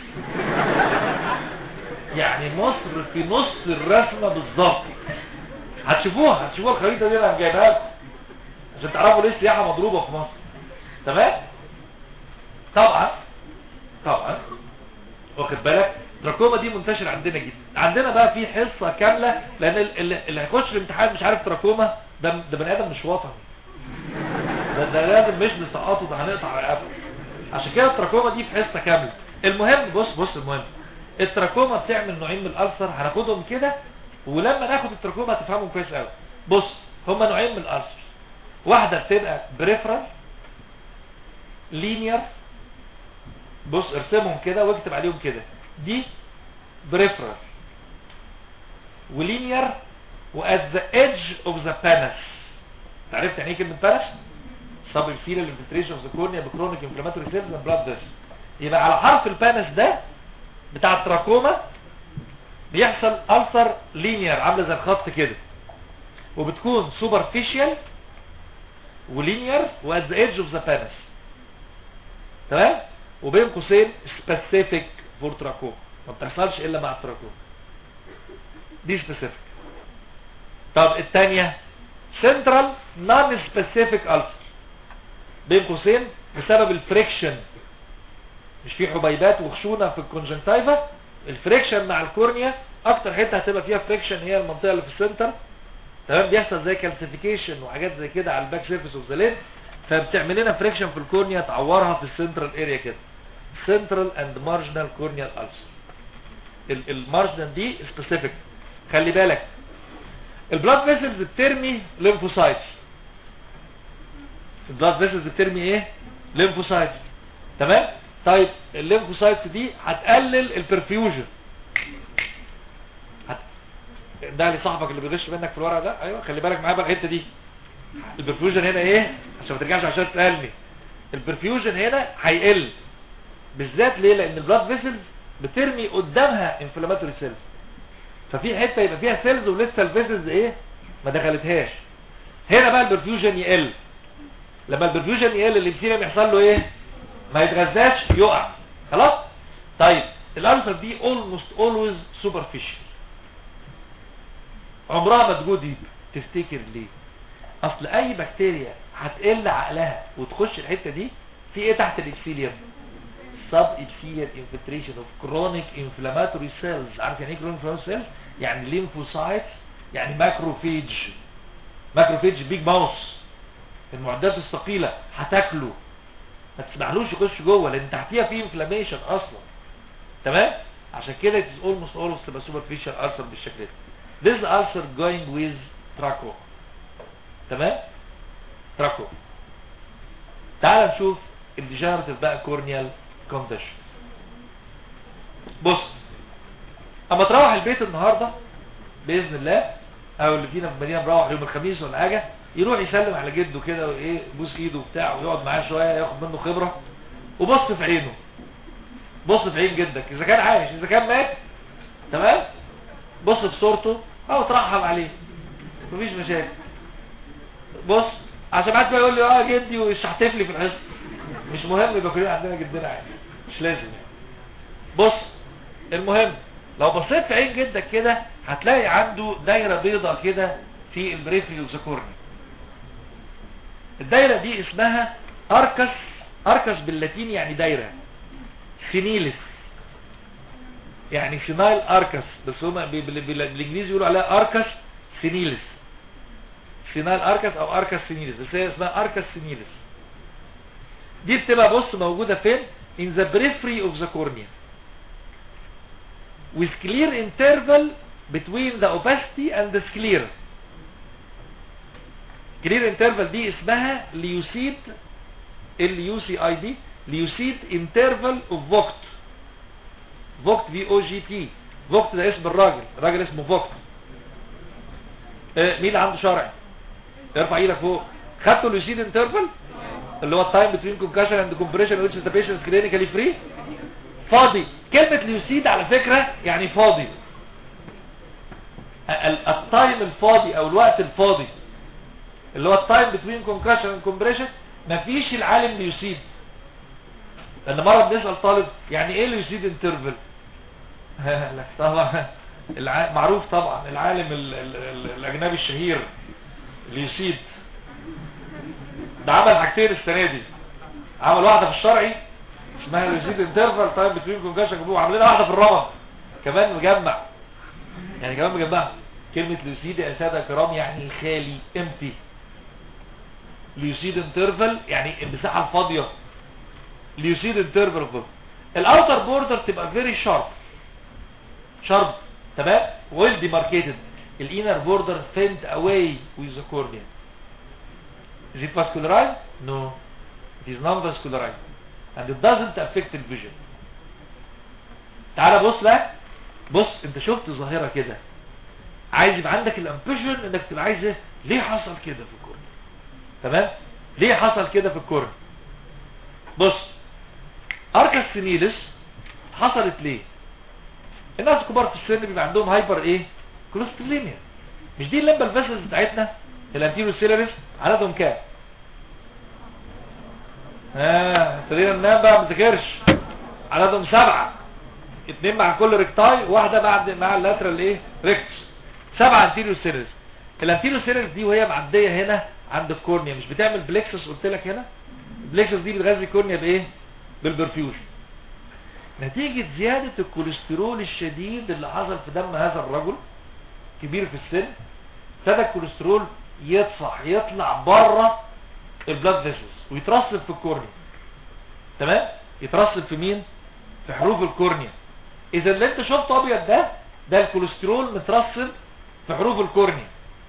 يعني مصر في نص الرسمه بالظبط هتشوفوها هتشوفوها الخريطه دي انا جايبها لكم عشان تعرفوا ليه السياحه مضروبه في مصر تمام طبعا طبعا واخد بالك تراكوما دي منتشر عندنا جدا عندنا بقى في حصة كاملة لان ال- ال- اللي هيخش الامتحان مش عارف تراكوما ده ده بني ادم مش وطني ده, ده لازم مش نسقطه ده هنقطع رقبته عشان كده التراكوما دي في حصة كاملة المهم بص بص المهم التراكوما بتعمل نوعين من الالسر هناخدهم كده ولما ناخد التراكوما هتفهمهم كويس قوي بص هما نوعين من الالسر واحدة بتبقى بريفرال لينير بص ارسمهم كده واكتب عليهم كده دي بريفرال ولينير وات ذا ايدج اوف ذا بانس عرفت يعني ايه كلمه بانس سب الفيلال انفلتريشن اوف ذا كورنيا بكرونيك انفلاماتوري سيلز اند بلاد فيسل يبقى على حرف البانس ده بتاع التراكوما بيحصل ألسر لينير عامله زي الخط كده وبتكون سوبرفيشال ولينير وات ذا ايدج اوف ذا بانس تمام وبين قوسين سبيسيفيك فور تراكوما ما بتحصلش الا مع التراكوما دي سبيسيفيك طب الثانيه سنترال نون سبيسيفيك ألسر بين قوسين بسبب الفريكشن مش في حبيبات وخشونه في الكونجنتايفا الفريكشن مع الكورنيا اكتر حته هتبقى فيها فريكشن هي المنطقه اللي في السنتر تمام بيحصل زي كالسيفيكيشن وحاجات زي كده على الباك سيرفيس اوف ذا ليد فبتعمل لنا فريكشن في الكورنيا تعورها في السنترال اريا كده سنترال اند مارجنال كورنيال ألسر المارجنال دي سبيسيفيك خلي بالك البلاد فيسلز بترمي ليمفوسايتس البلاد فيسلز بترمي ايه ليمفوسايتس تمام طيب الليمفوسايتس دي هتقلل البرفيوجن هت... ده اللي صاحبك اللي بيغش منك في الورق ده ايوه خلي بالك معايا بقى الحته دي البرفيوجن هنا ايه عشان ما ترجعش عشان تسالني البرفيوجن هنا هيقل بالذات ليه لان البلاد فيسلز بترمي قدامها انفلاماتوري سيلز ففي حته يبقى فيها سيلز ولسه الفيسلز ايه ما دخلتهاش هنا بقى البرفيوجن يقل لما البرفيوجن يقل الانسيلم يحصل له ايه ما يتغذاش يقع خلاص طيب الالسر دي almost always superficial عمرها ما تجو ديب تفتكر ليه اصل اي بكتيريا هتقل عقلها وتخش الحته دي في ايه تحت الاكسيليوم سب epithelial infiltration of chronic inflammatory cells عارف يعني ايه chronic inflammatory cells يعني ليمفوسايت يعني ماكروفيج ماكروفيج بيج ماوس المعدات الثقيله هتاكله ما تسمحلوش يخش جوه لان تحتيها في انفلاميشن اصلا تمام عشان كده it is almost always تبقى superficial ulcer بالشكل ده this ulcer going with tracho تمام تراكو تعال نشوف الديجنراتيف بقى كورنيال كونديشن بص اما تروح البيت النهارده باذن الله او اللي فينا في المدينه مروح يوم الخميس ولا حاجه يروح يسلم على جده كده وايه يبوس ايده وبتاع ويقعد معاه شويه ياخد منه خبره وبص في عينه بص في عين جدك اذا كان عايش اذا كان مات تمام بص في صورته او ترحم عليه مفيش مشاكل بص عشان بعد ما يقول لي اه جدي ويشحتف لي في الحصه مش مهم يبقى كلنا عندنا جدنا عادي مش لازم يعني بص المهم لو بصيت في عين جدك كده هتلاقي عنده دايره بيضه كده في البريفري والذكورني الدايره دي اسمها اركس اركس باللاتيني يعني دايره سينيلس يعني سينايل اركس بس هما بالانجليزي يقولوا عليها اركس سينيلس سينال اركس او اركس سينيلس بس هي اسمها اركس سينيلس دي بتبقى بص موجودة فين in the periphery of the cornea with clear interval between the opacity and the sclera clear interval دي اسمها ليوسيد ال يو سي اي دي ليوسيد interval of vogt vogt في او جي تي vogt ده اسم الراجل الراجل اسمه vogt آه مين اللي عنده شرعي ارفع ايدك فوق خدتوا اللوسيد انترفال اللي هو التايم بتوين كونكشن اند كومبريشن which is the patient clinically free فاضي كلمة ليوسيد على فكرة يعني فاضي التايم الفاضي او الوقت الفاضي اللي هو التايم بتوين كونكشن اند كومبريشن مفيش العالم ليوسيد لان مرة بنسأل طالب يعني ايه ليوسيد انترفال لك طبعا الع... معروف طبعا العالم ال... ال... ال... الاجنبي الشهير ليسيد ده عمل حاجتين السنة دي عمل واحدة في الشرعي اسمها ليسيد انترفال طيب بتوين كونجاشن جابوه عاملين واحدة في الرمض كمان مجمع يعني كمان مجمع كلمة ليسيد يا سادة كرام يعني خالي امتي ليسيد انترفال يعني المساحة الفاضية ليسيد انترفال الاوتر بوردر تبقى فيري شارب شارب تمام ويل ديماركيتد الانر بوردر thinned away with the cornea is it vascularized? no it is non-vascularized and it doesn't affect the vision تعال بص بقى بص انت شفت ظاهرة كده عايز يبقى عندك الامبيشن انك تبقى عايز ايه ليه حصل كده في الكورنيا تمام ليه حصل كده في الكورنيا بص اركس سينيلس حصلت ليه الناس الكبار في السن بيبقى عندهم هايبر ايه كولوستريميا مش دي اللمبه الفاسلز بتاعتنا الانتيرو سيلاريس عددهم كام اه ابتدينا ننام بقى ما تذاكرش عددهم سبعه اتنين مع كل ريكتاي واحده بعد مع اللاترال ايه ريكتس سبعه انتيرو سيلاريس الانتيرو سيلاريس دي وهي معديه هنا عند الكورنيا مش بتعمل بليكسس قلت لك هنا البليكسس دي بتغذي الكورنيا بايه بالبرفيوجن نتيجة زيادة الكوليسترول الشديد اللي حصل في دم هذا الرجل كبير في السن ابتدى الكوليسترول يطفح يطلع بره البلاد فيسلز ويترسب في الكورنيا تمام يترسب في مين في حروف الكورنيا اذا اللي انت شفته ابيض ده ده الكوليسترول مترسب في حروف الكورنيا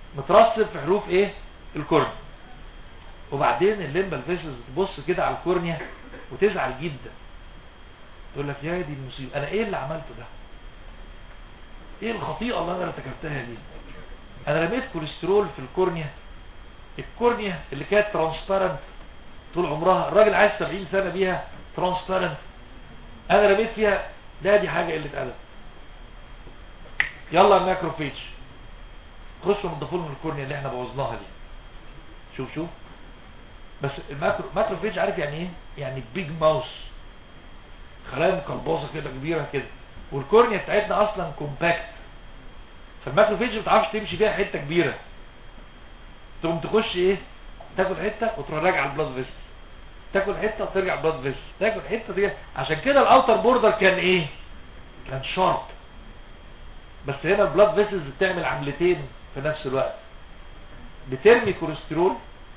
مترسب في حروف ايه الكورنيا وبعدين الليمبال فيسز تبص كده على الكورنيا وتزعل جدا تقول لك يا دي المصيبه انا ايه اللي عملته ده ايه الخطيئه اللي انا ارتكبتها دي انا رميت كوليسترول في الكورنيا الكورنيا اللي كانت ترانسبيرنت طول عمرها الراجل عايز 70 سنه بيها ترانسبيرنت انا رميت فيها ده دي حاجه قله ادب يلا الماكروفيج خشوا نضيفوا لهم الكورنيا اللي احنا بوظناها دي شوف شوف بس الماكرو ماكروفيج عارف يعني ايه يعني بيج ماوس خلايا مقلبوزه كده كبيره كده والكورنيا بتاعتنا اصلا كومباكت فالماكروفيج ما بتعرفش تمشي فيها حته كبيره تقوم تخش ايه تاكل حته وتروح راجع البلاد فيس تاكل حته وترجع البلاد فيس تاكل حته دي عشان كده الاوتر بوردر كان ايه كان شارب بس هنا البلاد فيسز بتعمل عملتين في نفس الوقت بترمي كوليسترول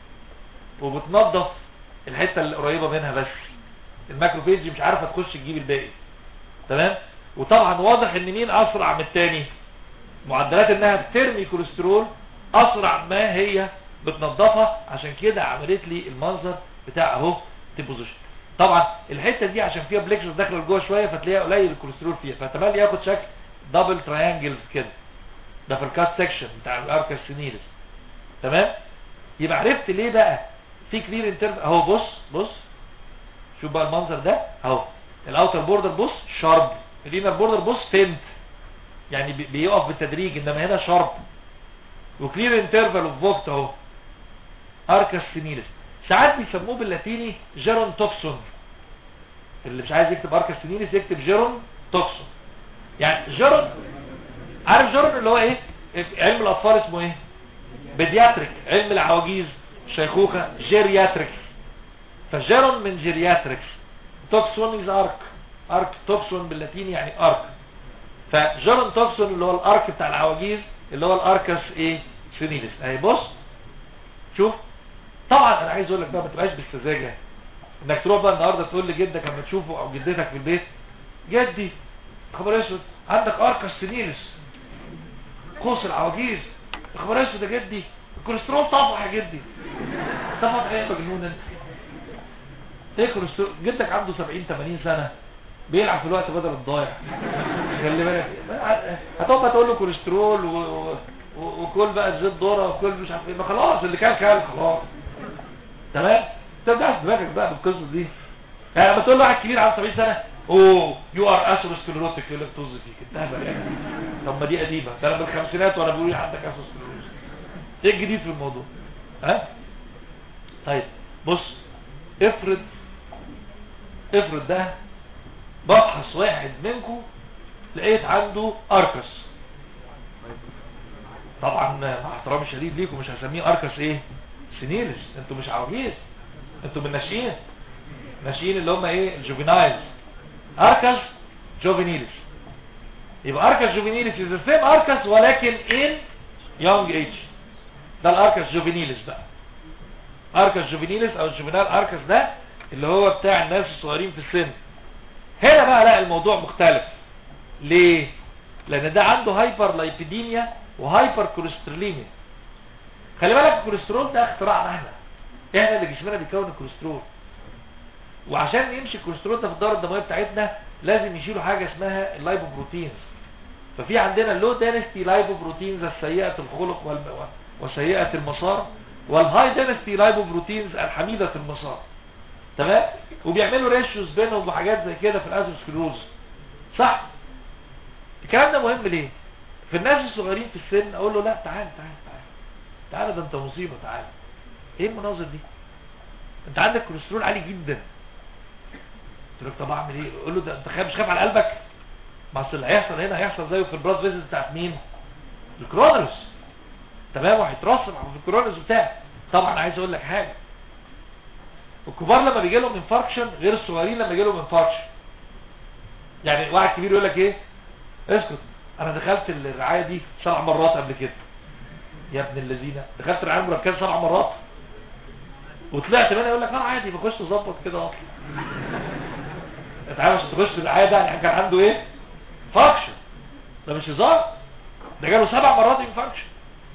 وبتنظف الحته اللي قريبه منها بس الماكروفيج مش عارفه تخش تجيب الباقي تمام وطبعا واضح ان مين اسرع من التاني معدلات انها بترمي كوليسترول اسرع ما هي بتنظفها عشان كده عملت لي المنظر بتاع اهو ديبوزيشن طبعا الحته دي عشان فيها بليكشر داخله لجوه شويه فتلاقيها قليل الكوليسترول فيها فتملي ياخد شكل دبل تريانجلز كده ده في الكاست سكشن بتاع الاركا سينيرس تمام يبقى عرفت ليه بقى في كلير انترف اهو بص بص شوف بقى المنظر ده اهو الاوتر بوردر بص شارب الانر بوردر بص فينت يعني بي- بيقف بالتدريج انما هنا شارب وكلير انترفال اوف فوكت اهو اركس سينيرس ساعات بيسموه باللاتيني جيرون توكسون اللي مش عايز يكتب اركس سينيرس يكتب جيرون توكسون يعني جيرون عارف جيرون اللي هو ايه علم الاطفال اسمه ايه بيدياتريك علم العواجيز شيخوخة جيرياتريك فجيرون من جيرياتريكس توكسون از ارك ارك توكسون باللاتيني يعني ارك فجيرون توكسون اللي هو الارك بتاع العواجيز اللي هو الاركس ايه سينيلس اهي بص شوف طبعا انا عايز اقول لك بقى ما تبقاش بالسذاجه انك تروح بقى النهارده تقول لجدك لما تشوفه او جدتك في البيت جدي خبر اسود عندك اركس سينيلس قوس العواجيز خبر اسود يا جدي الكوليسترول طفح يا جدي طفح ايه يا مجنون انت ايه الكوليسترول جدك عنده 70 80 سنه بيلعب في الوقت بدل الضايع خلي بالك هتقعد بقى تقول له كوليسترول و... و... و- وكل بقى زيت ذره وكل مش عارف ايه ما خلاص اللي كان كان خلاص تمام تبدأ دماغك بقى بالقصص دي يعني لما تقول له واحد كبير عنده 70 سنه اوه يو ار اثيروسكليروتيك يقول لك طز فيك انتهى بقى يعني طب ما دي قديمه ده انا بالخمسينات وانا بقول عندك اثيروسكليروتيك ايه الجديد في الموضوع ها طيب بص افرض افرض ده بفحص واحد منكم لقيت عنده اركس طبعا مع احترامي الشديد ليكم مش هسميه اركس ايه سينيلس انتوا مش عواجيز انتوا من ناشئين ناشئين اللي هم ايه الجوفينايلز اركس جوفينيلس يبقى اركس جوفينيلس از سيم اركس ولكن ان يونج ايج ده الاركس جوفينيلس بقى اركس جوفينيلس او الجوفينال اركس ده اللي هو بتاع الناس الصغيرين في السن هنا بقى لا الموضوع مختلف ليه لان ده عنده هايبر لايبيديميا وهايبر كوليستروليميا خلي بالك الكوليسترول ده اختراعنا احنا احنا اللي جسمنا بيكون الكوليسترول وعشان يمشي الكوليسترول ده في الدوره الدمويه بتاعتنا لازم يشيلوا حاجه اسمها اللايبوبروتينز ففي عندنا اللو دينستي لايبوبروتينز السيئه الخلق والم- وسيئه المسار والهاي دينستي لايبوبروتينز الحميده المسار تمام وبيعملوا ريشيوز بينهم وحاجات زي كده في الازوسكلوز صح الكلام ده مهم ليه في الناس الصغيرين في السن اقول له لا تعال تعال تعال تعال ده انت مصيبه تعال ايه المناظر دي انت عندك كوليسترول عالي جدا قلت له طب اعمل ايه اقول له ده انت خايف مش خايف على قلبك ما اصل اللي هيحصل هنا هيحصل زيه في البلاد فيزز بتاعت مين الكرونرس تمام وهيترسم في الكرونرس بتاعي طبعا عايز اقول لك حاجه الكبار لما بيجي لهم انفاركشن غير الصغيرين لما يجي لهم انفاركشن يعني واحد كبير يقول لك ايه اسكت انا دخلت الرعايه دي سبع مرات قبل كده يا ابن الذين دخلت الرعايه المركزه سبع مرات وطلعت منها يقول لك اه عادي بخش اظبط كده اصلا انت عارف عشان تخش الرعايه ده يعني كان عنده ايه فانكشن ده مش هزار ده جاله سبع مرات انفانكشن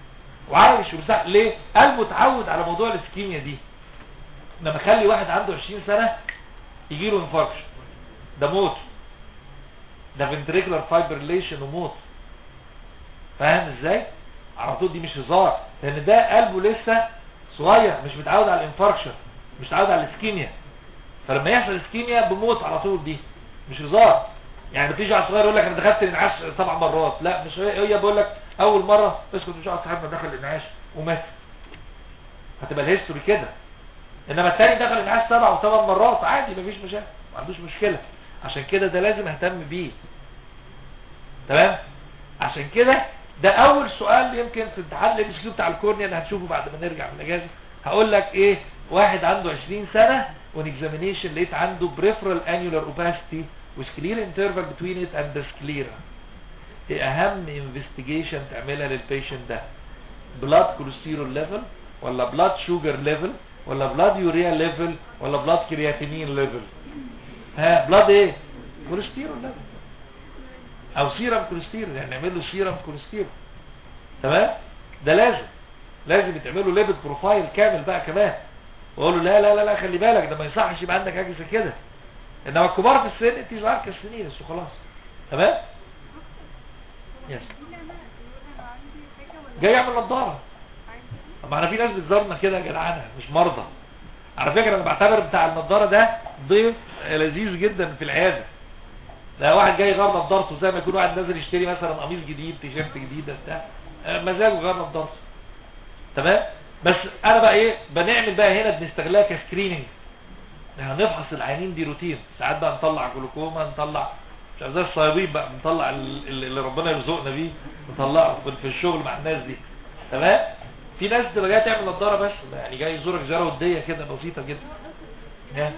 وعايش ومسح ليه قلبه اتعود على موضوع الاسكيميا دي لما اخلي واحد عنده 20 سنه يجي له انفاركشن ده موت ده فنتريكولار فايبريليشن وموت فاهم ازاي على طول دي مش هزار لان ده قلبه لسه صغير مش متعود على الانفاركشن مش متعود على الاسكيميا فلما يحصل اسكيميا بموت على طول دي مش هزار يعني بتيجي على صغير يقول لك انا دخلت الانعاش سبع مرات لا مش هي هي بقول لك اول مره اسكت مش واحد صاحبنا دخل الانعاش ومات هتبقى الهيستوري كده انما الثاني دخل الانعاش سبع وثمان مرات عادي مفيش مشاكل ما عندوش مشكله عشان كده ده لازم اهتم بيه تمام عشان كده ده اول سؤال يمكن في امتحان الام بتاع الكورنيا اللي هتشوفه بعد ما نرجع من الاجازه هقول لك ايه واحد عنده 20 سنه والاكزامينيشن لقيت عنده بريفرال انيولار اوباسيتي وسكلير انترفال بتوين ات اند سكليرا ايه اهم انفستيجيشن تعملها للبيشنت ده بلاد كوليسترول ليفل ولا بلاد شوجر ليفل ولا بلاد يوريا ليفل ولا بلاد كرياتينين ليفل ها بلاد ايه كوليسترول ليفل او سيرم كوليسترول يعني نعمل له سيرم كوليسترول تمام ده لازم لازم يتعمل له ليبيد بروفايل كامل بقى كمان واقول له لا لا لا لا خلي بالك ده ما يصحش يبقى عندك حاجه زي كده انما الكبار في السن انت صغير كالسنين بس وخلاص تمام يس جاي يعمل نظاره طب ما انا في ناس بتزورنا كده يا جدعانه مش مرضى على فكره انا بعتبر بتاع النظاره ده ضيف لذيذ جدا في العياده ده واحد جاي غير نظارته زي ما يكون واحد نازل يشتري مثلا قميص جديد تيشيرت جديد بتاع مزاجه غير نظارته تمام بس انا بقى ايه بنعمل بقى هنا بنستغلها كسكريننج يعني نفحص العينين دي روتين ساعات بقى نطلع جلوكوما نطلع مش عارف زي الصيادين بقى بنطلع اللي ربنا يرزقنا بيه نطلعه في الشغل مع الناس دي تمام في ناس تبقى جايه تعمل نظاره بس يعني جاي يزورك زياره وديه كده بسيطه جدا يعني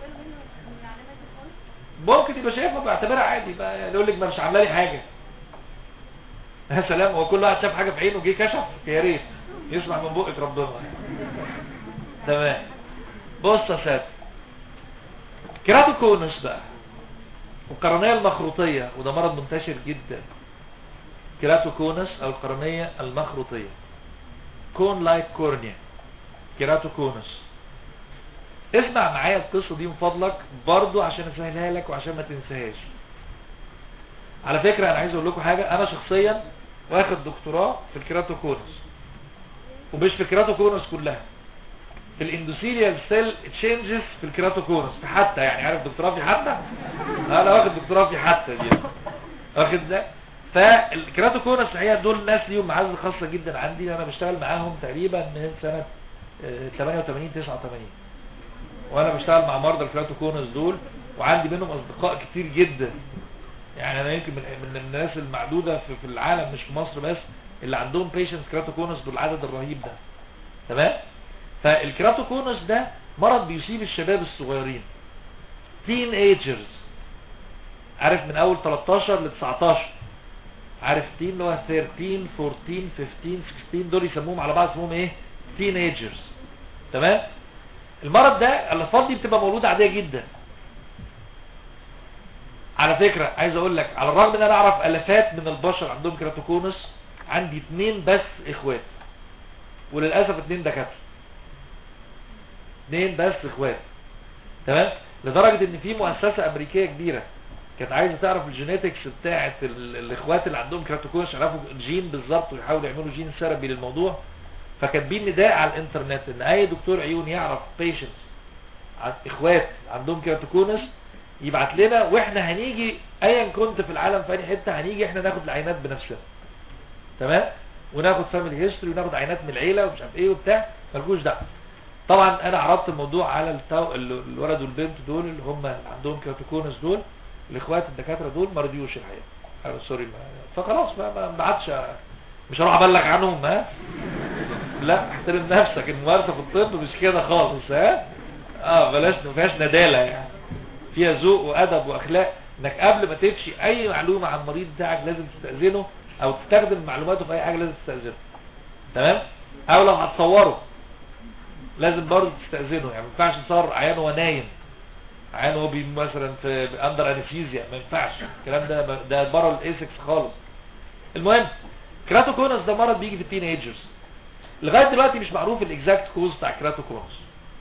ممكن يبقى شايفها باعتبارها عادي بقى يعني يقول لك ما مش عامله لي حاجه يا سلام هو كل واحد شاف حاجه في عينه جه كشف يا ريت يسمع من بقك ربنا تمام بص يا ساتر كيراتوكونس بقى القرنية المخروطية وده مرض منتشر جدا كيراتوكونس او القرنية المخروطية كون لايك كورنيا كيراتوكونس اسمع معايا القصة دي من فضلك برضو عشان اسهلها لك وعشان ما تنساهاش على فكرة انا عايز اقول لكم حاجة انا شخصيا واخد دكتوراه في الكيراتوكونس ومش في الكيراتوكونس كلها في الاندوثيليال سيل تشينجز في الكيراتوكونس في حتى يعني عارف دكتوراه في حتى انا واخد دكتوراه في حتى دي واخد ده فالكيراتوكونس الحقيقه دول ناس ليهم معزه خاصه جدا عندي انا بشتغل معاهم تقريبا من سنه 88 89 وانا بشتغل مع مرضى الكيراتوكونس دول وعندي منهم اصدقاء كتير جدا يعني انا يمكن من الناس المعدوده في, في العالم مش في مصر بس اللي عندهم بيشنتس كيراتوكونس بالعدد الرهيب ده تمام فالكيراتوكونس ده مرض بيصيب الشباب الصغيرين تين ايجرز عارف من اول 13 ل 19 عارف تين اللي هو 13 14 15 16 دول يسموهم على بعض اسمهم ايه تين ايجرز تمام المرض ده الالفاظ دي بتبقى مولوده عاديه جدا على فكرة عايز اقول لك على الرغم ان انا اعرف الافات من البشر عندهم كيراتوكونس عندي اتنين بس اخوات وللأسف اتنين دكاتره اتنين بس اخوات تمام لدرجة ان في مؤسسة امريكية كبيرة كانت عايزة تعرف الجينيتكس بتاعة الاخوات اللي عندهم كيراتوكونس يعرفوا الجين بالظبط ويحاولوا يعملوا جين سيرابي للموضوع فكاتبين نداء على الانترنت ان اي دكتور عيون يعرف بيشنتس اخوات عندهم كيراتوكونس يبعت لنا واحنا هنيجي ايا كنت في العالم في اي حته هنيجي احنا ناخد العينات بنفسنا تمام وناخد فاميلي هيستوري وناخد عينات من العيله ومش عارف ايه وبتاع مالكوش دعوه طبعا انا عرضت الموضوع على التو... الولد والبنت دول اللي هم عندهم كيراتوكونس دول الاخوات الدكاتره دول ما رضيوش الحقيقه انا سوري ما... فخلاص ما ما بعتش مش هروح ابلغ عنهم ها لا احترم نفسك الممارسه في الطب مش كده خالص ها اه بلاش ما فيهاش نداله يعني فيها ذوق وادب واخلاق انك قبل ما تفشي اي معلومه عن المريض بتاعك لازم تستاذنه او تستخدم معلوماته في اي حاجه لازم تستاذنه تمام او لو هتصوره لازم برضه تستاذنه يعني ما ينفعش تصور عيان وهو نايم عيان وهو مثلا في اندر انستيزيا ما ينفعش الكلام ده ده بره الايسكس خالص المهم كراتوكونس ده مرض بيجي في التين ايجرز لغايه دلوقتي مش معروف الاكزاكت كوز بتاع كراتوكونس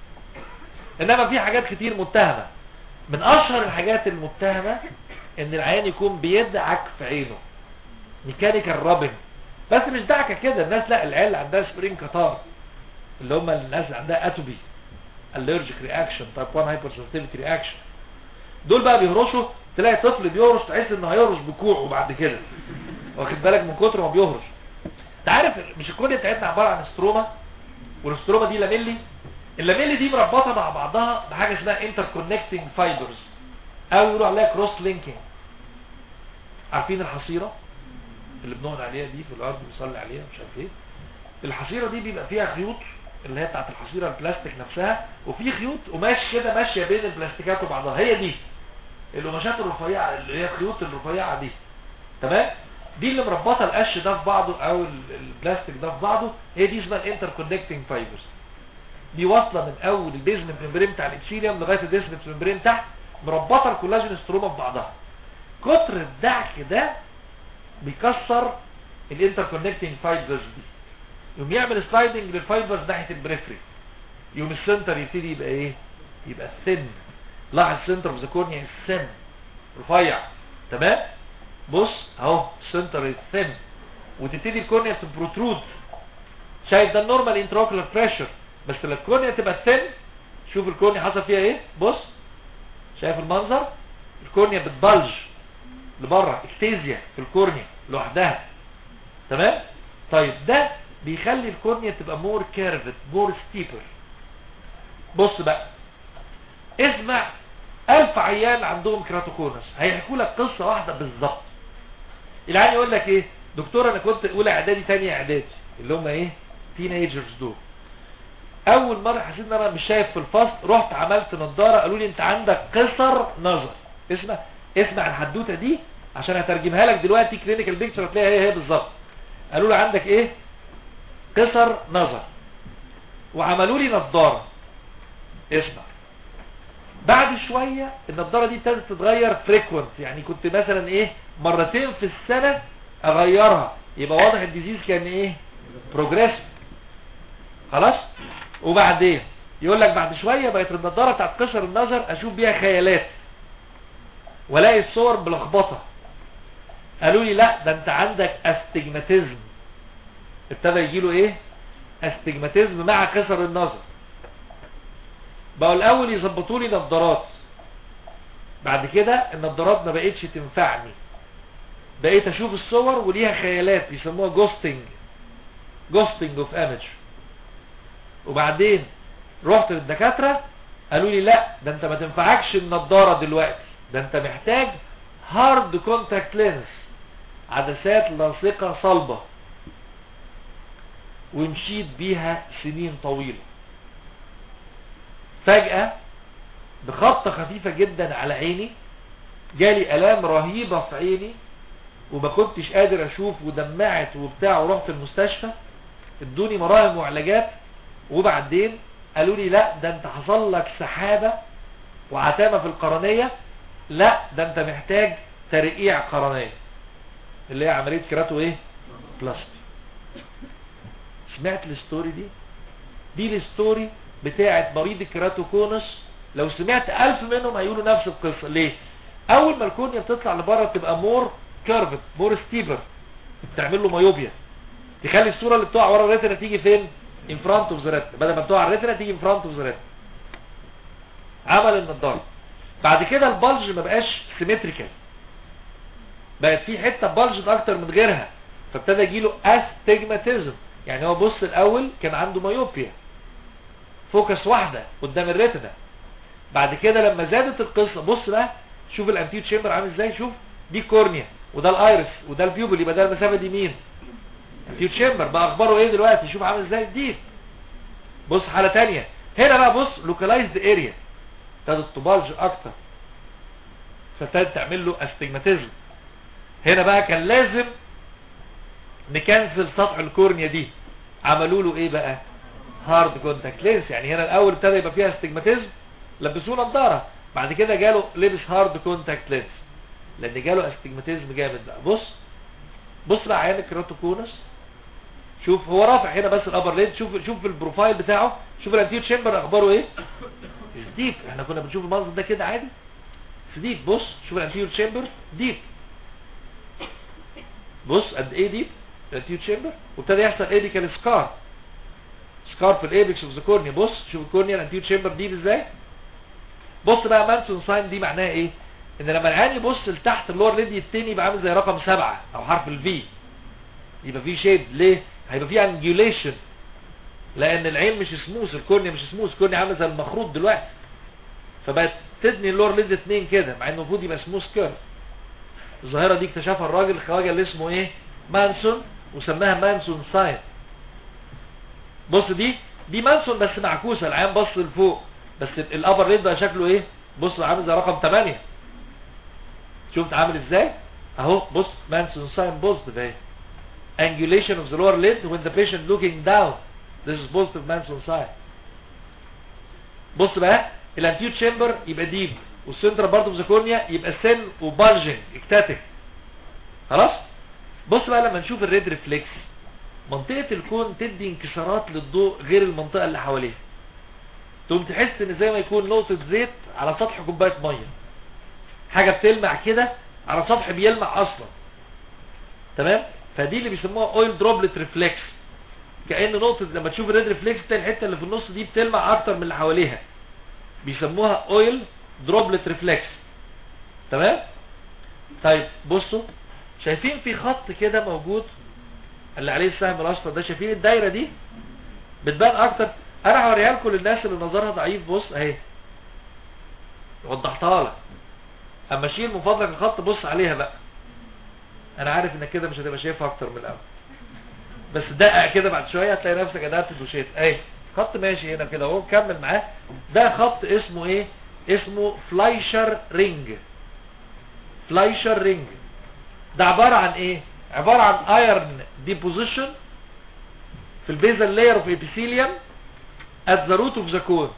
انما في حاجات كتير متهمه من اشهر الحاجات المتهمه ان العيان يكون بيدعك في عينه ميكانيكال رابن بس مش دعكه كده الناس لا العيال اللي عندها سبرين كتار اللي هم الناس اللي عندها اتوبي الرجيك رياكشن تايب 1 هايبر سنسيتيفيتي رياكشن دول بقى بيهرشوا تلاقي طفل بيهرش تحس انه هيهرش بكوعه بعد كده واخد بالك من كتر ما بيهرش انت عارف مش الكليه بتاعتنا عباره عن ستروما والستروما دي لاميلي اللاميلي دي مربطه مع بعضها بحاجه اسمها انتر كونكتنج فايبرز او يقولوا عليها كروس لينكينج عارفين الحصيره اللي بنقعد عليها دي في الارض بنصلي عليها مش عارف ايه الحصيره دي بيبقى فيها خيوط اللي هي بتاعت الحصيره البلاستيك نفسها وفي خيوط قماش كده ماشيه بين البلاستيكات وبعضها هي دي القماشات الرفيعه اللي هي الخيوط الرفيعه دي تمام دي اللي مربطه القش ده في بعضه او ال- البلاستيك ده في بعضه هي دي اسمها الانتر كونكتنج فايبرز دي واصله من اول البيزمنت ممبرين بتاع الابسيليوم لغايه البيزمنت ممبرين تحت مربطه الكولاجين ستروما في بعضها كتر الدعك ده بيكسر الانتر كونكتنج فايبرز دي يقوم يعمل سلايدنج للفايبرز ناحيه البريفري يقوم السنتر يبتدي يبقى ايه يبقى ثن لاحظ السنتر في ذا كورنيا الثن رفيع تمام بص اهو السنتر الثن وتبتدي الكورنيا تبروترود شايف ده النورمال انتراكولار بريشر بس لما الكورنيا تبقى ثن شوف الكورنيا حصل فيها ايه بص شايف المنظر الكورنيا بتبلج لبره اكتيزيا في الكورنيا لوحدها تمام طيب ده بيخلي الكورنيا تبقى مور كيرفت مور ستيبر بص بقى اسمع ألف عيان عندهم كراتوكونس هيحكوا لك قصة واحدة بالظبط العيان يقول لك ايه دكتور انا كنت اولى اعدادي تانية اعدادي اللي هم ايه تينيجرز دول اول مرة حسيت ان انا مش شايف في الفصل رحت عملت نظارة قالوا لي انت عندك قصر نظر اسمع اسمع الحدوتة دي عشان هترجمها لك دلوقتي كلينيكال بيكتشر هتلاقيها هي هي بالظبط قالوا لي عندك ايه قصر نظر وعملوا لي نظارة اسمع بعد شوية النظارة دي ابتدت تتغير فريكونت يعني كنت مثلا ايه مرتين في السنة اغيرها يبقى واضح الديزيز كان ايه بروجريسيف خلاص وبعدين يقول لك بعد شوية بقت النظارة بتاعت قشر النظر اشوف بيها خيالات والاقي الصور بلخبطة قالوا لي لا ده انت عندك استجماتيزم ابتدى يجيله ايه استجماتيزم مع قصر النظر بقوا الاول يظبطوا لي نظارات بعد كده النظارات ما بقتش تنفعني بقيت اشوف الصور وليها خيالات بيسموها جوستنج جوستنج اوف ايمج وبعدين رحت للدكاتره قالوا لي لا ده انت ما تنفعكش النضاره دلوقتي ده انت محتاج هارد كونتاكت لينس عدسات لاصقه صلبه ومشيت بيها سنين طويله فجأة بخبطة خفيفة جدا على عيني جالي الام رهيبة في عيني وما كنتش قادر اشوف ودمعت وبتاع ورحت المستشفى ادوني مراهم وعلاجات وبعدين قالوا لي لا ده انت حصل لك سحابة وعتامة في القرنية لا ده انت محتاج ترقيع قرنية اللي هي عملية كراتو ايه بلاستي سمعت الستوري دي دي الستوري بتاعت مريض الكراتوكونس لو سمعت ألف منهم هيقولوا نفس القصة ليه أول ما الكورنيا بتطلع لبره تبقى مور كيرفت مور ستيبر بتعمل له مايوبيا تخلي الصورة اللي بتقع ورا الريتنا تيجي فين in front of the retina بدل ما بتقع على الريتنا تيجي in front of the retina عمل النضارة بعد كده البلج ما بقاش سيمتريكال بقت في حتة بلج اكتر من غيرها فابتدى يجيله استجماتيزم يعني هو بص الاول كان عنده مايوبيا فوكس واحدة قدام الريتنا بعد كده لما زادت القصة بص بقى شوف الانتيو تشامبر عامل ازاي شوف دي كورنيا وده الايرس وده البيوبل يبقى ده المسافة دي مين انتيو تشامبر بقى اخباره ايه دلوقتي شوف عامل ازاي ديب بص حالة تانية هنا بقى بص لوكالايزد اريا ابتدت تبالج اكتر فابتدت تعمل له استجماتيزم هنا بقى كان لازم نكنسل سطح الكورنيا دي عملوا له ايه بقى هارد كونتاكت لينس يعني هنا الاول ابتدى يبقى فيها استجماتيزم لبسوه نظاره بعد كده جاله لبس هارد كونتاكت لينس لان جاله استجماتيزم جامد بقى بص بص بقى عيان الكراتوكونس شوف هو رافع هنا بس الابر ليد شوف شوف البروفايل بتاعه شوف الانتير تشامبر اخباره ايه ديب احنا كنا بنشوف المنظر ده كده عادي في ديب بص شوف الانتير تشامبر ديب بص قد ايه ديب الانتير تشامبر وابتدى يحصل ايديكال سكار سكار في الايبكس اوف ذا كورنيا بص شوف الكورنيا الانتير تشامبر ديب ازاي بص بقى مانسون ساين دي معناها ايه ان لما العين يبص لتحت اللور ليد يتني يبقى عامل زي رقم سبعة او حرف الفي يبقى في شيب ليه هيبقى في انجوليشن لان العين مش سموث الكورنيا مش سموث الكورنيا عامله زي المخروط دلوقتي فبقت تدني اللور ليد اتنين كده مع انه المفروض يبقى سموث كيرف الظاهره دي اكتشفها الراجل الخواجه اللي اسمه ايه مانسون وسماها مانسون ساين بص دي دي مانسون بس معكوسه العين بص لفوق بس الابر ليد بقى شكله ايه بص عامل زي رقم 8 شفت عامل ازاي اهو بص مانسون ساين بوزيتيف اهي angulation of the lower lid when the patient looking down this is positive Manson sign بص بقى الانتيو تشامبر يبقى ديب والسنتر برضه في ذا يبقى سن وبالجنج اكتاتيك خلاص بص بقى لما نشوف الريد ريفلكس منطقة الكون تدي انكسارات للضوء غير المنطقة اللي حواليها تقوم تحس ان زي ما يكون نقطة زيت على سطح كوباية مية حاجة بتلمع كده على سطح بيلمع اصلا تمام فدي اللي بيسموها اويل دروبلت ريفلكس كأن نقطة لما تشوف الريد ريفلكس تلاقي الحتة اللي في النص دي بتلمع اكتر من اللي حواليها بيسموها اويل دروبلت ريفلكس تمام طيب بصوا شايفين في خط كده موجود اللي عليه السهم الاصفر ده شايفين الدايره دي بتبان اكتر انا هوريها لكم للناس اللي نظرها ضعيف بص اهي وضحتها لك اما شيل من فضلك الخط بص عليها بقى انا عارف انك كده مش هتبقى شايفها اكتر من الاول بس دقق كده بعد شويه هتلاقي نفسك قدرت وشيت اهي خط ماشي هنا كده اهو كمل معاه ده خط اسمه ايه اسمه فلايشر رينج فلايشر رينج ده عبارة عن ايه عبارة عن ايرن ديبوزيشن في البيزل لاير اوف ابيثيليوم at the root of the core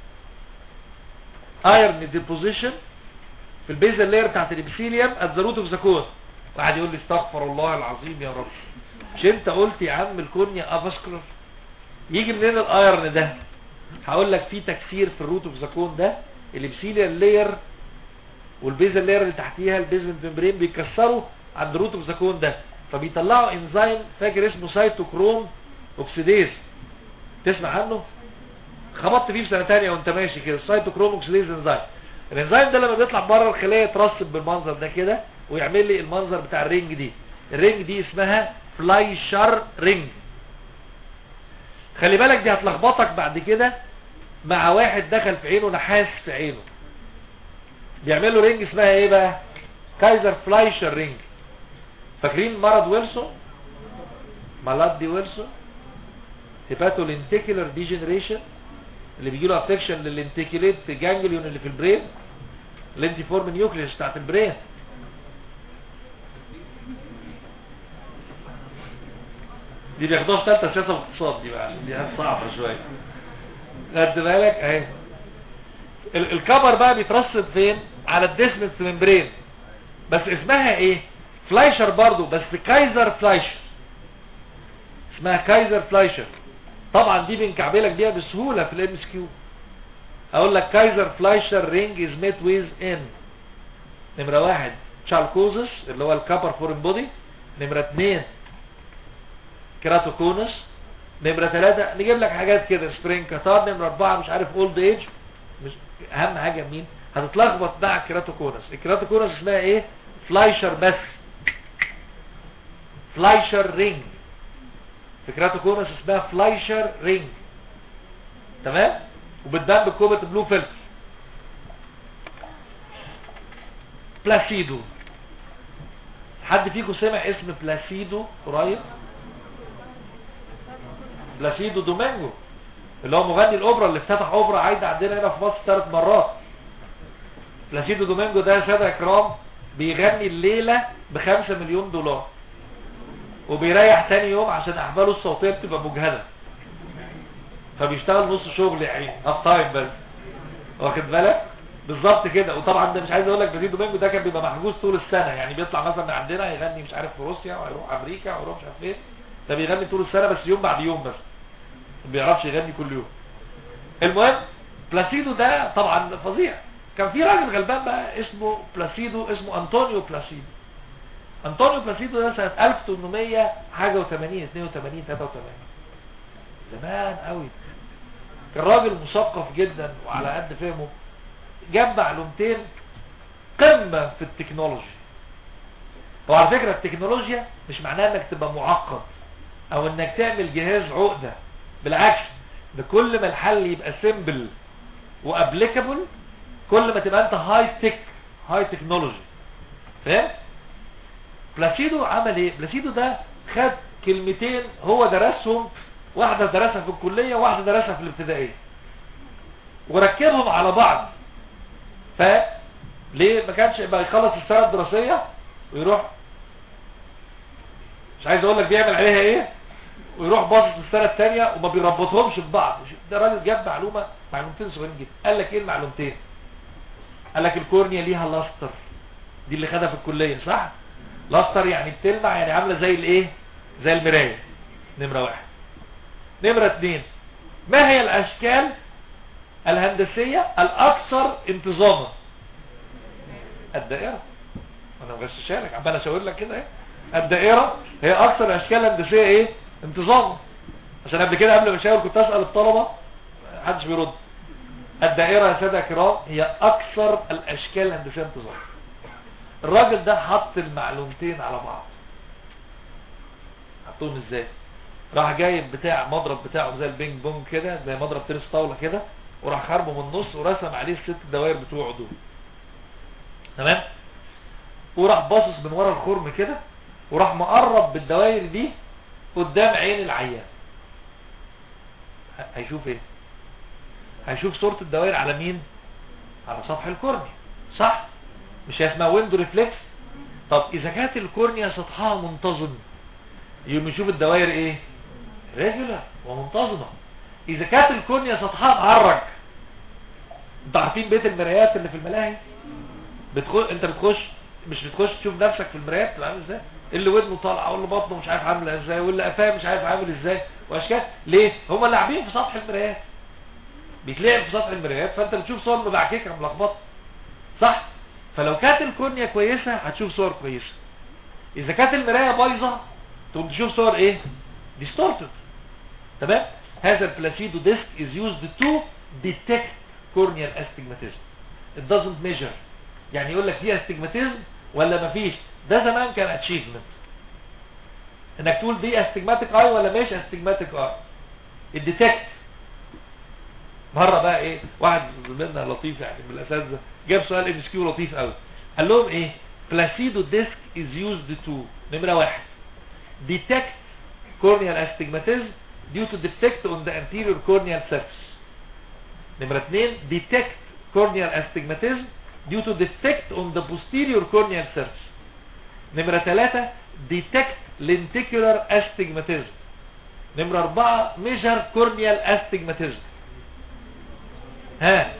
ايرن ديبوزيشن في البيزل لاير بتاعت الابيثيليوم at the root of the core وقعد يقول لي استغفر الله العظيم يا رب مش انت قلت يا عم الكورنيا افاسكولار يجي منين الايرن ده هقول لك في تكسير في الروت اوف ذا كون ده الابسيليال لاير والبيزل لاير اللي تحتيها البيزمنت ممبرين بيكسروا عند الروت اوف ذا كون ده فبيطلعوا انزيم فاكر اسمه سايتوكروم اوكسيديز تسمع عنه خبطت فيه في سنه ثانيه وانت ماشي كده سايتوكروم اوكسيديز انزيم الانزيم ده لما بيطلع بره الخليه يترسب بالمنظر ده كده ويعمل لي المنظر بتاع الرينج دي الرينج دي اسمها فلايشر رينج خلي بالك دي هتلخبطك بعد كده مع واحد دخل في عينه نحاس في عينه بيعملوا رينج اسمها ايه بقى كايزر فلايشر رينج فاكرين مرض ويلسون مرض دي ويلسون هيباتو لينتيكولار ديجنريشن اللي بيجي له افكشن للانتيكوليت جانجليون اللي في البرين الانتيفورم نيوكليس بتاعت البرين دي بياخدوها في ثالثه سياسه واقتصاد دي بقى دي صعبه شويه خد بالك اهي الكبر بقى بيترسب فين على الديسمنت ممبرين بس اسمها ايه فلايشر برضو بس كايزر فلايشر اسمها كايزر فلايشر طبعا دي بنكعبلك بيها بسهولة في الام اس كيو اقول لك كايزر فلايشر رينج از ميت ويز ان نمرة واحد تشالكوزس اللي هو الكبر فورن بودي نمرة اتنين كراتوكونس نمرة ثلاثة نجيب لك حاجات كده سبرينج كاتار نمرة اربعة مش عارف اولد ايج مش اهم حاجة مين هتتلخبط مع الكراتوكونس الكراتوكونس اسمها ايه فلايشر بس فلايشر رينج الكراتوكونس اسمها فلايشر رينج تمام وبتبان بكوبة بلو فلتر بلاسيدو حد فيكم سمع اسم بلاسيدو قريب بلاسيدو دومينجو اللي هو مغني الاوبرا اللي افتتح اوبرا عايده عندنا هنا في مصر ثلاث مرات بلاسيدو دومينجو ده ساده اكرام بيغني الليله بخمسة مليون دولار وبيريح تاني يوم عشان احباله الصوتيه بتبقى مجهده فبيشتغل نص شغل يعني هاف تايم بس واخد بالك بالظبط كده وطبعا ده مش عايز اقول لك بلاسيدو دومينجو ده كان بيبقى محجوز طول السنه يعني بيطلع مثلا من عندنا يغني مش عارف في روسيا ويروح امريكا ويروح مش عارف فين ده بيغني طول السنه بس يوم بعد يوم بس ما بيعرفش يغني كل يوم المهم بلاسيدو ده طبعا فظيع كان في راجل غلبان بقى اسمه بلاسيدو اسمه انطونيو بلاسيدو انطونيو بلاسيدو ده سنة 1800 حاجة و80 82 83 زمان قوي كان راجل مثقف جدا وعلى قد فهمه جاب معلومتين قمة في التكنولوجي وعلى فكرة التكنولوجيا مش معناها انك تبقى معقد او انك تعمل جهاز عقدة بالعكس ده كل ما الحل يبقى سيمبل وابليكابل كل ما تبقى انت هاي تك هاي تكنولوجي فاهم بلاسيدو عمل ايه بلاسيدو ده خد كلمتين هو درسهم واحدة درسها في الكلية وواحدة درسها في الابتدائية وركبهم على بعض ف ليه ما كانش يبقى يخلص السنة الدراسية ويروح مش عايز اقول لك بيعمل عليها ايه ويروح باصص السنة الثانية وما بيربطهمش ببعض ده راجل جاب معلومة معلومتين صغيرين جدا قال لك ايه المعلومتين قال لك الكورنيا ليها لاستر دي اللي خدها في الكلية صح لاستر يعني بتلمع يعني عاملة زي الايه زي المراية نمرة واحد نمرة اتنين ما هي الاشكال الهندسية الاكثر انتظاما الدائرة انا مغششها لك عمال اشاور لك كده ايه الدائرة هي اكثر الاشكال الهندسية ايه انتظاما عشان قبل كده قبل ما اشاور كنت اسأل الطلبة محدش بيرد الدائرة يا سادة كرام هي اكثر الاشكال الهندسية انتظاما الراجل ده حط المعلومتين على بعض حطهم ازاي راح جايب بتاع مضرب بتاعه زي البينج بونج كده زي مضرب تنس طاوله كده وراح خربه من النص ورسم عليه الست دوائر بتوعه دول تمام وراح باصص من ورا الخرم كده وراح مقرب بالدوائر دي قدام عين العيان هيشوف ايه هيشوف صورة الدوائر على مين على سطح الكورنيا صح مش هي اسمها ويندو ريفلكس طب اذا كانت الكورنيا سطحها منتظم يوم يشوف الدوائر ايه ريجولار ومنتظمة اذا كانت الكورنيا سطحها معرج انتوا عارفين بيت المرايات اللي في الملاهي بتخش انت بتخش مش بتخش تشوف نفسك في المرايات تبقى عامل ازاي اللي ودنه طالعه واللي بطنه مش عارف عامل ازاي واللي قفاه مش عارف عامل ازاي واشكال ليه هم لاعبين في سطح المرايات بيتلعب في سطح المرايات فانت بتشوف صور مبعككه ملخبطه صح فلو كانت الكورنيا كويسه هتشوف صور كويسه اذا كانت المرايه بايظه تقوم تشوف صور ايه distorted تمام هذا البلاسيدو ديسك is used to detect corneal astigmatism it doesn't measure يعني يقول لك دي astigmatism ولا مفيش ده زمان كان achievement انك تقول دي astigmatic eye ولا مش astigmatic eye الديتكت مرة بقى ايه واحد زميلنا لطيف يعني من الاساتذه جاب سؤال ام اس كيو لطيف قوي قال لهم ايه بلاسيدو ديسك is used to نمرة واحد detect corneal astigmatism due to defect on the anterior corneal surface نمرة اتنين detect corneal astigmatism due to defect on the posterior corneal surface نمرة ثلاثة detect lenticular astigmatism نمرة اربعة measure corneal astigmatism ها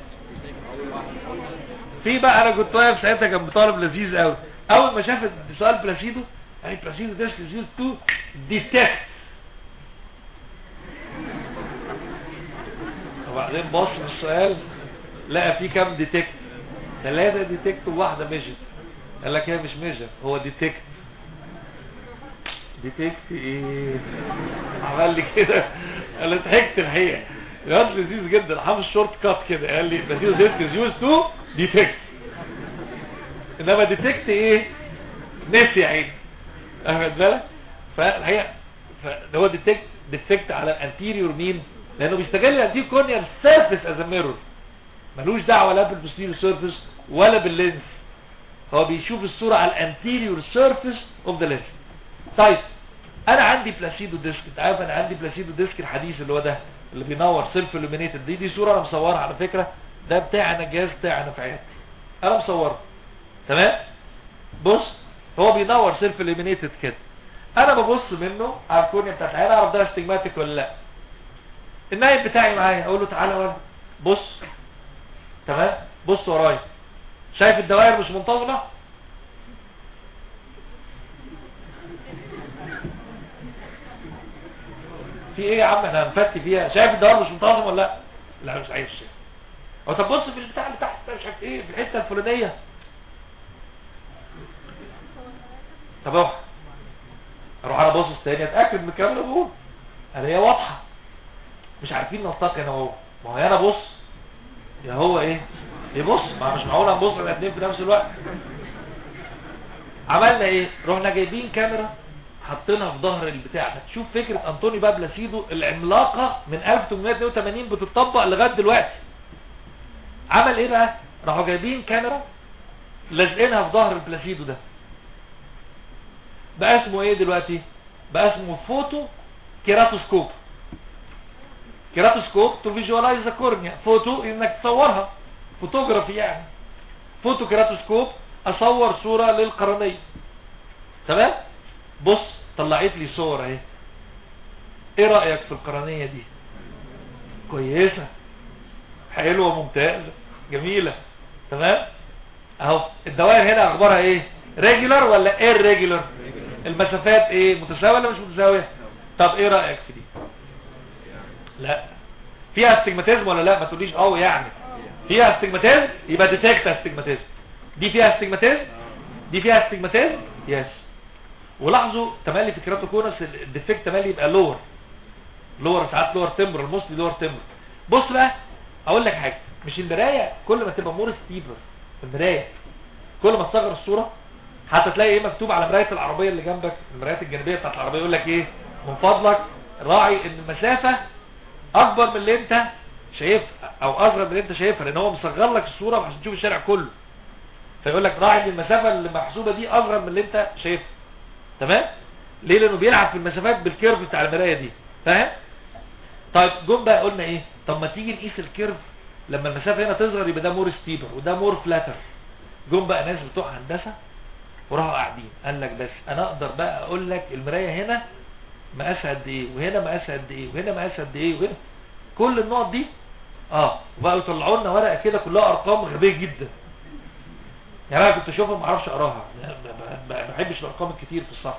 في بقى انا كنت واقف ساعتها كان طالب لذيذ قوي اول ما شاف سؤال بلاسيدو قال بلاسيدو ده يوز تو ديتكت وبعدين بص في السؤال لقى فيه كام ديتكت ثلاثة ديتكت وواحدة ميجر قال لك هي مش ميجر هو ديتكت ديتكت ايه عمل لي كده قال لي ضحكت الحقيقه الواد لذيذ جدا حافظ شورت كات كده قال لي بلاسيدو ديسك از يوز تو ديتكت انما ديتكت ايه نسي يا عيني اخد بالك فالحقيقه فده هو ديتكت ديتكت على الانتيريور مين لانه بيستغل الانتيريور كورنيال سيرفيس از ميرور ملوش دعوه لا بالبوستيريور سيرفيس ولا باللينس هو بيشوف الصوره على الانتيريور سيرفيس اوف ذا لينس طيب انا عندي بلاسيدو ديسك انت عارف انا عندي بلاسيدو ديسك الحديث اللي هو ده اللي بينور سيلف illuminated دي دي صوره انا مصورها على فكره ده بتاعي انا الجهاز بتاعي انا في عيادتي انا مصوره تمام بص هو بينور سيلف illuminated كده انا ببص منه على الكورنيا بتاعت العيان اعرف ده استجماتيك ولا لا النايب بتاعي معايا اقول له تعالى ورا بص تمام بص ورايا شايف الدوائر مش منتظمه في ايه يا عم احنا هنفتي فيها شايف الدوام مش منتظم ولا لا لا مش عايز شيء هو طب بص في البتاع اللي تحت ده مش عارف ايه في الحته الفلانيه طب اروح اروح انا باصص تاني اتاكد من الكلام اللي بقوله انا هي واضحه مش عارفين نلتقي انا وهو ما هو يا انا بص يا هو ايه يبص ما مش معقول هنبص على الاثنين في نفس الوقت عملنا ايه رحنا جايبين كاميرا حطيناها في ظهر البتاع ده تشوف فكره انطوني بقى بلاسيدو العملاقه من 1882 بتطبق لغايه دلوقتي عمل ايه بقى راحوا جايبين كاميرا لازقينها في ظهر البلاسيدو ده بقى اسمه ايه دلوقتي بقى اسمه فوتو كيراتوسكوب كيراتوسكوب تو فيجوالايز ذا كورنيا فوتو انك تصورها فوتوغرافي يعني فوتو كيراتوسكوب اصور صورة للقرنية تمام بص طلعت لي صور اهي ايه رأيك في القرنية دي كويسة حلوة ممتازة جميلة تمام اهو الدوائر هنا اخبارها ايه ريجولار ولا ايه ريجولار المسافات ايه متساوية ولا مش متساوية طب ايه رأيك في دي لا فيها استجماتيزم ولا لا ما تقوليش اه يعني فيها استجماتيزم يبقى ديتكت استجماتيزم دي فيها استجماتيزم دي فيها استجماتيزم يس ولاحظوا تملي في كيراتوكونس الديفكت تملي يبقى لور لور ساعات لور تمبر الموستلي لور تمبر بص بقى اقول لك حاجه مش المرايه كل ما تبقى مور ستيبر المرايه كل ما تصغر الصوره حتى تلاقي ايه مكتوب على مرايه العربيه اللي جنبك المرايات الجانبيه بتاعت العربيه يقول لك ايه من فضلك راعي ان المسافه اكبر من اللي انت شايفها او اصغر من اللي انت شايفها لان هو مصغر لك الصوره عشان تشوف الشارع كله فيقول لك راعي ان المسافه اللي محسوبه دي اصغر من اللي انت شايفها تمام ليه لانه بيلعب في المسافات بالكيرف بتاع المرايه دي فاهم طيب جم بقى قلنا ايه طب ما تيجي نقيس الكيرف لما المسافه هنا تصغر يبقى ده مور ستيبر وده مور فلاتر جم بقى ناس بتوع هندسه وراحوا قاعدين قال لك بس انا اقدر بقى اقول لك المرايه هنا مقاسها قد ايه وهنا مقاسها قد ايه وهنا مقاسها قد ايه وهنا كل النقط دي اه وبقوا يطلعوا لنا ورقه كده كلها ارقام غبيه جدا يعني انا كنت اشوفها ما اعرفش اقراها ما بحبش الارقام الكتير في الصفحه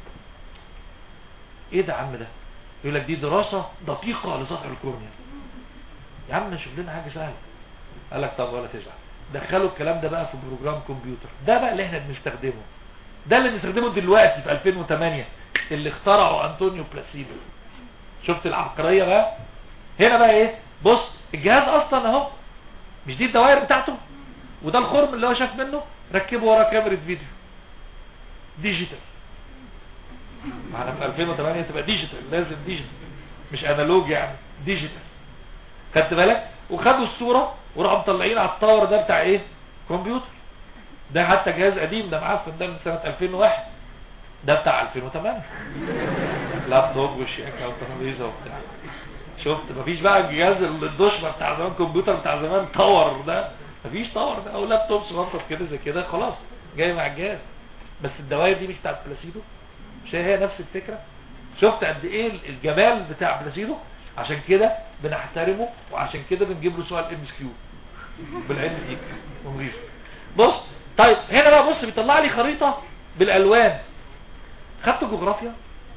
ايه ده يا عم ده يقول لك دي دراسه دقيقه لسطح الكورنيا يا عم نشوف لنا حاجه سهله قال لك طب ولا تزعل دخلوا الكلام ده بقى في بروجرام كمبيوتر ده بقى اللي احنا بنستخدمه ده اللي بنستخدمه دلوقتي في 2008 اللي اخترعه انطونيو بلاسيدو شفت العبقريه بقى هنا بقى ايه بص الجهاز اصلا اهو مش دي الدوائر بتاعته وده الخرم اللي هو شاف منه ركبه ورا كاميرا فيديو ديجيتال معنا في 2008 تبقى ديجيتال لازم ديجيتال مش انالوج يعني ديجيتال خدت بالك وخدوا الصورة وراحوا مطلعين على التاور ده بتاع ايه كمبيوتر ده حتى جهاز قديم ده معفن ده من سنة 2001 ده بتاع 2008 لابتوب وشيكة وترابيزه وبتاع شفت مفيش بقى الجهاز الدشمة بتاع زمان كمبيوتر بتاع زمان تاور ده مفيش تاور ده او لابتوب صغنطط كده زي كده خلاص جاي مع الجهاز بس الدوائر دي مش بتاعت بلاسيدو مش هي نفس الفكرة شفت قد ايه الجمال بتاع بلاسيدو عشان كده بنحترمه وعشان كده بنجيب له سؤال ام اس كيو بالعلم دي ونضيفه بص طيب هنا بقى بص بيطلع لي خريطة بالالوان خدت جغرافيا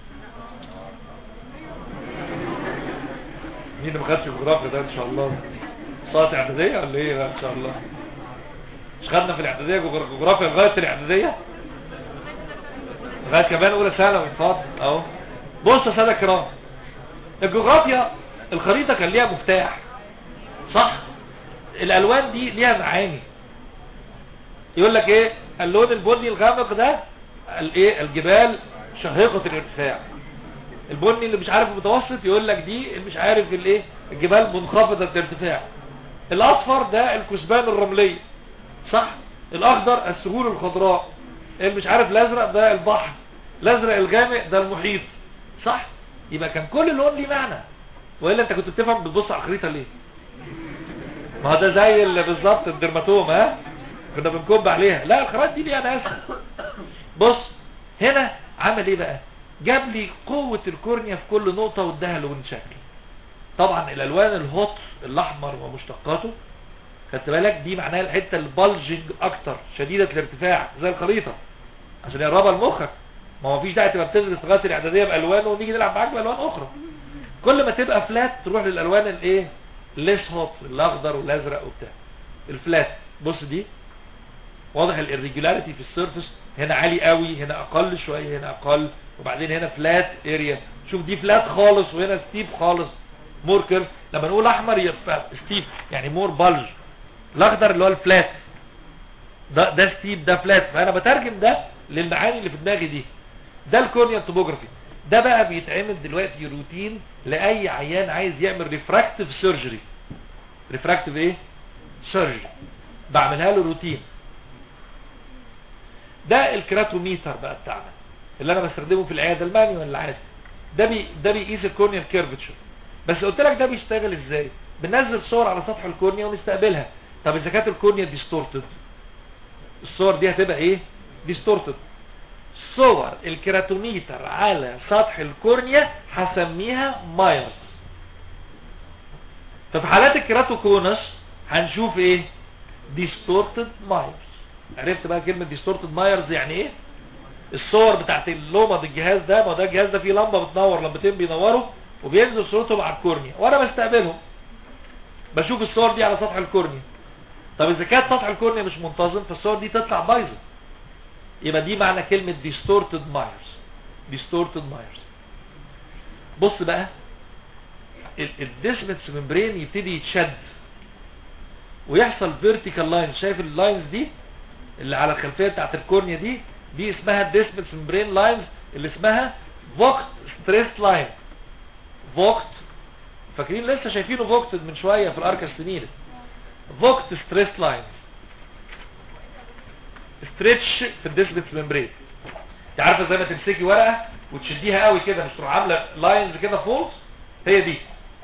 مين اللي ما خدش جغرافيا ده ان شاء الله صلاه اعداديه ولا ايه بقى ان شاء الله مش خدنا في الاعداديه جغرافيا لغايه الاعداديه لغايه كمان اولى ثانوي اتفضل اهو بص يا ساده الكرام الجغرافيا الخريطه كان ليها مفتاح صح الالوان دي ليها معاني يقول لك ايه اللون البني الغامق ده الايه الجبال شهيقه الارتفاع البني اللي مش عارف المتوسط يقول لك دي اللي مش عارف الايه الجبال منخفضه الارتفاع الاصفر ده الكثبان الرمليه صح الاخضر السهول الخضراء اللي مش عارف الازرق ده البحر الازرق الغامق ده المحيط صح يبقى كان كل لون ليه معنى والا انت كنت بتفهم بتبص على الخريطه ليه ما هو ده زي اللي بالظبط الدرماتوم ها كنا بنكب عليها لا الخرائط دي ليها ناس بص هنا عمل ايه بقى جاب لي قوة الكورنيا في كل نقطة واداها لون شكل طبعا الالوان الهوت الاحمر ومشتقاته خدت بالك دي معناها الحتة البلجنج اكتر شديدة الارتفاع زي الخريطة عشان يقربها لمخك ما هو مفيش داعي تبقى بتدرس لغايه الاعداديه بالوان ونيجي نلعب معاك بالوان اخرى كل ما تبقى فلات تروح للالوان الايه ليس هوت الاخضر والازرق وبتاع الفلات بص دي واضح الirregularity في السيرفس هنا عالي قوي هنا اقل شويه هنا اقل وبعدين هنا فلات اريا شوف دي فلات خالص وهنا ستيب خالص مور كيرف لما نقول احمر يبقى ستيب يعني مور بلج الاخضر اللي هو الفلات ده ده ستيب ده فلات فانا بترجم ده للمعاني اللي في دماغي دي ده الكورنيال توبوجرافي ده بقى بيتعمل دلوقتي روتين لاي عيان عايز يعمل ريفراكتيف سيرجري ريفراكتيف ايه سيرجري بعملها له روتين ده الكراتوميتر بقى بتاعنا اللي انا بستخدمه في العياده المانيوال العادي ده بي ده بيقيس الكورنيال كيرفتشر بس قلت لك ده بيشتغل ازاي بننزل صور على سطح الكورنيا ونستقبلها طب اذا كانت الكورنيا ديستورتد الصور دي هتبقى ايه ديستورتد صور الكراتوميتر على سطح الكورنيا هسميها مايرز ففي حالات الكراتوكونس هنشوف ايه ديستورتد مايرز عرفت بقى كلمة ديستورتد مايرز يعني ايه الصور بتاعت اللومد الجهاز ده ما ده الجهاز ده فيه لمبة بتنور لمبتين بينوروا وبينزل صورتهم على الكورنيا وانا بستقبلهم بشوف الصور دي على سطح الكورنيا طب اذا كانت سطح الكورنيا مش منتظم فالصور دي تطلع بايظه يبقى دي معنى كلمة distorted Myers distorted Myers بص بقى الديسمتس ممبرين يبتدي يتشد ويحصل vertical lines شايف اللاينز دي اللي على الخلفية بتاعت الكورنيا دي دي اسمها الديسمتس ممبرين لاينز اللي اسمها فوكت ستريس لاين فوكت فاكرين لسه شايفينه فوكت من شوية في الاركا السنين فوكت ستريس لاينز ستريتش في الديسبت ممبرين انت عارفه زي ما تمسكي ورقه وتشديها قوي كده مش تروح عامله لاينز كده فولز هي دي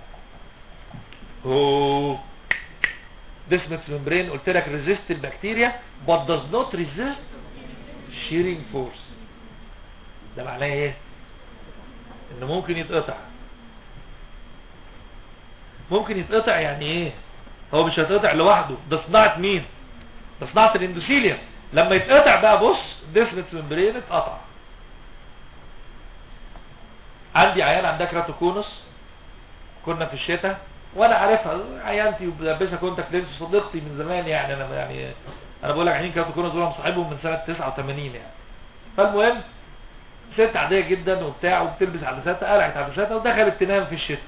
اوه ديسبت ممبرين قلت لك ريزيست البكتيريا but does not resist shearing force ده معناه ايه انه ممكن يتقطع ممكن يتقطع يعني ايه هو مش هيتقطع لوحده ده صناعه مين ده صناعه الاندوثيليوم لما يتقطع بقى بص ديسمت ممبرين اتقطع عندي عيان عندها كراتوكونس كنا في الشتاء وانا عارفها عيانتي وبلبسها كونتاكت لينس صديقتي من زمان يعني انا يعني انا بقول لك عيانين كراتوكونس دول مصاحبهم من سنه 89 يعني فالمهم ست عاديه جدا وبتاع وبتلبس عدساتها قلعت عدساتها ودخلت تنام في الشتاء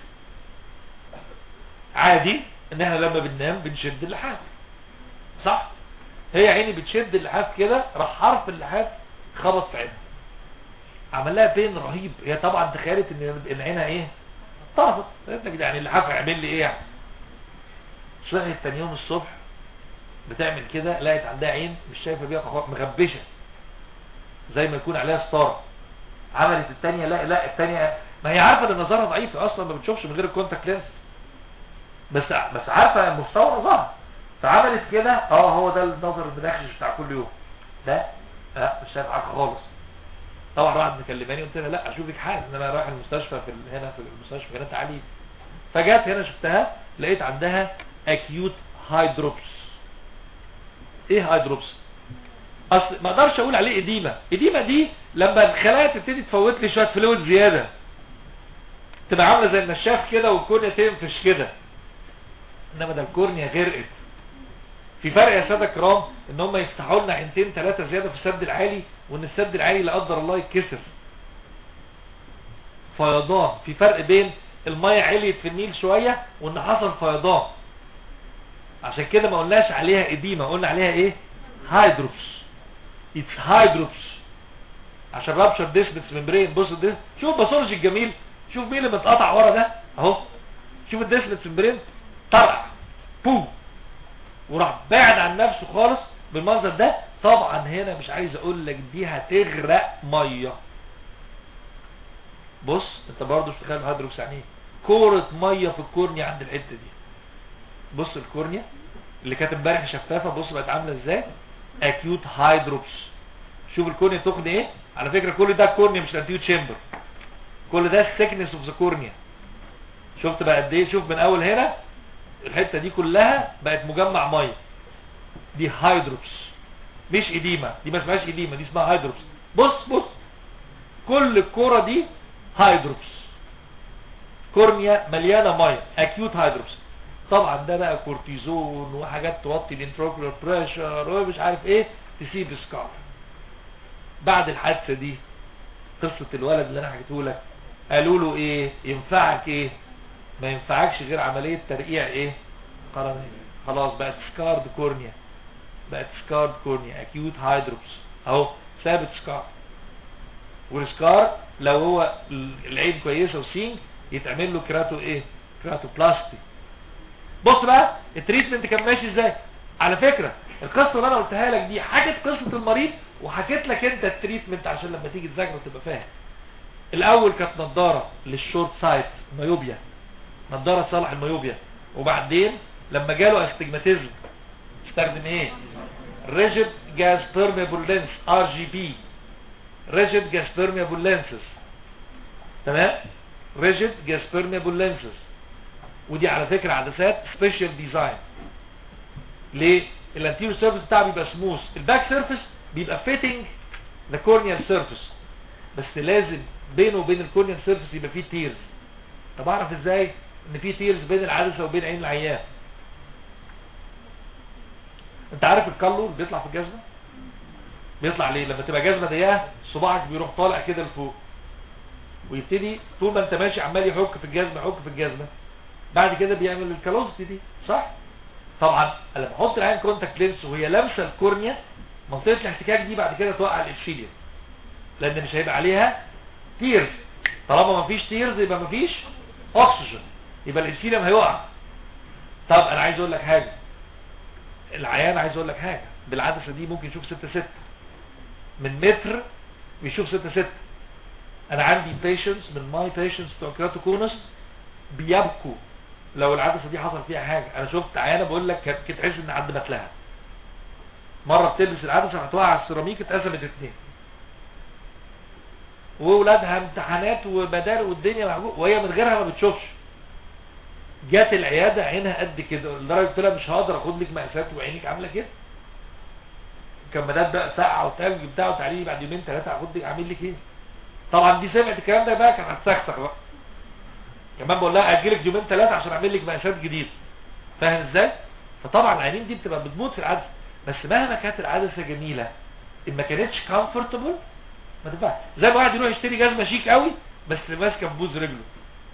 عادي ان احنا لما بننام بنشد اللحاف صح هي عيني بتشد اللحاف كده راح حرف اللحاف خبط في عينها عمل لها بين رهيب هي طبعا تخيلت ان ان عينها ايه طرفت يعني اللحاف هيعمل لي ايه يعني صحيت تاني يوم الصبح بتعمل كده لقيت عندها عين مش شايفه بيها خالص مغبشه زي ما يكون عليها ستاره عملت الثانيه لا لا الثانيه ما هي عارفه ان نظرها ضعيف اصلا ما بتشوفش من غير الكونتاكت لينس بس بس عارفه مستوى نظرها فعملت كده اه هو ده النظر المناخش بتاع كل يوم ده لا مش شايف حاجه خالص طبعا راحت مكلماني قلت لها لا اشوفك حال ان انا رايح المستشفى في ال- هنا في المستشفى هنا تعالي فجت هنا شفتها لقيت عندها اكيوت هايدروبس ايه هايدروبس اصل ما اقدرش اقول عليه اديمه اديمه دي لما الخلايا تبتدي تفوت لي شويه فلويد زياده تبقى عامله زي النشاف كده والكورنيا تنفش كده انما ده الكورنيا غرقت في فرق يا ساده كرام ان هم يفتحوا لنا عينتين ثلاثه زياده في السد العالي وان السد العالي لا قدر الله يتكسر فيضان في فرق بين الميه عليت في النيل شويه وان حصل فيضان عشان كده ما قلناش عليها اديمه قلنا عليها ايه هايدروبس اتس هايدروبس عشان رابشر ديسبتس ممبرين بص ده شوف باثولوجي الجميل شوف مين اللي متقطع ورا ده اهو شوف الديسبتس ممبرين طلع بوم وراح بعد عن نفسه خالص بالمنظر ده طبعا هنا مش عايز اقول لك دي هتغرق ميه بص انت برضه مش متخيل الهيدروكس يعني ايه كوره ميه في الكورنيا عند الحته دي بص الكورنيا اللي كانت امبارح شفافه بص بقت عامله ازاي اكيوت هايدروبس شوف الكورنيا تخن ايه على فكره كل ده الكورنيا مش الانتيو تشامبر كل ده الثيكنس اوف ذا كورنيا شفت بقى قد ايه شوف من اول هنا الحته دي كلها بقت مجمع ميه دي هايدروبس مش اديمه دي ما اسمهاش اديمه دي اسمها هايدروبس بص بص كل الكوره دي هايدروبس كورنيا مليانه ميه اكيوت هيدروبس طبعا ده بقى كورتيزون وحاجات توطي الانتروكولار بريشر ومش عارف ايه تسيب سكار بعد الحادثه دي قصه الولد اللي انا حكيته لك قالوا له ايه ينفعك ايه ما ينفعكش غير عمليه ترقيع ايه قرنيه خلاص بقت سكارد كورنيا بقت سكارد كورنيا اكيوت هيدروبس اهو ثابت سكار والسكار لو هو العين كويسه وسين يتعمل له كراتو ايه كراتو بلاستي بص بقى التريتمنت كان ماشي ازاي على فكرة القصة اللي انا قلتها لك دي حكت قصة المريض وحكيت لك انت التريتمنت عشان لما تيجي تذاكر تبقى فاهم الاول كانت نظارة للشورت سايت مايوبيا نظارة صالح المايوبيا وبعدين لما جاله استجماتيزم استخدم ايه ريجيد جاز بيرميبل لينس ار جي بي ريجيد جاز بيرميبل لينسز تمام ريجيد جاز بيرميبل لينسز ودي على فكرة عدسات سبيشال ديزاين ليه الانتيريور سيرفيس بتاعه بيبقى سموث الباك سيرفيس بيبقى فيتنج ذا كورنيال سيرفيس بس لازم بينه وبين الكورنيال سيرفيس يبقى فيه تيرز طب اعرف ازاي ان في تيرز بين العدسه وبين عين العيان انت عارف الكالو اللي بيطلع في الجزمه بيطلع ليه لما تبقى جزمه ضيقه صباعك بيروح طالع كده لفوق ويبتدي طول ما انت ماشي عمال يحك في الجزمه يحك في الجزمه بعد كده بيعمل الكالوزتي دي صح طبعا لما احط العين كونتاكت لينس وهي لامسه الكورنيا منطقه الاحتكاك دي بعد كده توقع الابسيليوم لان مش هيبقى عليها تيرز طالما ما فيش تيرز يبقى ما فيش اكسجين يبقى الابسيليوم هيقع طب انا عايز اقول لك حاجه العيان عايز اقول لك حاجه بالعدسه دي ممكن يشوف 6 6 من متر بيشوف 6 6 انا عندي بيشنتس من ماي بيشنتس بتوع كراتوكونس بيبكوا لو العدسه دي حصل فيها حاجه انا شفت عيانه بقول لك كانت تحس ان عند متلها مره بتلبس العدسه هتوقع على السيراميك اتقسمت اتنين واولادها امتحانات وبدار والدنيا معجوب وهي من غيرها ما بتشوفش جات العياده عينها قد كده لدرجه قلت لها مش هقدر اخد لك مقاسات وعينك عامله كده كمادات بقى ساقعه وتلج بتاع وتعالي بعد يومين ثلاثه هاخد لك اعمل لك ايه طبعا دي سمعت الكلام ده بقى كانت هتسخسخ بقى كمان بقول لها اجلك يومين ثلاثه عشان اعمل لك مقاسات جديده فاهم ازاي فطبعا العينين دي بتبقى بتموت في العدسه بس مهما كانت العدسه جميله ان ما كانتش كومفورتبل ما تنفعش زي ما واحد يروح يشتري جزمه شيك قوي بس ماسكه في بوز رجله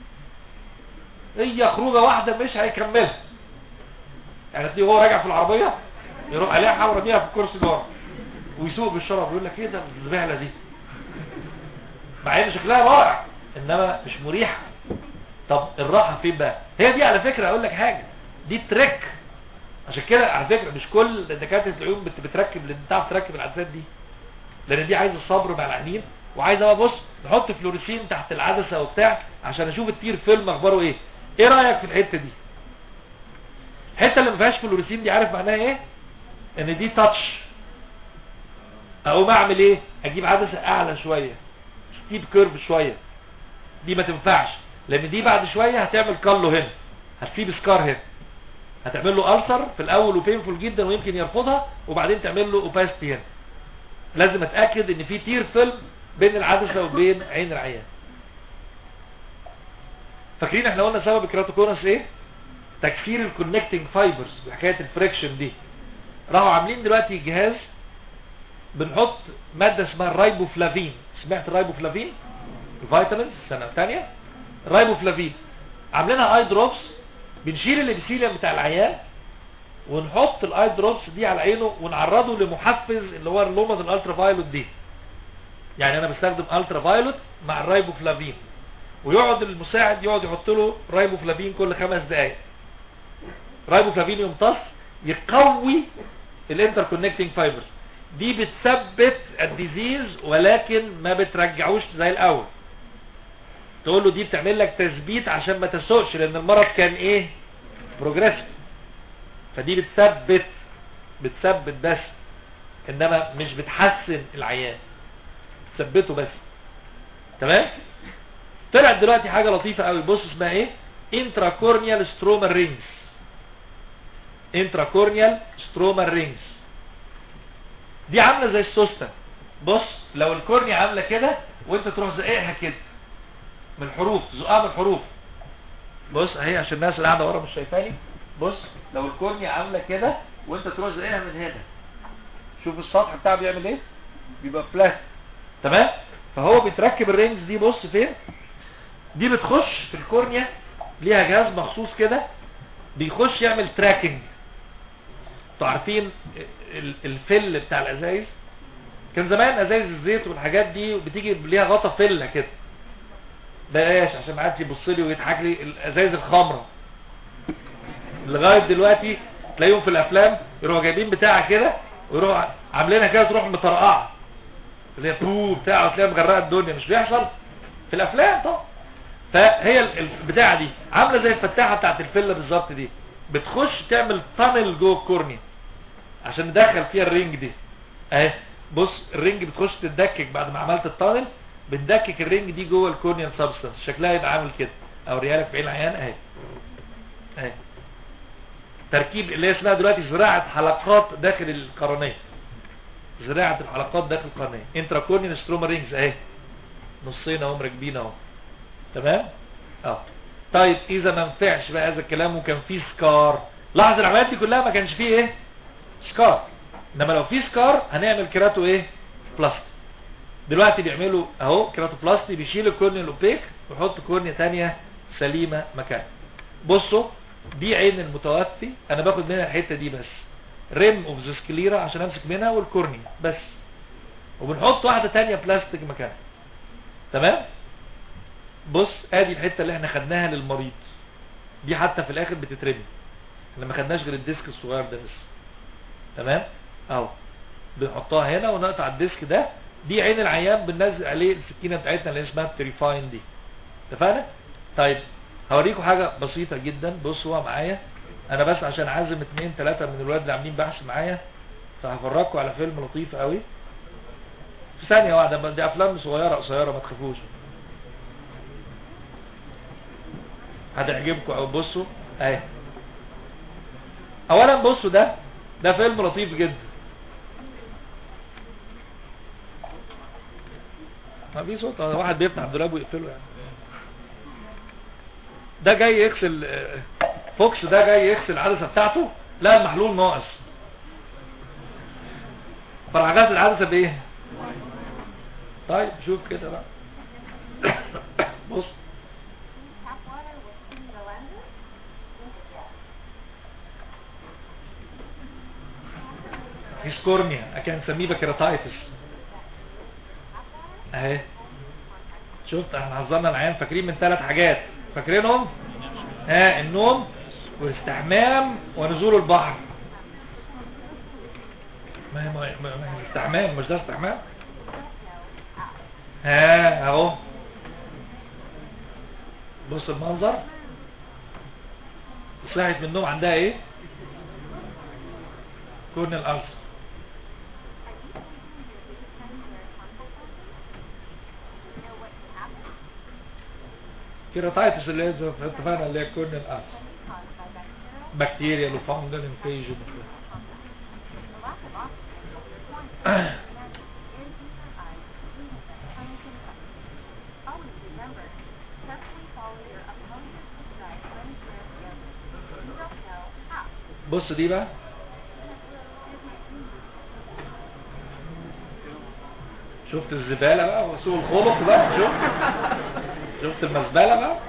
هي خروجه واحده مش هيكملها يعني تلاقيه وهو راجع في العربيه يروح عليها ورميها في الكرسي جوه ويسوق بالشرف يقول لك ايه ده الزباله دي مع ان شكلها رائع انما مش مريحه طب الراحه فين بقى هي دي على فكره اقول لك حاجه دي تريك عشان كده على فكره مش كل دكاتره العيون بت- بتركب اللي بتعرف تركب العدسات دي لان دي عايزه صبر مع العينين وعايزه بقى بص نحط فلوريسين تحت العدسه وبتاع عشان اشوف التير فيلم اخباره ايه ايه رايك في الحته دي الحته اللي ما فيهاش فلوريسين دي عارف معناها ايه ان دي تاتش اقوم اعمل ايه اجيب عدسه اعلى شويه ستيب كيرف شويه دي ما تنفعش لان دي بعد شويه هتعمل كالو هنا هتسيب سكار هنا هتعمل له ألسر في الاول وبينفول جدا ويمكن يرفضها وبعدين تعمل له اوباستي هنا لازم اتاكد ان في تير فيلم بين العدسه وبين عين العيان فاكرين احنا قلنا سبب الكراتوكونس ايه تكسير الكونكتنج فايبرز حكايه الفريكشن دي راحوا عاملين دلوقتي جهاز بنحط ماده اسمها الرايبوفلافين سمعت الرايبوفلافين الفيتامينز السنه الثانيه الرايبوفلافين عاملينها اي دروبس بنشيل الابيثيليوم بتاع العيان ونحط الاي دروبس دي على عينه ونعرضه لمحفز اللي هو اللومز الالترا فايلوت دي يعني انا بستخدم الترا فايلوت مع الرايبوفلافين ويقعد المساعد يقعد يحط له رايبوفلافين كل خمس دقائق رايبوفلافين يمتص يقوي الانتر كونكتنج فايبرز دي بتثبت الديزيز ولكن ما بترجعوش زي الاول تقول له دي بتعمل لك تثبيت عشان ما تسوقش لان المرض كان ايه بروجريسيف فدي بتثبت بتثبت بس انما مش بتحسن العيان تثبته بس تمام طلعت دلوقتي حاجه لطيفه قوي بص اسمها ايه انترا كورنيال سترومال رينجز انترا كورنيال سترومال رينجز دي عامله زي السوسته بص لو الكورنيا عامله كده وانت تروح زقها كده من الحروف زقها من الحروف بص اهي عشان الناس اللي قاعده ورا مش شايفاني بص لو الكورنيا عامله كده وانت تروح زيها من هنا شوف السطح بتاعه بيعمل ايه بيبقى فلات تمام فهو بيتركب الرينجز دي بص فين دي بتخش في الكورنيا ليها جهاز مخصوص كده بيخش يعمل تراكنج انتوا عارفين ال- الفل بتاع الازايز كان زمان ازايز الزيت والحاجات دي بتيجي ليها غطا فله كده بلاش عشان ما حدش يبص لي ويضحك لي الازايز الخضراء لغايه دلوقتي تلاقيهم في الافلام يروحوا جايبين بتاعه كده ويروحوا عاملينها كده تروح مطرقعه اللي هي بو بتاع وتلاقيها مغرقه الدنيا مش بيحصل في الافلام طبعا فهي ال- البتاعه دي عامله زي الفتاحه بتاعت الفله بالظبط دي بتخش تعمل تانل جوه الكورنيا عشان ندخل فيها الرينج دي اهي بص الرينج بتخش تتدكك بعد ما عملت التانل بندكك الرينج دي جوه الكورنيال سبستانس شكلها يبقى عامل كده اوريها لك في عين العيان اهي اهي تركيب اللي هي اسمها دلوقتي زراعه حلقات داخل القرنيه زراعه الحلقات داخل القرنيه انتراكورنيال ستروما رينجز اهي نصين اهم راكبين اهو تمام اه طيب اذا ما نفعش بقى هذا الكلام وكان فيه سكار لاحظ العمليات دي كلها ما كانش فيه ايه سكار انما لو في سكار هنعمل كيراتو ايه بلاستي دلوقتي بيعملوا اهو كيراتو بلاستي بيشيل الكورنيا الاوبيك ويحط كورنيا تانية سليمة مكانها بصوا دي عين المتوفي انا باخد منها الحتة دي بس ريم اوف ذا سكليرا عشان امسك منها والكورنيا بس وبنحط واحدة تانية بلاستيك مكانها تمام بص ادي الحتة اللي احنا خدناها للمريض دي حتى في الاخر بتترمي احنا ما خدناش غير الديسك الصغير ده بس تمام اهو بنحطها هنا ونقطع الديسك ده دي عين العيان بننزل عليه السكينه بتاعتنا اللي اسمها التريفاين دي اتفقنا طيب هوريكم حاجه بسيطه جدا بصوا هو معايا انا بس عشان عازم اتنين تلاته من الولاد اللي عاملين بحث معايا فهفرجكم على فيلم لطيف قوي في ثانيه واحده بس دي افلام صغيره قصيره ما تخافوش هتعجبكم او بصوا اهي اولا بصوا ده ده فيلم لطيف جدا ما في صوت واحد بيفتح الدولاب ويقفله يعني ده جاي يغسل آه، فوكس ده جاي يغسل العدسه بتاعته لا المحلول ناقص فراح غسل العدسه بايه طيب شوف كده بقى بص tap water with clean the lenses? هيسكورنيا كان نسميه بكراتايتس اهي شفت احنا حذرنا العيان فاكرين من ثلاث حاجات فاكرينهم ها النوم والاستحمام ونزول البحر ما هي ما هي- ما هي استحمام مش ده استحمام ها اهو بص المنظر صحت من النوم عندها ايه كورنيال ألسر كيراتايتس اللي هي زي ما اتفقنا اللي هي كورنيال ألسر بكتيريا وفانجل انفيجن Always remember, carefully follow your opponent's prescribed unclear therapy. You don't know how. بص دي بقى شفت الزبالة بقى وسوء الخلق بقى شفت شفت المزبلة بقى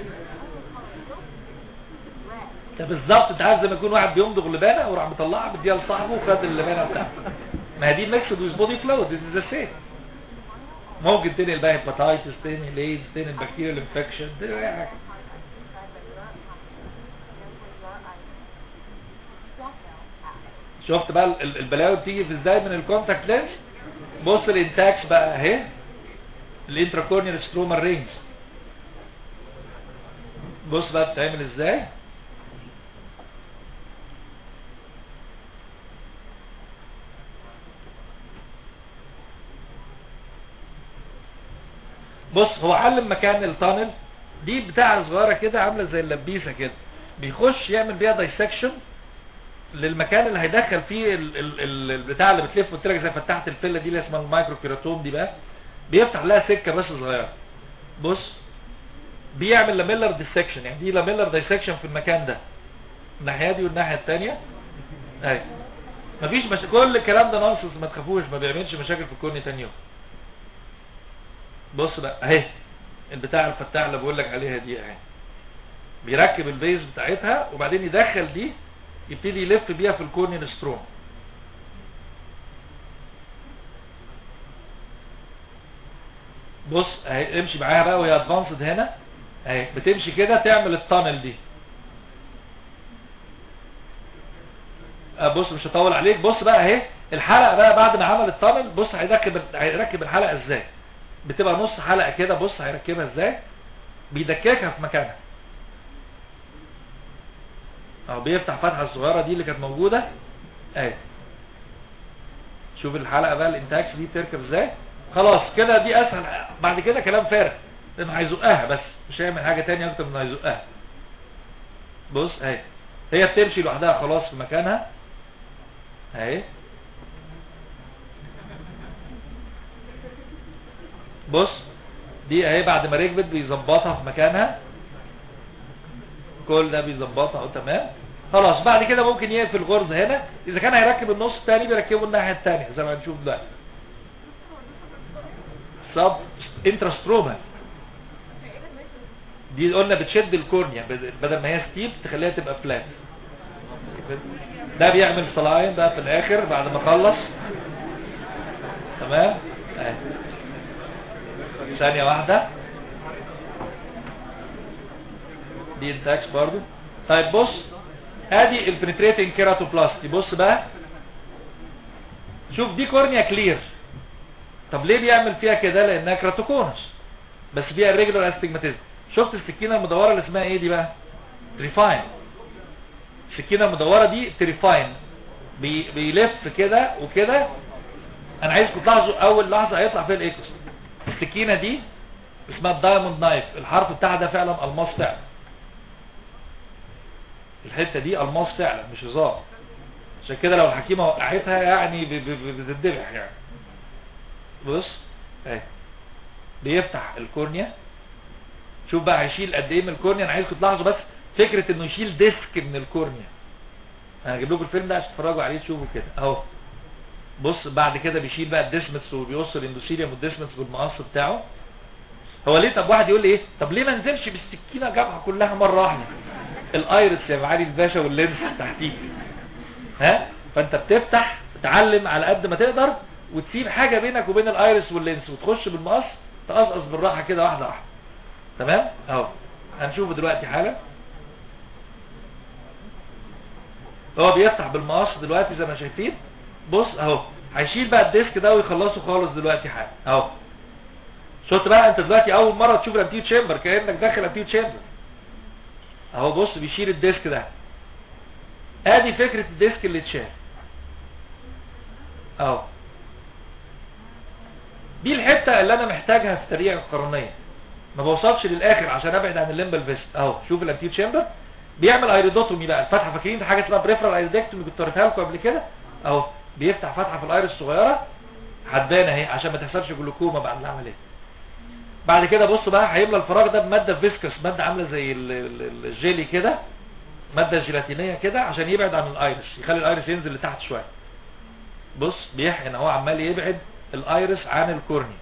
ده بالظبط انت عارف زي ما يكون واحد بيمضغ لبانه وراح مطلعها بديها لصاحبه وخد اللبانه بتاعته ما هي دي ميكسد ويز بودي فلويد دي ذا سيم ممكن تنقل بقى هيباتايتس تنقل ايدز تنقل بكتيريال انفكشن تنقل اي حاجه شفت بقى ال- ال- البلاوي بتيجي في ازاي من الكونتاكت لينس بص الانتاكس بقى اهي الانتراكورنيال ستروما رينجز بص بقى بتتعمل ازاي بص هو علم مكان التانل دي بتاعة صغيرة كده عاملة زي اللبيسة كده بيخش يعمل بيها دايسكشن للمكان اللي هيدخل فيه ال ال ال البتاع اللي بتلف قلت لك زي فتحة الفله دي اللي اسمها المايكرو كيراتوم دي بقى بيفتح لها سكه بس صغيره بص بيعمل لاميلر ديسكشن يعني دي لاميلر ديسكشن في المكان ده الناحيه دي والناحيه الثانيه اهي مفيش مش... كل الكلام ده نونسنس ما تخافوش ما بيعملش مشاكل في الكورنيا تاني يوم بص بقى اهي البتاع الفتاع اللي بقول لك عليها دي اهي بيركب البيز بتاعتها وبعدين يدخل دي يبتدي يلف بيها في الكورنيال ستروم بص اهي امشي معاها بقى وهي ادفانسد هنا اهي بتمشي كده تعمل التانل دي آه، بص مش هطول عليك بص بقى اهي الحلقه بقى بعد ما عمل التانل بص هيركب هيركب الحلقه ازاي بتبقى نص حلقه كده بص هيركبها ازاي بيدككها في مكانها اهو بيفتح فتحه الصغيره دي اللي كانت موجوده اهي شوف الحلقه بقى الانتاكس دي تركب ازاي خلاص كده دي اسهل بعد كده كلام فارغ لانه هيزقها بس مش هيعمل حاجه تانية اكتر من هيزقها بص اهي هي بتمشي لوحدها خلاص في مكانها اهي بص دي اهي بعد ما ركبت بيظبطها في مكانها كل ده بيظبطها اهو تمام خلاص بعد كده ممكن يقفل الغرز هنا اذا كان هيركب النص الثاني بيركبه الناحيه الثانيه زي ما هنشوف دلوقتي سب انتراستروما دي قلنا بتشد الكورنيا بد- بدل ما هي ستيب تخليها تبقى فلات ده بيعمل صلاين بقى في الاخر بعد ما خلص تمام اهي ثانية واحدة دي انتاكس برضو طيب بص ادي البنتريتنج كيراتوبلاستي بص بقى شوف دي كورنيا كلير طب ليه بيعمل فيها كده لانها كراتوكونس بس فيها الريجولار استجماتيزم شفت السكينه المدوره اللي اسمها ايه دي بقى تريفاين السكينه المدوره دي تريفاين بي بيلف كده وكده انا عايزكم تلاحظوا اول لحظه هيطلع فيها الايكوس السكينه دي اسمها الدايموند نايف الحرف بتاعها ده فعلا الماس فعلا الحته دي الماس فعلا مش هزار عشان كده لو الحكيمه وقعتها يعني ب- ب- ب- بتتذبح يعني بص اهي بيفتح الكورنيا شوف بقى هيشيل قد ايه من الكورنيا انا عايزكم تلاحظوا بس فكره انه يشيل ديسك من الكورنيا انا هجيب لكم الفيلم ده عشان تتفرجوا عليه تشوفوا كده اهو بص بعد كده بيشيل بقى الديسمتس وبيوصل الاندوثيليوم والديسمتس بالمقص بتاعه هو ليه طب واحد يقول لي ايه طب ليه ما نزلش بالسكينه جابها كلها مره واحده الايرس يا معالي الباشا واللينس تحتيك ها فانت بتفتح تتعلم على قد ما تقدر وتسيب حاجه بينك وبين الايرس واللينس وتخش بالمقص تقصقص بالراحه كده واحده واحده تمام اهو هنشوفه دلوقتي حالا هو بيفتح بالمقص دلوقتي زي ما شايفين بص اهو هيشيل بقى الديسك ده ويخلصه خالص دلوقتي حالا اهو شفت بقى انت دلوقتي اول مره تشوف الانتيو تشامبر كانك داخل انتيو تشامبر اهو بص بيشيل الديسك ده ادي فكره الديسك اللي اتشال اهو دي الحته اللي انا محتاجها في تريع القرنيه ما بوصلش للاخر عشان ابعد عن الليمبال فيست اهو شوف الانتيو تشامبر بيعمل ايريدوتومي بقى الفتحه فاكرين حاجه اسمها بريفرال ايريدكتومي كنت وريتها لكم قبل كده اهو بيفتح فتحه في الايرس الصغيره هتبان اهي عشان ما تحصلش جلوكوما بعد العمليه بعد كده بص بقى هيملى الفراغ ده بماده فيسكس ماده عامله زي ال- ال- الجيلي كده ماده جيلاتينيه كده عشان يبعد عن الايرس يخلي الايرس ينزل لتحت شويه بص بيحقن اهو عمال يبعد الايرس عن الكورنيا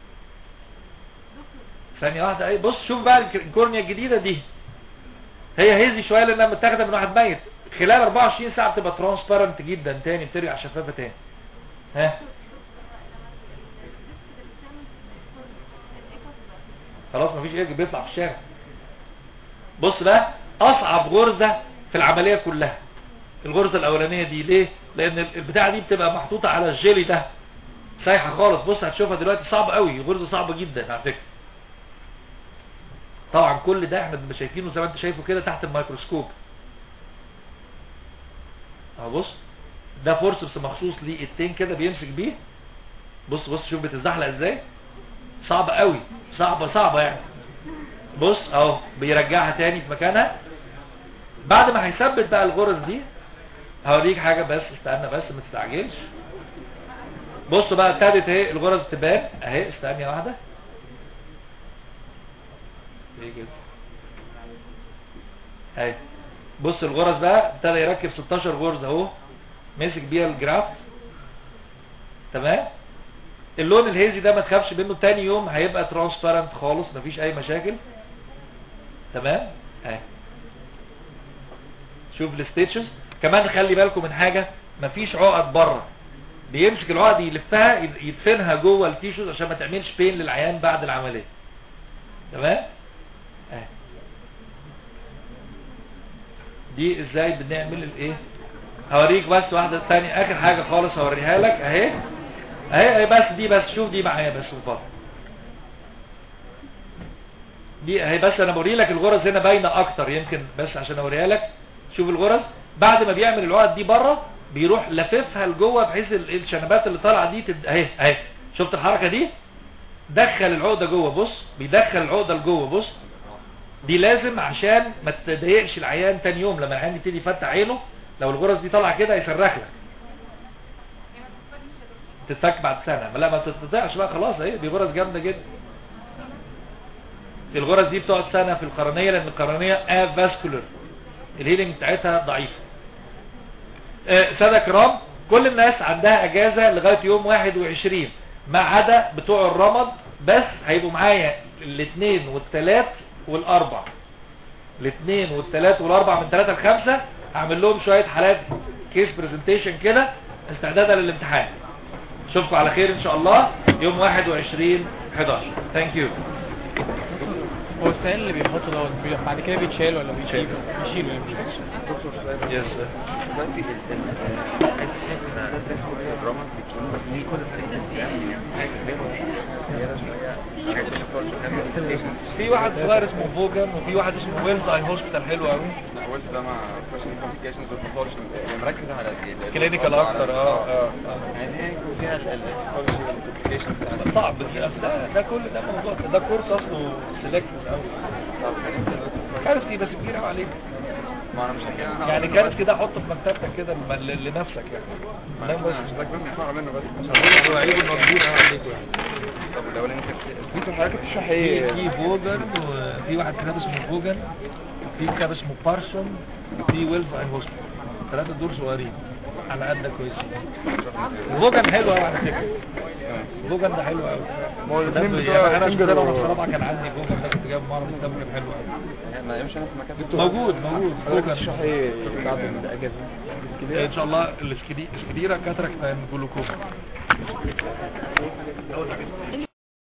ثانيه واحده اي بص شوف بقى الك- الكورنيا الجديده دي هي هيزي شويه لانها متاخده من واحد ميت خلال 24 ساعه بتبقى ترانسبيرنت جدا تاني بترجع شفافه تاني ها خلاص مفيش ايه بيطلع في الشارع بص بقى اصعب غرزة في العملية كلها الغرزة الاولانية دي ليه لان البتاعة دي بتبقى محطوطة على الجيلي ده سايحة خالص بص هتشوفها دلوقتي صعب قوي غرزة صعبة جدا على فكرة طبعا كل ده احنا بنبقى شايفينه زي ما انت شايفه كده تحت الميكروسكوب اهو بص ده فورسبس مخصوص ليه التين كده بيمسك بيه بص بص شوف بتتزحلق ازاي صعبة قوي صعبة صعبة يعني بص اهو بيرجعها تاني في مكانها بعد ما هيثبت بقى الغرز دي هوريك حاجة بس استنى بس ما تستعجلش بص بقى ابتدت اهي الغرز تبان اهي استنى واحدة ايه كده اهي بص الغرز بقى ابتدى يركب 16 غرز اهو مسك بيها الجرافت تمام اللون الهيزي ده ما تخافش منه تاني يوم هيبقى ترانسبيرنت خالص مفيش اي مشاكل تمام اهي شوف الستيتشز كمان خلي بالكم من حاجة مفيش عقد بره بيمسك العقد يلفها يد- يدفنها جوه التيشوز عشان ما تعملش بين للعيان بعد العملية تمام اهي دي ازاي بنعمل الايه هوريك بس واحدة تانية اخر حاجة خالص هوريها لك اهي اهي اهي بس دي بس شوف دي معايا بس الفضل دي اهي بس انا بوري لك الغرز هنا باينه اكتر يمكن بس عشان اوريها لك شوف الغرز بعد ما بيعمل العقد دي بره بيروح لففها لجوه بحيث ال- الشنبات اللي طالعه دي تد... اهي اهي شفت الحركه دي دخل العقده جوه بص بيدخل العقده لجوه بص دي لازم عشان ما تضايقش العيان تاني يوم لما العيان يبتدي يفتح عينه لو الغرز دي طالعه كده يصرخ لك تتفك بعد سنه لا ما تتقطعش بقى خلاص اهي دي غرز جامده جدا الغرز دي بتقعد سنه في القرنيه لان القرنيه افاسكولر الهيلينج بتاعتها ضعيفه آه، سادة كرام كل الناس عندها اجازة لغاية يوم 21 ما عدا بتوع الرمض بس هيبقوا معايا الاثنين والثلاث والاربع الاثنين والثلاث والاربع من ثلاثة لخمسة هعمل لهم شوية حالات كيس برزنتيشن كده استعدادا للامتحان اشوفكم على خير ان شاء الله يوم 21 11 ثانك يو هو السائل اللي بيحطه دوت بي- بعد كده بيتشال ولا بيشيل بيشيل ولا بيشيل دكتور سؤال يس دلوقتي ال- ال- عايز تحس الدراما بتكون كل الحاجات دي يعني حاجه زياده شويه حاجه شويه في واحد صغير اسمه فوجن وفي واحد اسمه ويلز اي هوسبيتال حلو قوي قلت ده مع بيرسونال كومبليكيشنز والباثولوجي مركز على ال- ال- كلينيكال اكتر اه اه يعني هي يكون فيها الباثولوجي والكومبليكيشنز بتاعت صعب بس ده, ده كل ده موضوع ده كورس اصله سيلكتيف قوي طب يعني انت دلوقتي كارثي بس كبير قوي عليك ما انا مش هحكي انا يعني كارثي ده حطه في مكتبتك كده ل- ل- لنفسك يعني ما ده انا بس مش بس بسمع منه بس هو عيب انه كبير قوي عليك يعني طب الاولاني كان في حضرتك بتشرح في في فوجن وفي واحد كتاب اسمه فوجن وفي كتاب اسمه بارسون وفي ويلز اي هوسبيتال الثلاثه دول صغيرين على قدك كويسين فوجن حلو قوي على فكره فوجن ده حلو قوي ما هو ده الاثنين ب- بتوع يعني انا فينجر شخصيا وانا و- في رابعه كان عندي فوجن ده كنت جايبه مره كتاب كان حلو قوي ما يمشي انا في مكان موجود موجود حضرتك فوجن تشرح ايه بعد الاجازه ان شاء الله الاسكديرا كاتراكت جلوكوما